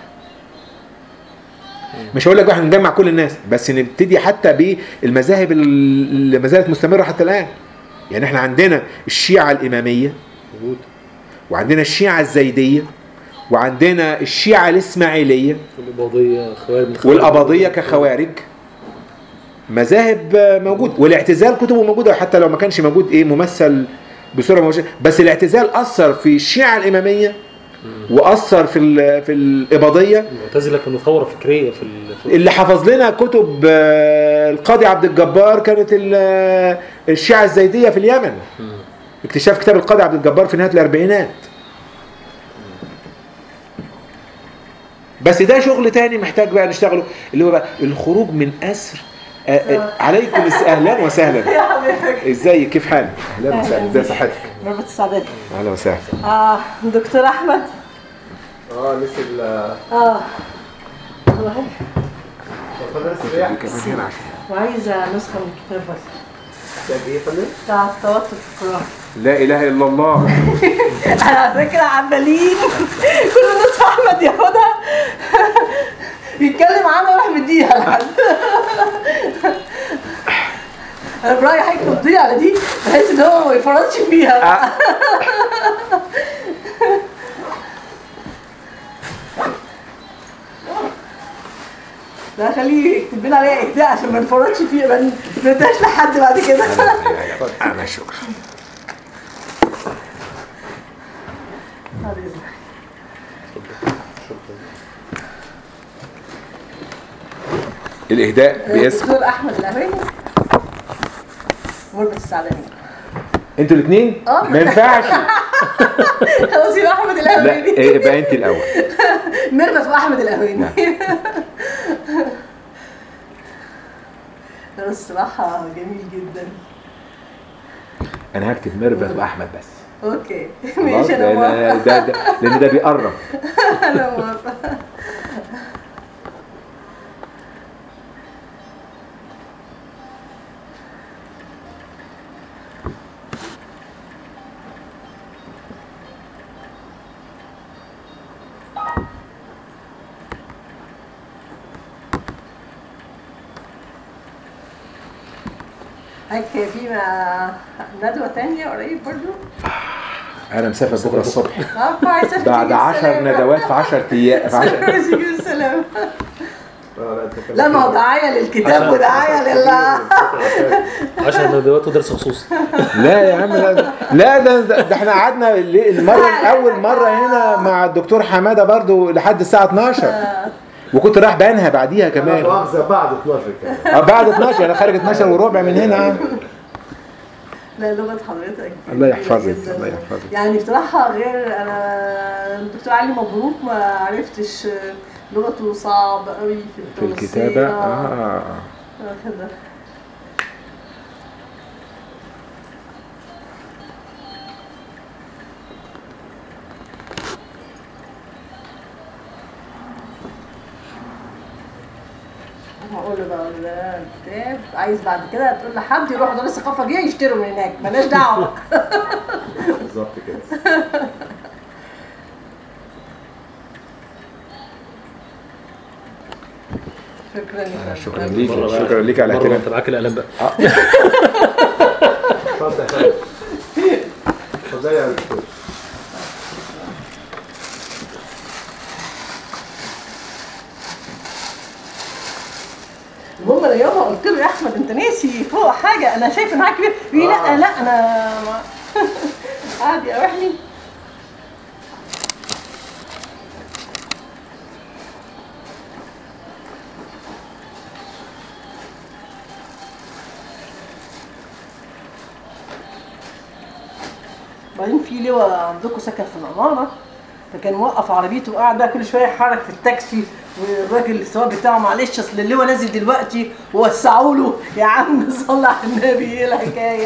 مش هقول لك بقى هنجمع كل الناس بس نبتدي حتى بالمذاهب اللي ما زالت مستمرة حتى الآن يعني احنا عندنا الشيعة الإمامية موجود وعندنا الشيعة الزيدية وعندنا الشيعة الإسماعيلية والإباضية خوارج من خوارج. والقبضية كخوارج مذاهب موجود والاعتزال كتبه موجودة حتى لو ما كانش موجود ايه ممثل بصورة مباشرة بس الاعتزال أثر في الشيعة الإمامية وأثر في ال- في الإباضية المعتزلة كانوا ثورة فكرية في ال... في اللي حفظ لنا كتب آه، القاضي عبد الجبار كانت ال- الشيعة الزيدية في اليمن مم. اكتشاف كتاب القاضي عبد الجبار في نهاية الأربعينات بس ده شغل تاني محتاج بقى نشتغله اللي هو بقى الخروج من أسر آه، آه، عليكم الس- أهلا وسهلا يا حبيبتك ازيك كيف حالك؟ أهلا وسهلا ازي صحتك؟ مربط السعادات أهلا وسهلا اه دكتور احمد اه لسه ال اه والله اتفضل يا سريع كمان هنا عشان وعايزه نسخه من الكتاب بس ده ايه يا فندم؟ بتاع التوتر في القران لا إله إلا الله انا على فكره عمالين كل نسخه احمد ياخدها يتكلم عنها ويروح مديها لحد انا برايي هيكتب دي على دي بحيث ان هو ما يفرطش فيها لا خليه يكتب لنا عليها اهداء عشان ما نفرطش فيها ما نديهاش لحد بعد كده أنا شكرا بعد إذنك. الإهداء باسم الدكتور احمد الاماني مربط السعداني انتوا الاثنين آه. ما ينفعش خلاص يبقى احمد لا الاماني إيه، يبقى انت الاول مربط واحمد الاماني نعم. ده الصراحه جميل جدا انا هكتب ميرفت واحمد بس اوكي خلاص ماشي انا لان موافقه ده, ده لان ده بيقرب انا موافقه هيك في ما- ندوة تانية قريب برضو؟ انا مسافر بكره الصبح اه كويس عشان بعد تيجي 10 السلامة. ندوات في 10 ايام في 10 عشان تيجي السلامة اه لا انت كده لا ما هو دعاية للكتاب ودعاية لله 10 ندوات ودرس خصوصي لا يا عم لا ده- لا ده, ده, ده احنا قعدنا اللي- المره اول مره هنا مع الدكتور حماده برضو لحد الساعه 12 وكنت رايح بنها بعديها كمان مؤاخذة بعد 12 كمان آه، بعد 12 انا خارج 12 وربع من هنا لا لغة حضرتك الله جميلة يحفظك، جداً. الله يحفظك. يعني بصراحة غير أنا الدكتور علي مبروك ما عرفتش لغته صعب قوي في في التوصيل الكتابه آه. اه آه، كده هقول له بقى ده الكتاب عايز بعد كده تقول لحد يروح دار الثقافه دي يشتروا من هناك مالناش دعوه بالظبط كده شكرا يا شكرا فندم. ليك مرة بقى- شكرا ليك على مرة اهتمامك انت معاك القلم بقى اتفضل يا فندم اتفضل يا دكتور المهم انا يومها قلت له يا احمد انت ناسي فوق حاجه انا شايف انها كبير يقول لي لا آه. لا انا ما- قعد يروح لي بعدين في لواء عندكم سكن في العمارة فكان موقف عربيته وقاعد بقى كل شويه يحرك في التاكسي والراجل السواق بتاعه معلش اصل اللواء نازل دلوقتي ووسعوا له يا عم صلى على النبي ايه الحكايه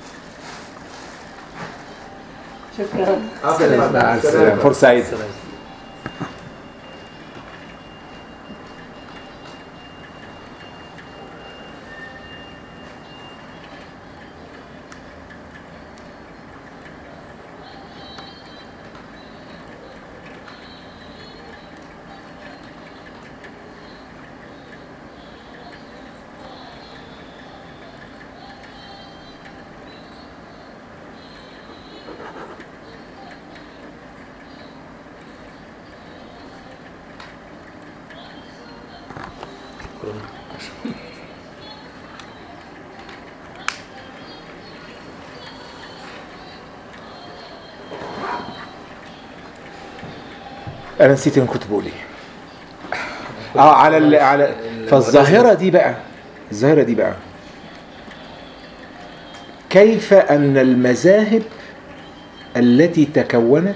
شكرا عفوا يا فندم. مع سلام. السلامه فرصه سعيده سلام شكرا انا نسيت ان كنت بقول ايه اه على ال... على فالظاهره دي بقى الظاهره دي بقى كيف ان المذاهب التي تكونت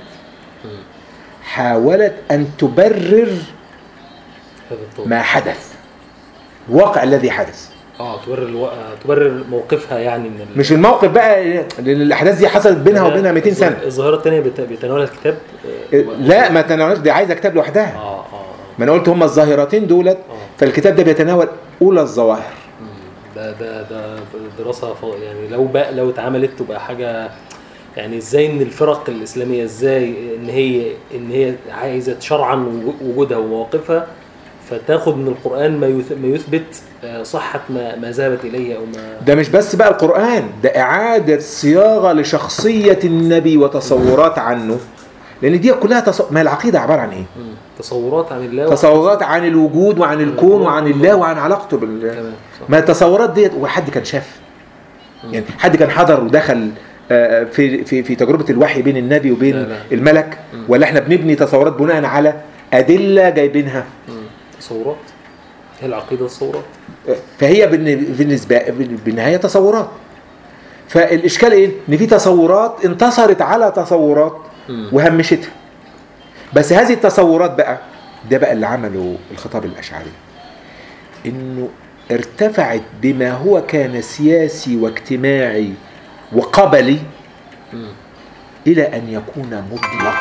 حاولت ان تبرر هذا الطول ما حدث الواقع الذي حدث اه تبرر الو... آه، تبرر موقفها يعني من ال... مش الموقف بقى لان الاحداث دي حصلت بينها وبينها 200 الظ- سنه الظاهره الثانيه بت... بيتناولها الكتاب آه، لا ما تناولش دي عايزه كتاب لوحدها اه اه اه ما انا قلت هما الظاهرتين دولت آه. فالكتاب ده بيتناول اولى الظواهر مم. ده ده ده دراسه ف... يعني لو بقى لو اتعملت تبقى حاجه يعني ازاي ان الفرق الاسلاميه ازاي ان هي ان هي عايزه تشرعن وجودها ومواقفها فتاخد من القران ما يث... ما يثبت آه، صحه ما ما ذهبت اليه او ما ده مش بس بقى القرآن ده إعادة صياغة لشخصية النبي وتصورات عنه لأن دي كلها تص... ما العقيدة عبارة عن إيه؟ مم. تصورات عن الله تصورات عن الوجود وعن الكون وعن الله وعن علاقته بال تمام صح. ما التصورات ديت وحد كان شاف يعني حد كان حضر ودخل آه، في في في تجربة الوحي بين النبي وبين لا، لا. الملك مم. ولا احنا بنبني تصورات بناء على أدلة جايبينها مم. تصورات هي العقيده تصورات فهي بالن- بالنسبه بالنهايه تصورات فالاشكال ايه ان في تصورات انتصرت على تصورات مم. وهمشتها بس هذه التصورات بقى ده بقى اللي عمله الخطاب الاشعري انه ارتفعت بما هو كان سياسي واجتماعي وقبلي مم. الى ان يكون مطلق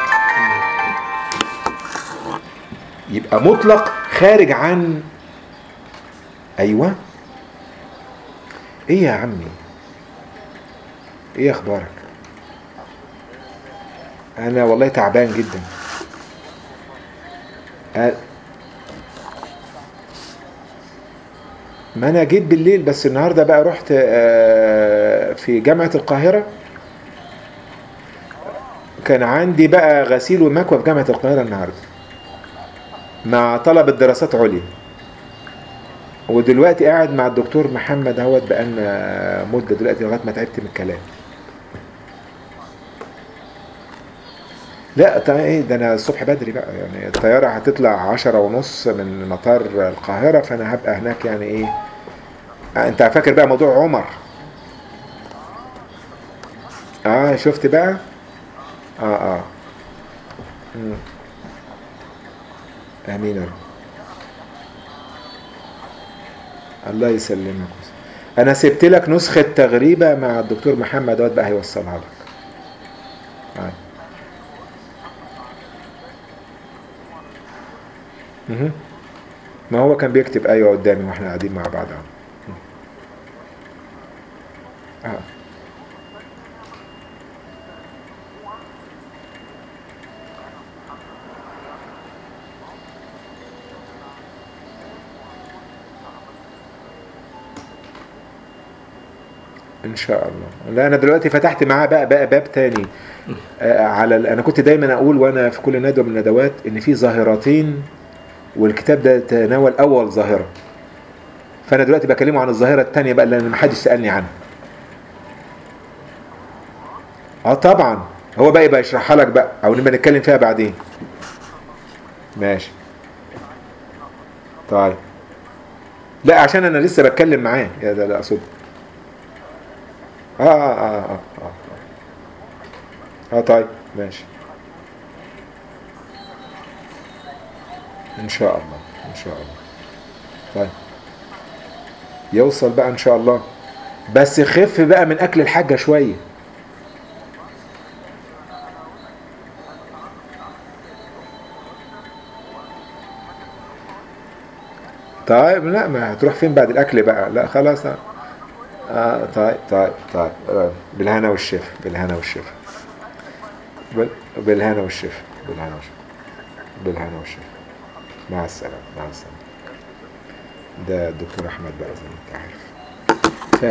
يبقى مطلق خارج عن ايوه ايه يا عمي ايه اخبارك انا والله تعبان جدا أ- ما انا جيت بالليل بس النهارده بقى رحت آه، في جامعه القاهره كان عندي بقى غسيل ومكوى في جامعه القاهره النهارده مع طلبه دراسات عليا ودلوقتي قاعد مع الدكتور محمد اهوت بقالنا مده دلوقتي لغايه ما تعبت من الكلام لا طيب ايه ده انا الصبح بدري بقى يعني الطياره هتطلع عشرة ونص من مطار القاهره فانا هبقى هناك يعني ايه آه، انت فاكر بقى موضوع عمر اه شفت بقى اه اه مم. امين يا رب الله يسلمك انا سبت لك نسخه تغريبه مع الدكتور محمد دوت بقى هيوصلها لك آه. مهم. ما هو كان بيكتب ايوه قدامي واحنا قاعدين مع بعض اهو اه ان شاء الله لا انا دلوقتي فتحت معاه بقى بقى باب تاني آه على ال- انا كنت دايما اقول وانا في كل ندوه من الندوات ان في ظاهرتين والكتاب ده تناول اول ظاهره فانا دلوقتي بكلمه عن الظاهره الثانيه بقى اللي ما حدش سالني عنها اه طبعا هو بقى يبقى يشرحها لك بقى او نبقى نتكلم فيها بعدين ماشي طيب لا عشان انا لسه بتكلم معاه يا ده لا اقصد اه اه اه اه اه اه طيب ماشي ان شاء الله ان شاء الله طيب يوصل بقى ان شاء الله بس خف بقى من اكل الحاجه شويه طيب لا ما هتروح فين بعد الاكل بقى لا خلاص آه طيب طيب طيب آه، بالهنا والشفا بالهنا والشفا بال- بالهنا والشفا بالهنا والشفا بالهنا والشفا مع السلامة مع السلامة ده الدكتور أحمد بقى زي ما أنت عارف ف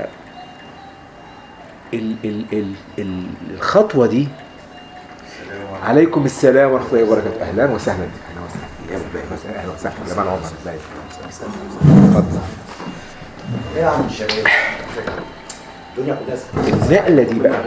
ال ال ال ال الخطوة دي عليكم السلام ورحمة الله وبركاته أهلا وسهلا أهلا وسهلا يلا اهلا وسهلا جمال عمر ازيك اتفضل ايه يا عم الشباب الدنيا كلها سكتة. النقله دي بقى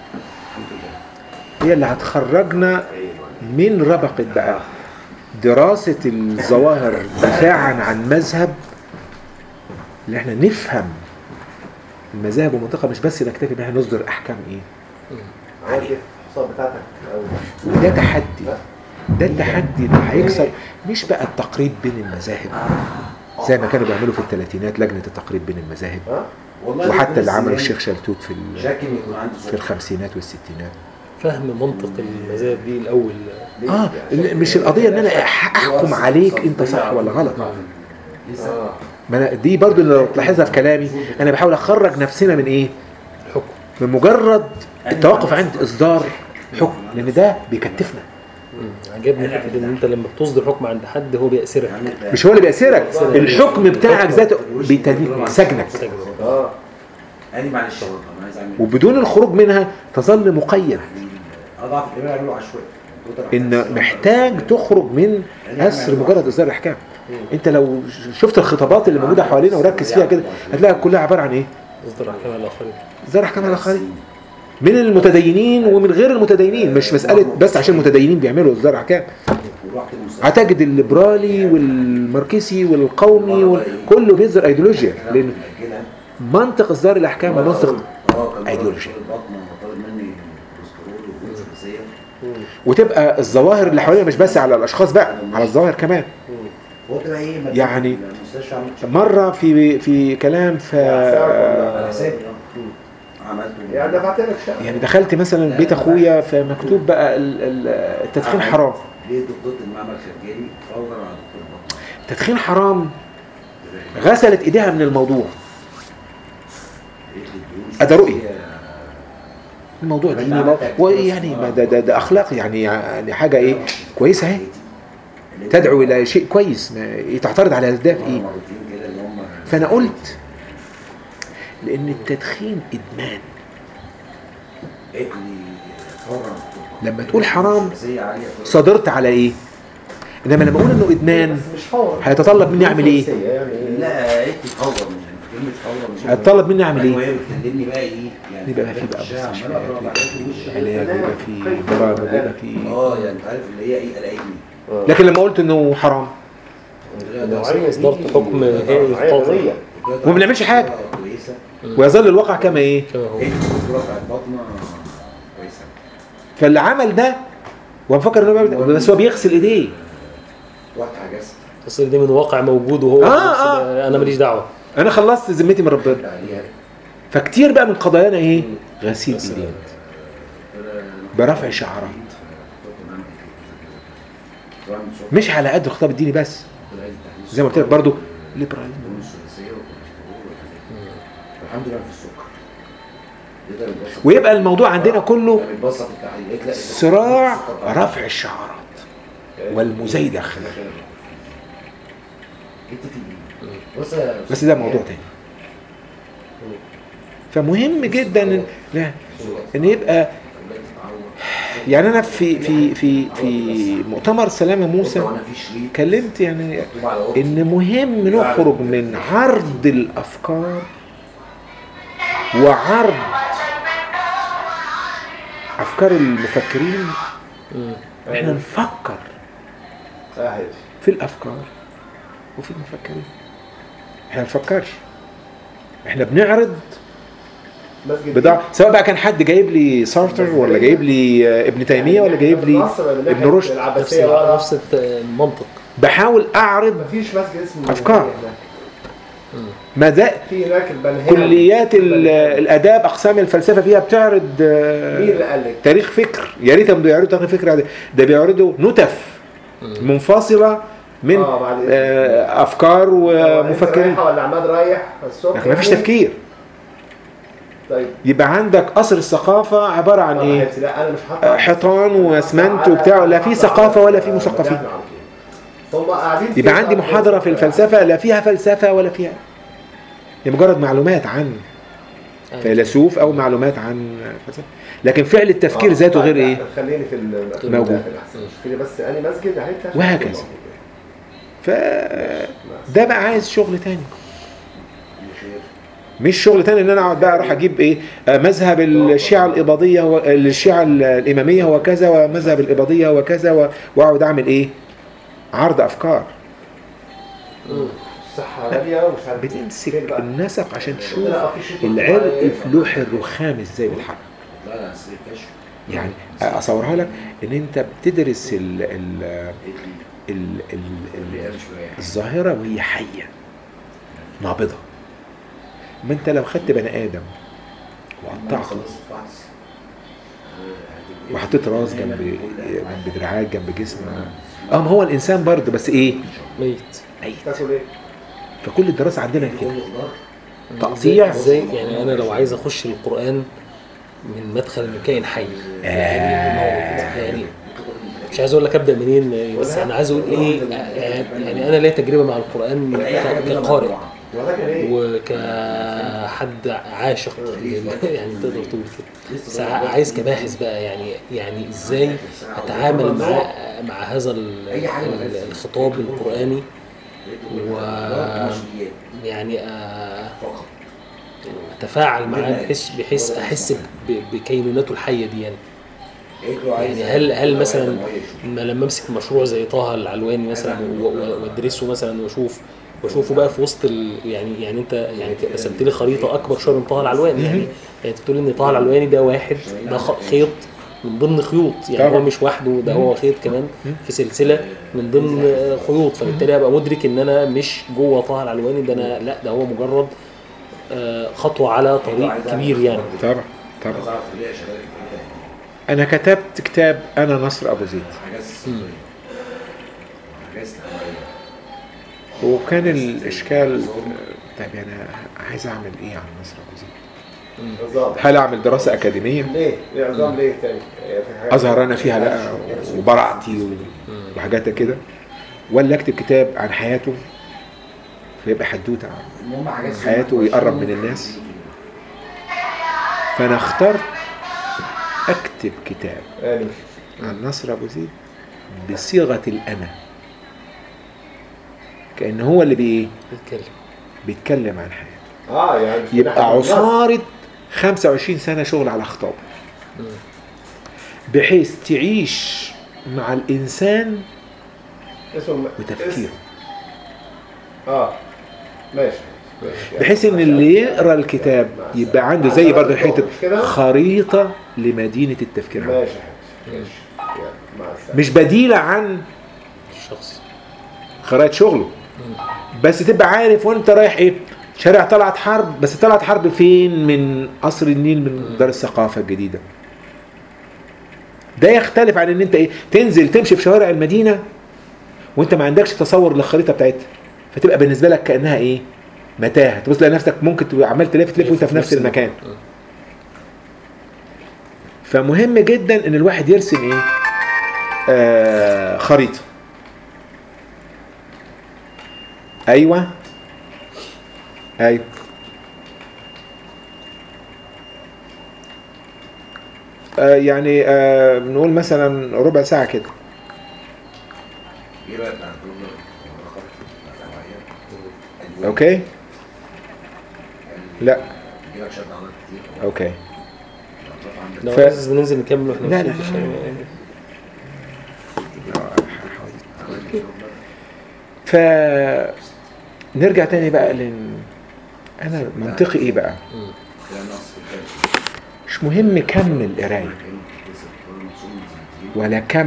هي اللي هتخرجنا من ربقة بقى دراسة الظواهر دفاعا عن مذهب اللي احنا نفهم المذاهب والمنطقة مش بس نكتفي ان احنا نصدر احكام ايه عارف الحصان بتاعتك الأول. وده تحدي ده التحدي اللي هيكسر مش بقى التقريب بين المذاهب زي ما كانوا بيعملوا في الثلاثينات لجنة التقريب بين المذاهب ها والله وحتى يمكن اللي عمله السنين الشيخ شلتوت في ال- شاكم يكون عنده في صوت الخمسينات والستينات فهم منطق المذاهب دي الاول اه ال- مش القضيه ان انا أح- احكم عليك انت صح ولا غلط لسه اه ما أنا دي برضو اللي لو تلاحظها في كلامي انا بحاول اخرج نفسنا من ايه الحكم من مجرد التوقف عند اصدار حكم لان ده بيكتفنا عجبني حته ان انت لما بتصدر حكم عند حد هو بيأسرك مش هو اللي بيأسرك الحكم بتاعك ذاته بيتنيك سجنك اه انا معلش انا عايز اعمل وبدون الخروج منها تظل مقيد اضعف الامام يعملوا عشوائي ان محتاج تخرج من اسر مجرد اصدار الاحكام انت لو شفت الخطابات اللي موجوده حوالينا وركز فيها كده هتلاقي كلها عباره عن ايه اصدر احكام على الاخرين اصدار احكام على الاخرين من المتدينين ومن غير المتدينين مش مساله بس عشان المتدينين بيعملوا اصدار احكام ورحت المستشفى هتجد الليبرالي والماركسي والقومي وال- كله بيصدر ايديولوجيا لان منطق اصدار الاحكام ومنطق أيديولوجيا. البطن طالب مني كوليسترول وكل شخصيه وتبقى الظواهر اللي حوالينا مش بس على الاشخاص بقى على الظواهر كمان هو تبقى ايه ما يعني المستشفى عملت شغل. مره في في كلام في على حسابي اه عملته يعني دفعت لك شقه يعني دخلت مثلا بيت اخويا فمكتوب بقى ال- ال- التدخين حرام ليه دكتور المعمل خارجالي فورا على دكتور البطن التدخين حرام غسلت ايديها من الموضوع قالت لي الدهون أدا رؤية. الثلاثية الموضوع ديني ما- ويعني ما ده, ده, ده اخلاق يعني يعني حاجه ايه كويسه اهي تدعو الى شيء كويس ما تعترض على ده في ايه مرتين كده اللي هم فانا قلت لان التدخين ادمان قالت لي فورا لما تقول حرام شخصية عالية صدرت على ايه انما لما اقول انه ادمان بس مش فور هيتطلب مني اعمل ايه يعني ايه لا قالت لي فورا يعني كلمة فورا مش هيتطلب مني اعمل ايه وهي بتكلمني بقى ايه يعني يبقى في بقى الشارع عمال مستشفيات أقرأ على وشي. علاج ويبقى في برامج ويبقى في اه يعني انت عارف اللي هي ايه قلقتني لكن لما قلت انه حرام اصدرت حكم هي قاطع وما بنعملش حاجة. كويسه ويظل الواقع كما ايه كما هو هي الدكتوره بتاعت بطنه كويسه فاللي عمل ده هو مفكر انه بيعمل- بس هو بيغسل ايديه رحت حجزت تصل دي من واقع موجود وهو آه، بس آه. انا ماليش دعوه انا خلصت ذمتي من ربنا عليها فكتير بقى من قضايانا ايه غسيل ايدين برفع شعارات مش على قد الخطاب الديني بس زي ما قلت لك برضه ليبراليزم الحمد لله في السكر يقدر يتبسط. ويبقى الموضوع عندنا كله يعني يتبسط التحليل يتلاقي صراع السكر رفع الشعارات والمزايدة خلال انت في ايه؟ بص يا بس ده موضوع تاني فمهم جدا ان ان يبقى يعني انا في في في في مؤتمر سلامه موسى وانا في شريط كلمت يعني مكتوب على اوضه ان مهم نخرج من عرض الافكار وعرض افكار المفكرين احنا نفكر سهل في الافكار وفي المفكرين احنا ما بنفكرش احنا بنعرض مسجد بضاعة سواء بقى كان حد جايب لي سارتر ولا جايب لي آه، ابن تيمية ولا جايب لي ابن رشد نفس العباسية ورا نفس الت- المنطق بحاول اعرض مفيش مسجد اسمه أفكار. هناك. مدى في هناك البنهاوي كليات ال- الاداب اقسام الفلسفه فيها بتعرض آه، مين اللي قال لك؟ تاريخ فكر يا ريتهم بيعرضوا تاريخ فكر عادي. ده بيعرضوا نتف منفصله من آه، بعد إذنك. آه، افكار أنت ومفكرين رايحة ولا عماد رايح الصبح لكن مفيش يعني؟ تفكير طيب يبقى عندك قصر الثقافه عباره عن آه، ايه حبيبتي، لا انا مش آه، حاطط حيطان واسمنت وبتاع لا في ثقافه ولا في مثقفين هم قاعدين يبقى فين عندي بقى؟ محاضره في الفلسفه لا فيها فلسفه ولا فيها هي مجرد معلومات عن فيلسوف او معلومات عن فلسفه لكن فعل التفكير آه، ذاته غير لا، ايه خليني في ال- موجود. في الأحسن. شوفي لي بس اني مسجد حته وهكذا. فده بقى عايز شغل تاني مش شغل تاني ان انا اقعد بقى اروح اجيب ايه آه، مذهب الشيعة الاباضية هو الشيعة الامامية هو كذا ومذهب الاباضية هو كذا و- واقعد اعمل ايه عرض افكار الصحة غالية ومش عارف بتمسك فين بقى؟ النسق عشان تشوف لا، في شيء العرق طبيعي. في لوح الرخام ازاي بيتحرك لا لا أصل الكشف يعني اصورها لك ان انت بتدرس ال ال ال ال ال الظاهرة وهي حية نابضة ما انت لو خدت بني ادم وقطعته وحطيت راس جنب جنب دراعات جنب جسم اه ما هو الانسان برضه بس ايه ميت ميت تاكل ايه؟ فكل الدراسه عندنا كده ازاي تقطيع ازاي يعني انا لو عايز اخش القران من مدخل من كائن حي يعني يعني مش عايز اقول لك ابدا منين بس انا عايز اقول ايه يعني انا ليا تجربه مع القران ك- كقارئ هو ده كان ايه؟ وكحد عاشق لل- يعني تقدر تقول كده بس ع- عايز كباحث بقى يعني يعني ازاي اتعامل مع مع هذا ال- ال- الخطاب القراني و يعني آه، اتفاعل معاه بحيث بحيث احس ب- بكينونته الحيه دي يعني يعني هل هل مثلا ما لما امسك مشروع زي طه العلواني مثلا و- و- وادرسه مثلا واشوف واشوفه بقى في وسط ال... يعني يعني انت يعني رسمت لي خريطه اكبر شويه من طه العلواني يعني يعني انت بتقول ان طه العلواني ده واحد ده خ- خيط من ضمن خيوط يعني طبعا. هو مش وحده ده هو خيط كمان في سلسله من ضمن آه، خيوط فبالتالي ابقى مدرك ان انا مش جوه طه العلواني ده انا لا ده هو مجرد آه، خطوه على طريق كبير يعني طبعا طبعا انا كتبت كتاب انا نصر ابو زيد وكان الاشكال طيب يعني عايز اعمل ايه عن نصر ابو زيد بالظبط هل اعمل دراسه اكاديميه ليه؟ ليه نظام ليه تاني؟ هي في حاجات- اظهر انا فيها بقى وبراعتي وحاجات كده ولا اكتب كتاب عن حياته فيبقى حدوته عن حياته ويقرب من الناس فانا اخترت اكتب كتاب يعني عن نصر ابو زيد بصيغه الانا كان هو اللي بي بتكلم بيتكلم عن حياته اه يعني مش يبقى بنحكي عن النص. عصاره 25 سنه شغل على خطاب بحيث تعيش مع الانسان اسمه وتفكيره اه ماشي ماشي بحيث ان اللي يقرا الكتاب يبقى عنده زي برضه حته خريطه لمدينه التفكير عنه. ماشي يا حبيبي ماشي يلا مع السلامه مش بديله عن الشخص خرائط شغله بس تبقى عارف وانت رايح ايه شارع طلعت حرب بس طلعت حرب فين من قصر النيل من دار الثقافه الجديده ده يختلف عن ان انت ايه تنزل تمشي في شوارع المدينه وانت ما عندكش تصور للخريطه بتاعتها فتبقى بالنسبه لك كانها ايه متاهه تبص تلاقي نفسك ممكن تبقى عمال تلف تلف وانت في نفس المكان فمهم جدا ان الواحد يرسم ايه آه خريطه ايوه ايوه آه يعني آه نقول مثلا ربع ساعة كده ايه رايك عن البروجرام؟ اوكي لا يجيلك شد عضلات كتير اوكي لو ف- عايز ننزل نكمل واحنا لا، ماشيين لا، في لا، الشارع. فنرجع تاني بقى لن انا منطقي ايه بقى مش مهم كم القرايه ولا كم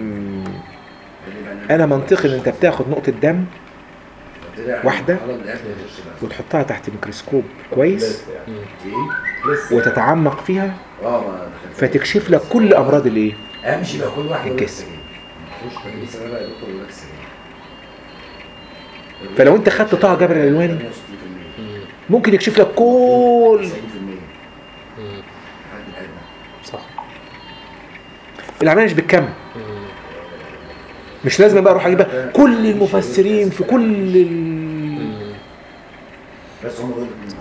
انا منطقي ان انت بتاخد نقطه دم واحدة وتحطها تحت ميكروسكوب كويس لسه يعني لسه وتتعمق فيها اه ما فتكشف لك كل امراض الايه اهم شيء بقى كل واحد يقول لك الجسم. السجاير. مش كل سنه بقى يا دكتور يقول لك السجاير. فلو انت خدت طه جابر الالواني ممكن يكشف لك كل 90% مم. حد الادنى صح العمليه مش بالكم مش لازم بقى اروح اجيب بقى كل المفسرين في كل ال... بس هم دول اللي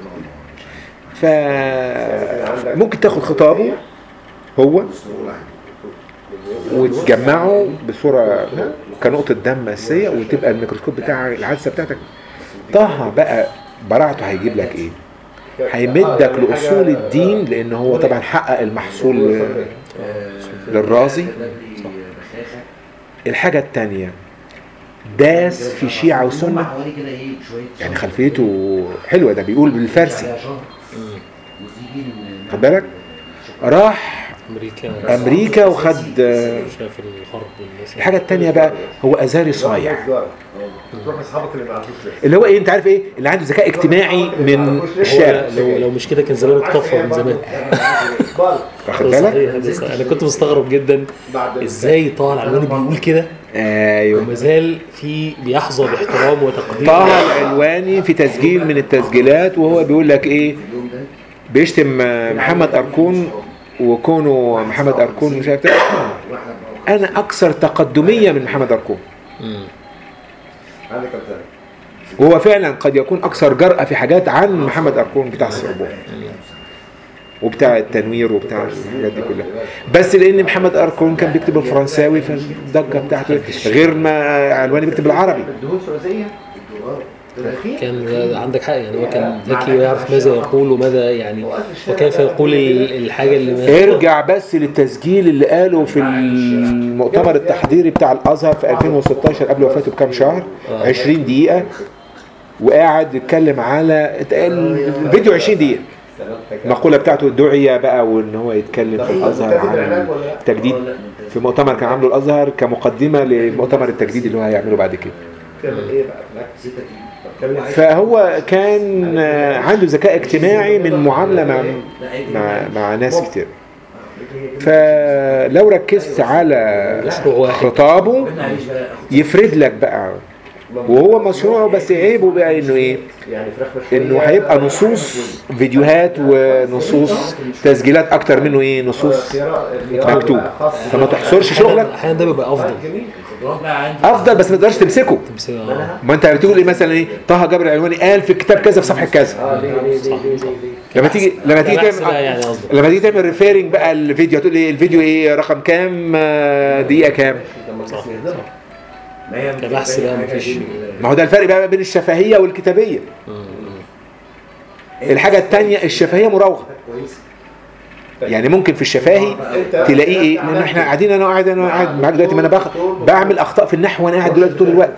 طبعا ف ممكن تاخد خطابه هو اسطوره وتجمعه بصوره كنقطه دم اساسيه وتبقى الميكروسكوب بتاع العدسه بتاعتك طه بقى براعته هيجيب لك ايه؟ هيمدك لاصول الدين لان هو طبعا حقق المحصول للرازي الحاجه الثانيه داس في شيعه وسنه حوالي كده ايه شويه يعني خلفيته حلوه ده بيقول بالفارسي وتيجي ن- خد بالك راح امريكا امريكا وخد آه، شاف الغرب والناس الحاجه الثانيه بقى هو ازاري صايع تروح لاصحابك اللي ما يعرفوش لسه اللي هو ايه انت عارف ايه اللي عنده ذكاء اجتماعي من الشارع لو لو مش كده كان زمان اتكفر من زمان واخد ده بالك صحيح ده صحيح. انا كنت مستغرب جدا ازاي طه العلواني بيقول كده ايوه وما زال في بيحظى باحترام وتقدير طه العلواني في تسجيل من التسجيلات وهو بيقول لك ايه بيشتم آه، محمد اركون وكونه محمد اركون مش عارف إيه. انا اكثر تقدميه من محمد اركون مم. عندك كم سنه؟ وهو فعلا قد يكون اكثر جرأة في حاجات عن محمد اركون بتاع الصربون وبتاع التنوير وبتاع الحاجات دي كلها بس لان محمد اركون كان بيكتب الفرنساوي فالضجه بتاعته غير ما علواني بيكتب بالعربي الدهون ثلاثيه كان عندك حق يعني هو كان ذكي ويعرف ماذا يقول وماذا يعني وكيف يقول ال- الحاجه اللي ما ارجع بس للتسجيل اللي قاله في المؤتمر التحضيري بتاع الازهر في 2016 قبل وفاته بكام شهر 20 دقيقه وقاعد يتكلم على الفيديو 20 دقيقه المقوله بتاعته دعية بقى وان هو يتكلم في الازهر عن التجديد في مؤتمر كان عامله الازهر كمقدمه لمؤتمر التجديد اللي هو هيعمله بعد كده تعمل ايه بقى؟ هناك؟ تعمل إيه؟ فهو كان آه، عنده ذكاء اجتماعي من معامله مع مع, مع ناس كتير فلو ركزت على مشروع واحد خطابه يفرد لك بقى وهو مشروعه بس عيبه بقى انه ايه يعني فراخ مشوية انه هيبقى نصوص فيديوهات ونصوص تسجيلات اكتر منه ايه نصوص مكتوب فما تحصرش شغلك احيانا ده بيبقى افضل افضل بس ما تقدرش تمسكه تمثيل آه. ما انت بتقول ايه مثلا ايه طه جابر العلواني قال في الكتاب كذا في صفحه كذا لما تيجي لما تيجي كبحث بقى تعمل يعني قصدك لما تيجي تعمل ريفيرنج بقى الفيديو هتقول ايه الفيديو ايه رقم كام آه، دقيقه كام كبحث بقى مفيش ما هو ده الفرق بقى بين الشفهيه والكتابيه الحاجه الثانيه الشفهيه مراوغه يعني ممكن في الشفاهي تلاقيه ايه لان احنا قاعدين انا قاعد انا قاعد معاك دلوقتي ما انا باخد بعمل اخطاء في النحو وانا قاعد دلوقتي طول الوقت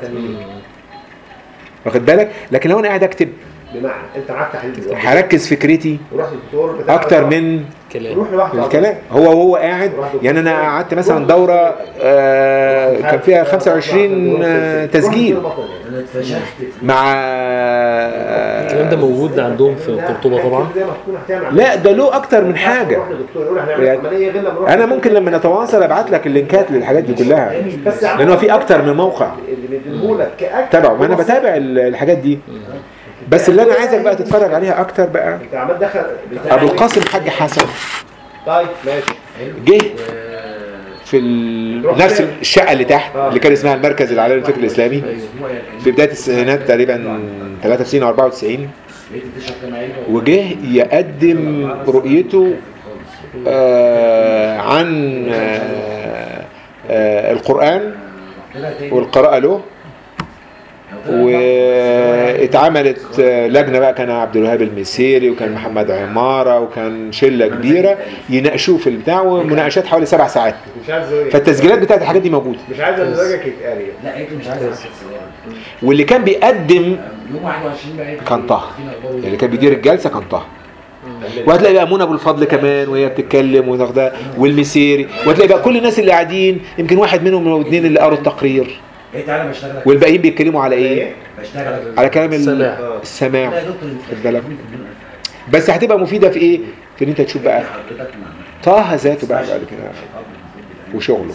واخد بالك لكن لو انا قاعد اكتب بمعنى انت معاك تحليل دلوقتي هركز فكرتي وروح للدكتور بتاع اكتر من كلام روح لوحده الكلام هو وهو قاعد يعني انا قعدت مثلا دوره آه، كان فيها 25 آه، تسجيل انا اتفشخت في مع الكلام ده موجود عندهم في قرطبه طبعا زي ما تكون هتعمل لا ده له اكتر من حاجه روح للدكتور يقول هنعمل يعني عمليه غير لما نروح انا ممكن لما نتواصل ابعت لك اللينكات للحاجات دي كلها بس لان هو في اكتر من موقع اللي بيديهولك كاكل تابعه ما انا بتابع ال- الحاجات دي بس اللي انا عايزك بقى تتفرج عليها اكتر بقى انت عمال دخل ابو القاسم حاج حسن طيب ماشي جه في ال... نفس الشقه اللي تحت اللي كان اسمها المركز العالمي للفكر الاسلامي في بدايه السنوات تقريبا 93 او 94 وجه يقدم رؤيته آه عن آه آه القرآن والقراءة له واتعملت لجنه بقى كان عبد الوهاب المسيري وكان محمد عماره وكان شله كبيره يناقشوه في البتاع ومناقشات حوالي سبع ساعات مش عايز ايه فالتسجيلات بتاعت الحاجات دي موجوده مش عايز مزاجك يتقال يعني لا قلت مش عايز أحسس. واللي كان بيقدم يوم 21 بقى كان طه اللي كان بيدير الجلسه كان طه وهتلاقي بقى منى ابو الفضل كمان وهي بتتكلم وتاخدها والمسيري وهتلاقي بقى كل الناس اللي قاعدين يمكن واحد منهم او اثنين اللي قروا التقرير ايه تعالى بشتغل والباقيين بيتكلموا على ايه؟ بشتغل على كلام ال- السماع. السماع لا يا دكتور خد بالك بس هتبقى مفيده في ايه؟ في ان انت تشوف بقى طه ذاته بقى بعد كده وشغله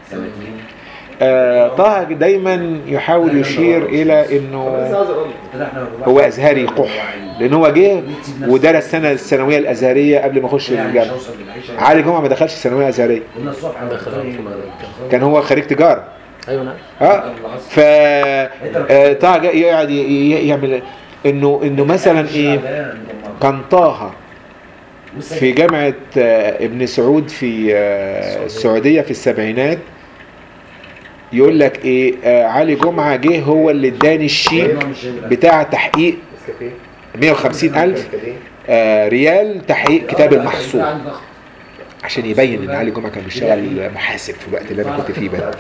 آه طه دايما يحاول يشير الى انه بس عاوز اقول لك هو ازهري قح لان هو جه ودرس السنه الثانويه الازهريه قبل ما يخش الجامعه علي جمعه ما دخلش ثانويه ازهريه كنا الصبح دخل على طول على- كان هو خريج تجاره ايوه نعم اه ف آه، طه جا- يقعد ي- ي- يعمل انه انه مثلا ايه كان طه في جامعة آه، ابن سعود في آه، السعودية في السبعينات يقول لك ايه آه، علي جمعة جه هو اللي اداني الشيك بتاع تحقيق 150 ألف آه، ريال تحقيق كتاب المحصول عشان يبين ان علي جمعة كان بيشتغل محاسب في الوقت اللي انا كنت فيه بقى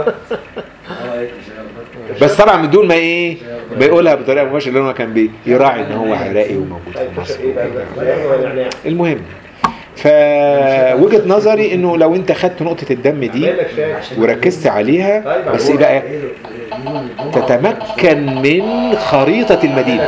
بس طبعا من دون ما ايه بيقولها بطريقه مباشره لان هو كان بيراعي ان هو عراقي وموجود في مصر المهم فوجهه نظري انه لو انت خدت نقطه الدم دي وركزت عليها بس ايه بقى تتمكن من خريطه المدينه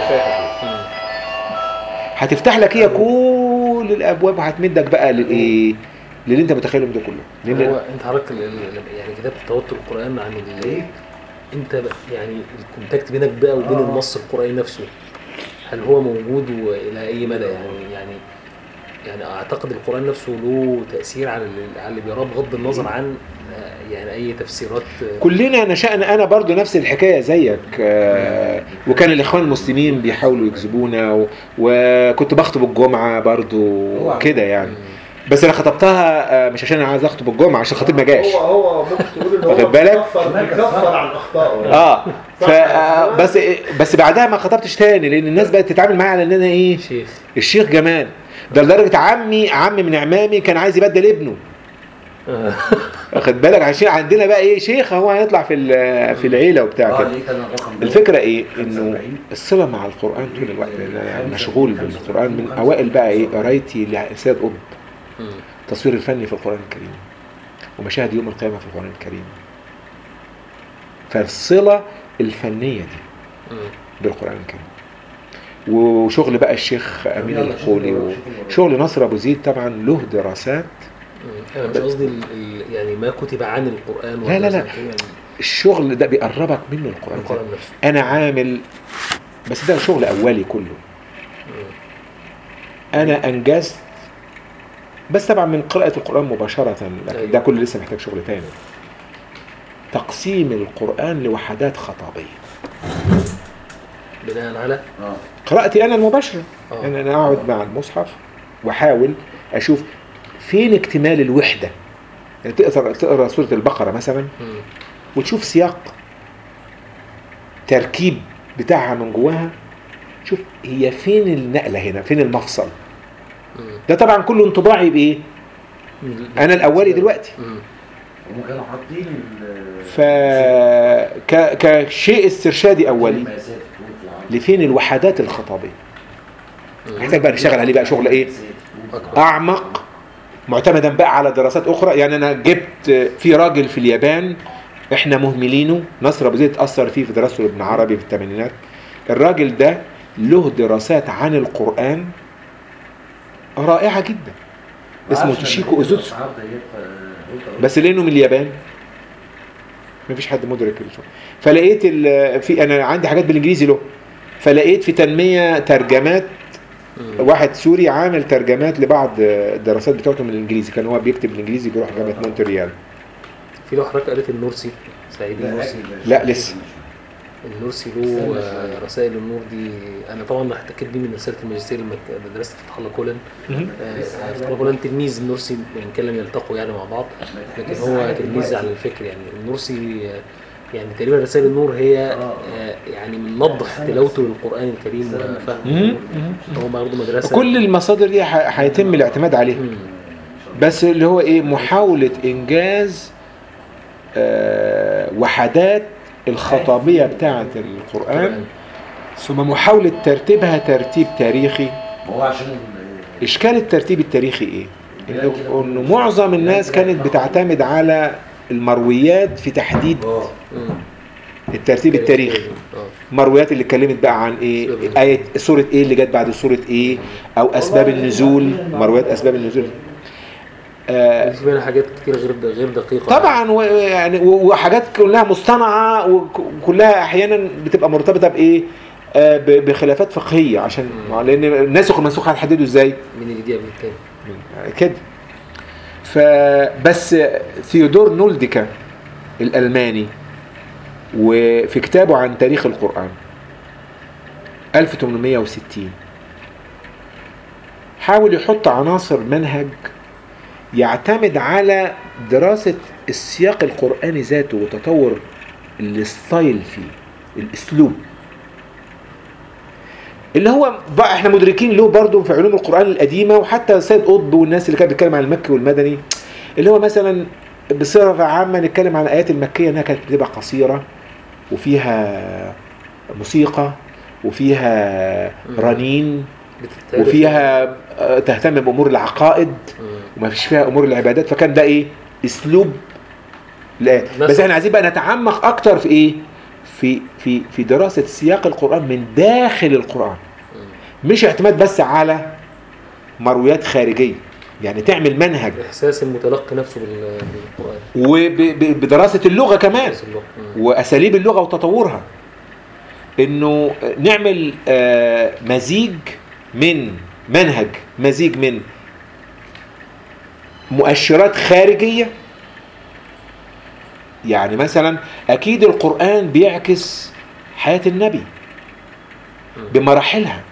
هتفتح لك هي كل الابواب وهتمدك بقى للايه للي انت متخيله من ده كله لان هو انت حضرتك ال- ال- يعني كتابه توتر القران عن ال- انت ب- يعني الكونتاكت بينك بقى وبين النص القراني نفسه هل هو موجود والى اي مدى يعني يعني يعني اعتقد القران نفسه له تاثير على اللي, على اللي بيراه بغض النظر عن آه، يعني اي تفسيرات آه، كلنا نشأنا انا برضو نفس الحكايه زيك آه، وكان الاخوان المسلمين بيحاولوا يجذبونا و- وكنت بخطب الجمعه برضو كده يعني بس انا خطبتها آه، مش عشان انا عايز اخطب الجمعه عشان الخطيب ما جاش هو هو ممكن تقول ان هو واخد بالك؟ بيكفر بيكفر عن اخطائه اه ف آه، بس بس بعدها ما خطبتش تاني لان الناس بقت تتعامل معايا على ان انا ايه شيخ الشيخ جمال ده لدرجه عمي عم من عمامي كان عايز يبدل ابنه آه. واخد بالك عشان عندنا بقى ايه شيخ هو هيطلع في ال- في العيله وبتاع كده الفكره ايه انه الصله مع القران طول الوقت لان انا مشغول بالقران من اوائل بقى ايه قرايتي لسيد قطب مم. التصوير الفني في القران الكريم ومشاهد يوم القيامه في القران الكريم فالصله الفنيه دي مم. بالقران الكريم وشغل بقى الشيخ امين الخولي وشغل نصر ابو زيد طبعا له دراسات مم. انا مش قصدي ال- ال- يعني ما كتب عن القران لا، لا، لا. يعني الشغل ده بيقربك منه القران القران نفسه انا عامل بس ده شغل اولي كله انا انجزت بس طبعا من قراءة القرآن مباشرة لكن ده كله لسه محتاج شغل تاني تقسيم القرآن لوحدات خطابية بناء على قراءتي أنا المباشرة آه. يعني أنا أقعد مع المصحف وأحاول أشوف فين اكتمال الوحدة يعني تقرأ تقرأ سورة البقرة مثلا مم. وتشوف سياق تركيب بتاعها من جواها شوف هي فين النقلة هنا فين المفصل مم. ده طبعا كله انطباعي بايه انا الاولي دلوقتي مم. هم كانوا حاطين ف ك... كشيء استرشادي اولي لفين الوحدات الخطابيه محتاج بقى نشتغل عليه بقى شغل ايه اعمق معتمدا بقى على دراسات اخرى يعني انا جبت في راجل في اليابان احنا مهملينه نصر ابو زيد اتاثر فيه في دراسته ابن عربي في الثمانينات الراجل ده له دراسات عن القران رائعه جدا اسمه توشيكو اوزوتسو بس لانه من اليابان مفيش حد مدرك الشغل فلقيت ال- في انا عندي حاجات بالانجليزي له فلقيت في تنميه ترجمات واحد سوري عامل ترجمات لبعض الدراسات بتاعته من الانجليزي كان هو بيكتب بالانجليزي بيروح جامعه مونتريال في لو حضرتك قالت النورسي سعيد النورسي لا لسه النورسي له آه، رسائل النور دي انا طبعا احتكيت بيه من رساله الماجستير لما ك- درست في فتح الله كولن مهم. آه، فتح الله كولن تلميذ النورسي يعني كان لم يلتقوا يعني مع بعض لكن هو تلميذ على الفكر يعني النورسي آه، يعني تقريبا رسائل النور هي آه، يعني من نضح تلاوته للقران الكريم وفهمه هو برضه مدرسه كل المصادر دي ح- هيتم الاعتماد عليها مم. بس اللي هو ايه محاوله انجاز آه، وحدات الخطابيه بتاعه القران ثم محاوله ترتيبها ترتيب تاريخي هو عشان اشكال الترتيب التاريخي ايه إنه- انه معظم الناس كانت بتعتمد على المرويات في تحديد مم. الترتيب التاريخي اه المرويات اللي اتكلمت بقى عن ايه أسباب آية سورة ايه اللي جت بعد سورة ايه او اسباب النزول مرويات اسباب النزول آه في منها حاجات كتير غير غير دقيقه طبعا و- يعني و- وحاجات كلها مصطنعة وك- وكلها احيانا بتبقى مرتبطة بايه آه ب- بخلافات فقهية عشان لان الناسخ والمنسوخ هنحدده ازاي مين اللي دي قبل التاني كده فبس ثيودور نولديكا الألماني وفي كتابه عن تاريخ القرآن 1860 حاول يحط عناصر منهج يعتمد على دراسة السياق القرآني ذاته وتطور الستايل فيه الاسلوب اللي هو بقى احنا مدركين له برضه في علوم القرآن القديمة وحتى سيد قطب والناس اللي كانت بتتكلم عن المكي والمدني اللي هو مثلا بصفة عامة نتكلم عن الآيات المكية انها كانت بتبقى قصيرة وفيها موسيقى وفيها رنين بتتعرف- وفيها آه، تهتم بامور العقائد مم. وما فيش فيها امور العبادات فكان ده ايه اسلوب لا بس مثلا. احنا عايزين بقى نتعمق اكتر في ايه في في في دراسه سياق القران من داخل القران مش اعتماد بس على مرويات خارجيه يعني تعمل منهج احساس المتلقي نفسه بال- بالقران وبدراسه اللغه كمان نفس اللغة. مم. واساليب اللغه وتطورها انه نعمل آه، مزيج من منهج مزيج من مؤشرات خارجيه يعني مثلا اكيد القران بيعكس حياه النبي بمراحلها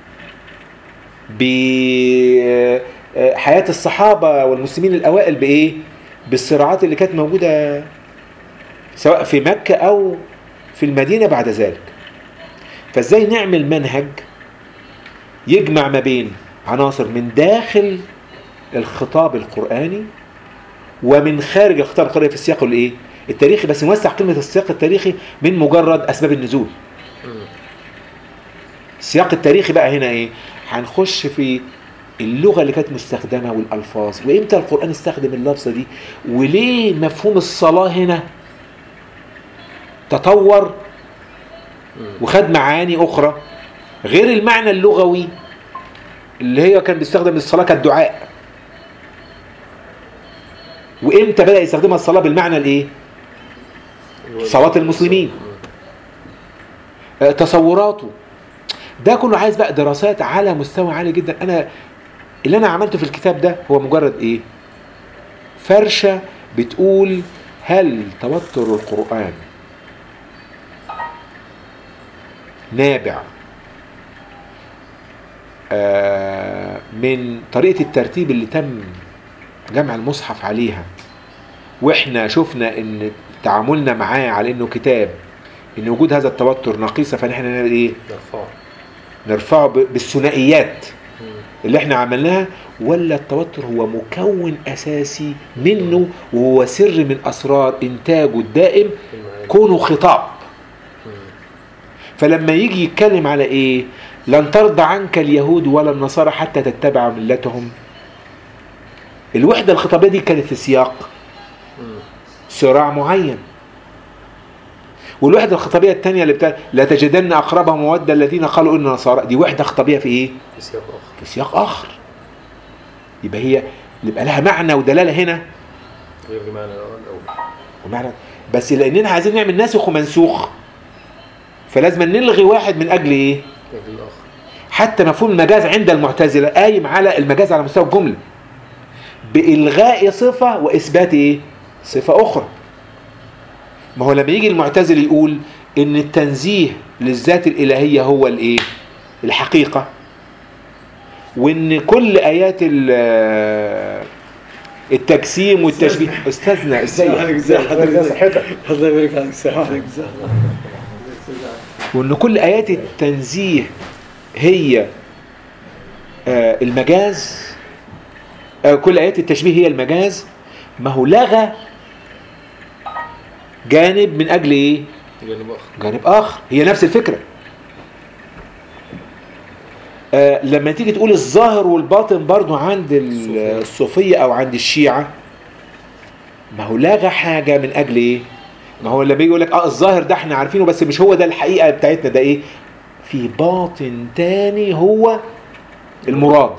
بحياه الصحابه والمسلمين الاوائل بايه بالصراعات اللي كانت موجوده سواء في مكة أو في المدينة بعد ذلك فازاي نعمل منهج يجمع ما بين عناصر من داخل الخطاب القرآني ومن خارج الخطاب القرآني في السياق الايه التاريخي بس نوسع كلمة السياق التاريخي من مجرد أسباب النزول السياق التاريخي بقى هنا ايه هنخش في اللغة اللي كانت مستخدمة والألفاظ وإمتى القرآن استخدم اللفظة دي وليه مفهوم الصلاة هنا تطور وخد معاني أخرى غير المعنى اللغوي اللي هي كان بيستخدم الصلاة كالدعاء وإمتى بدأ يستخدمها الصلاة بالمعنى الإيه؟ صلاة المسلمين آه، تصوراته ده كله عايز بقى دراسات على مستوى عالي جدا انا اللي انا عملته في الكتاب ده هو مجرد ايه فرشة بتقول هل توتر القرآن نابع آه، من طريقة الترتيب اللي تم جمع المصحف عليها واحنا شفنا ان تعاملنا معاه على انه كتاب ان وجود هذا التوتر نقيصة فنحن نعمل ايه نرفعه نرفعه ب- بالثنائيات اللي احنا عملناها ولا التوتر هو مكون اساسي منه وهو سر من اسرار انتاجه الدائم كونه خطاب فلما يجي يتكلم على ايه لن ترضى عنك اليهود ولا النصارى حتى تتبع ملتهم الوحدة الخطابية دي كانت في سياق صراع معين والوحدة الخطابية الثانية اللي بتاع لا تجدن أقربهم مودة الذين قالوا إن نصارى دي وحدة خطابية في إيه؟ في سياق اخر في سياق آخر يبقى هي يبقى لها معنى ودلالة هنا غير بمعنى الاول ومعنى بس لأننا عايزين نعمل ناسخ ومنسوخ فلازم نلغي واحد من أجل إيه؟ غير الاخر حتى مفهوم المجاز عند المعتزلة قايم على المجاز على مستوى الجملة بإلغاء صفة وإثبات إيه؟ صفة أخرى ما هو لما يجي المعتزل يقول إن التنزيه للذات الإلهية هو الإيه؟ الحقيقة وإن كل آيات ال- التجسيم والتشبيه أستاذنا إزاي حضرتك صحتك الله يبارك عليك صحتك وان كل ايات التنزيه هي آه، المجاز آه، كل ايات التشبيه هي المجاز ما هو لغى جانب من اجل ايه جانب اخر جانب اخر هي نفس الفكره آه، لما تيجي تقول الظاهر والباطن برضو عند ال- الصوفيه او عند الشيعه ما هو لغى حاجه من اجل ايه ما هو لما يجي يقول لك اه الظاهر ده احنا عارفينه بس مش هو ده الحقيقه بتاعتنا ده ايه في باطن تاني هو المراد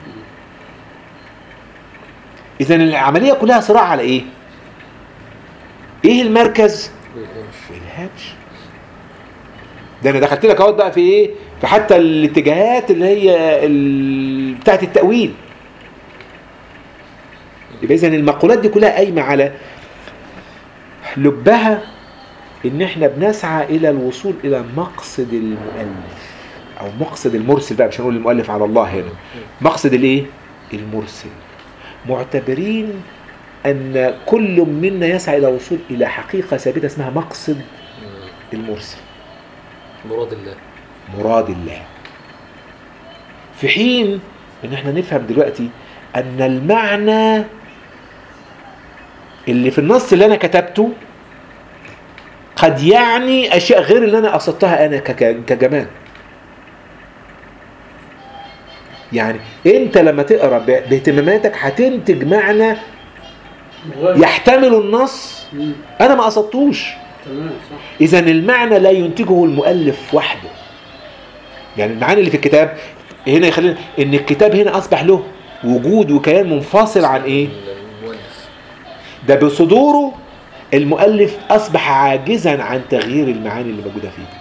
اذا العمليه كلها صراع على ايه ايه المركز ما يلهمش ده انا دخلت لك اهوت بقى في ايه في حتى الاتجاهات اللي هي ال... بتاعت التاويل يبقى اذا المقولات دي كلها قايمه على لبها ان احنا بنسعى الى الوصول الى مقصد المؤلف او مقصد المرسل بقى مش هنقول المؤلف على الله هنا مقصد الايه المرسل معتبرين ان كل منا يسعى الى الوصول الى حقيقه ثابته اسمها مقصد المرسل مراد الله مراد الله في حين ان احنا نفهم دلوقتي ان المعنى اللي في النص اللي انا كتبته قد يعني اشياء غير اللي انا قصدتها انا كك- كجمال يعني انت لما تقرا ب- باهتماماتك هتنتج معنى يحتمل النص انا ما قصدتوش تمام صح اذا المعنى لا ينتجه المؤلف وحده يعني المعاني اللي في الكتاب هنا يخلينا ان الكتاب هنا اصبح له وجود وكيان منفصل عن ايه المؤلف ده بصدوره المؤلف اصبح عاجزا عن تغيير المعاني اللي موجوده فيه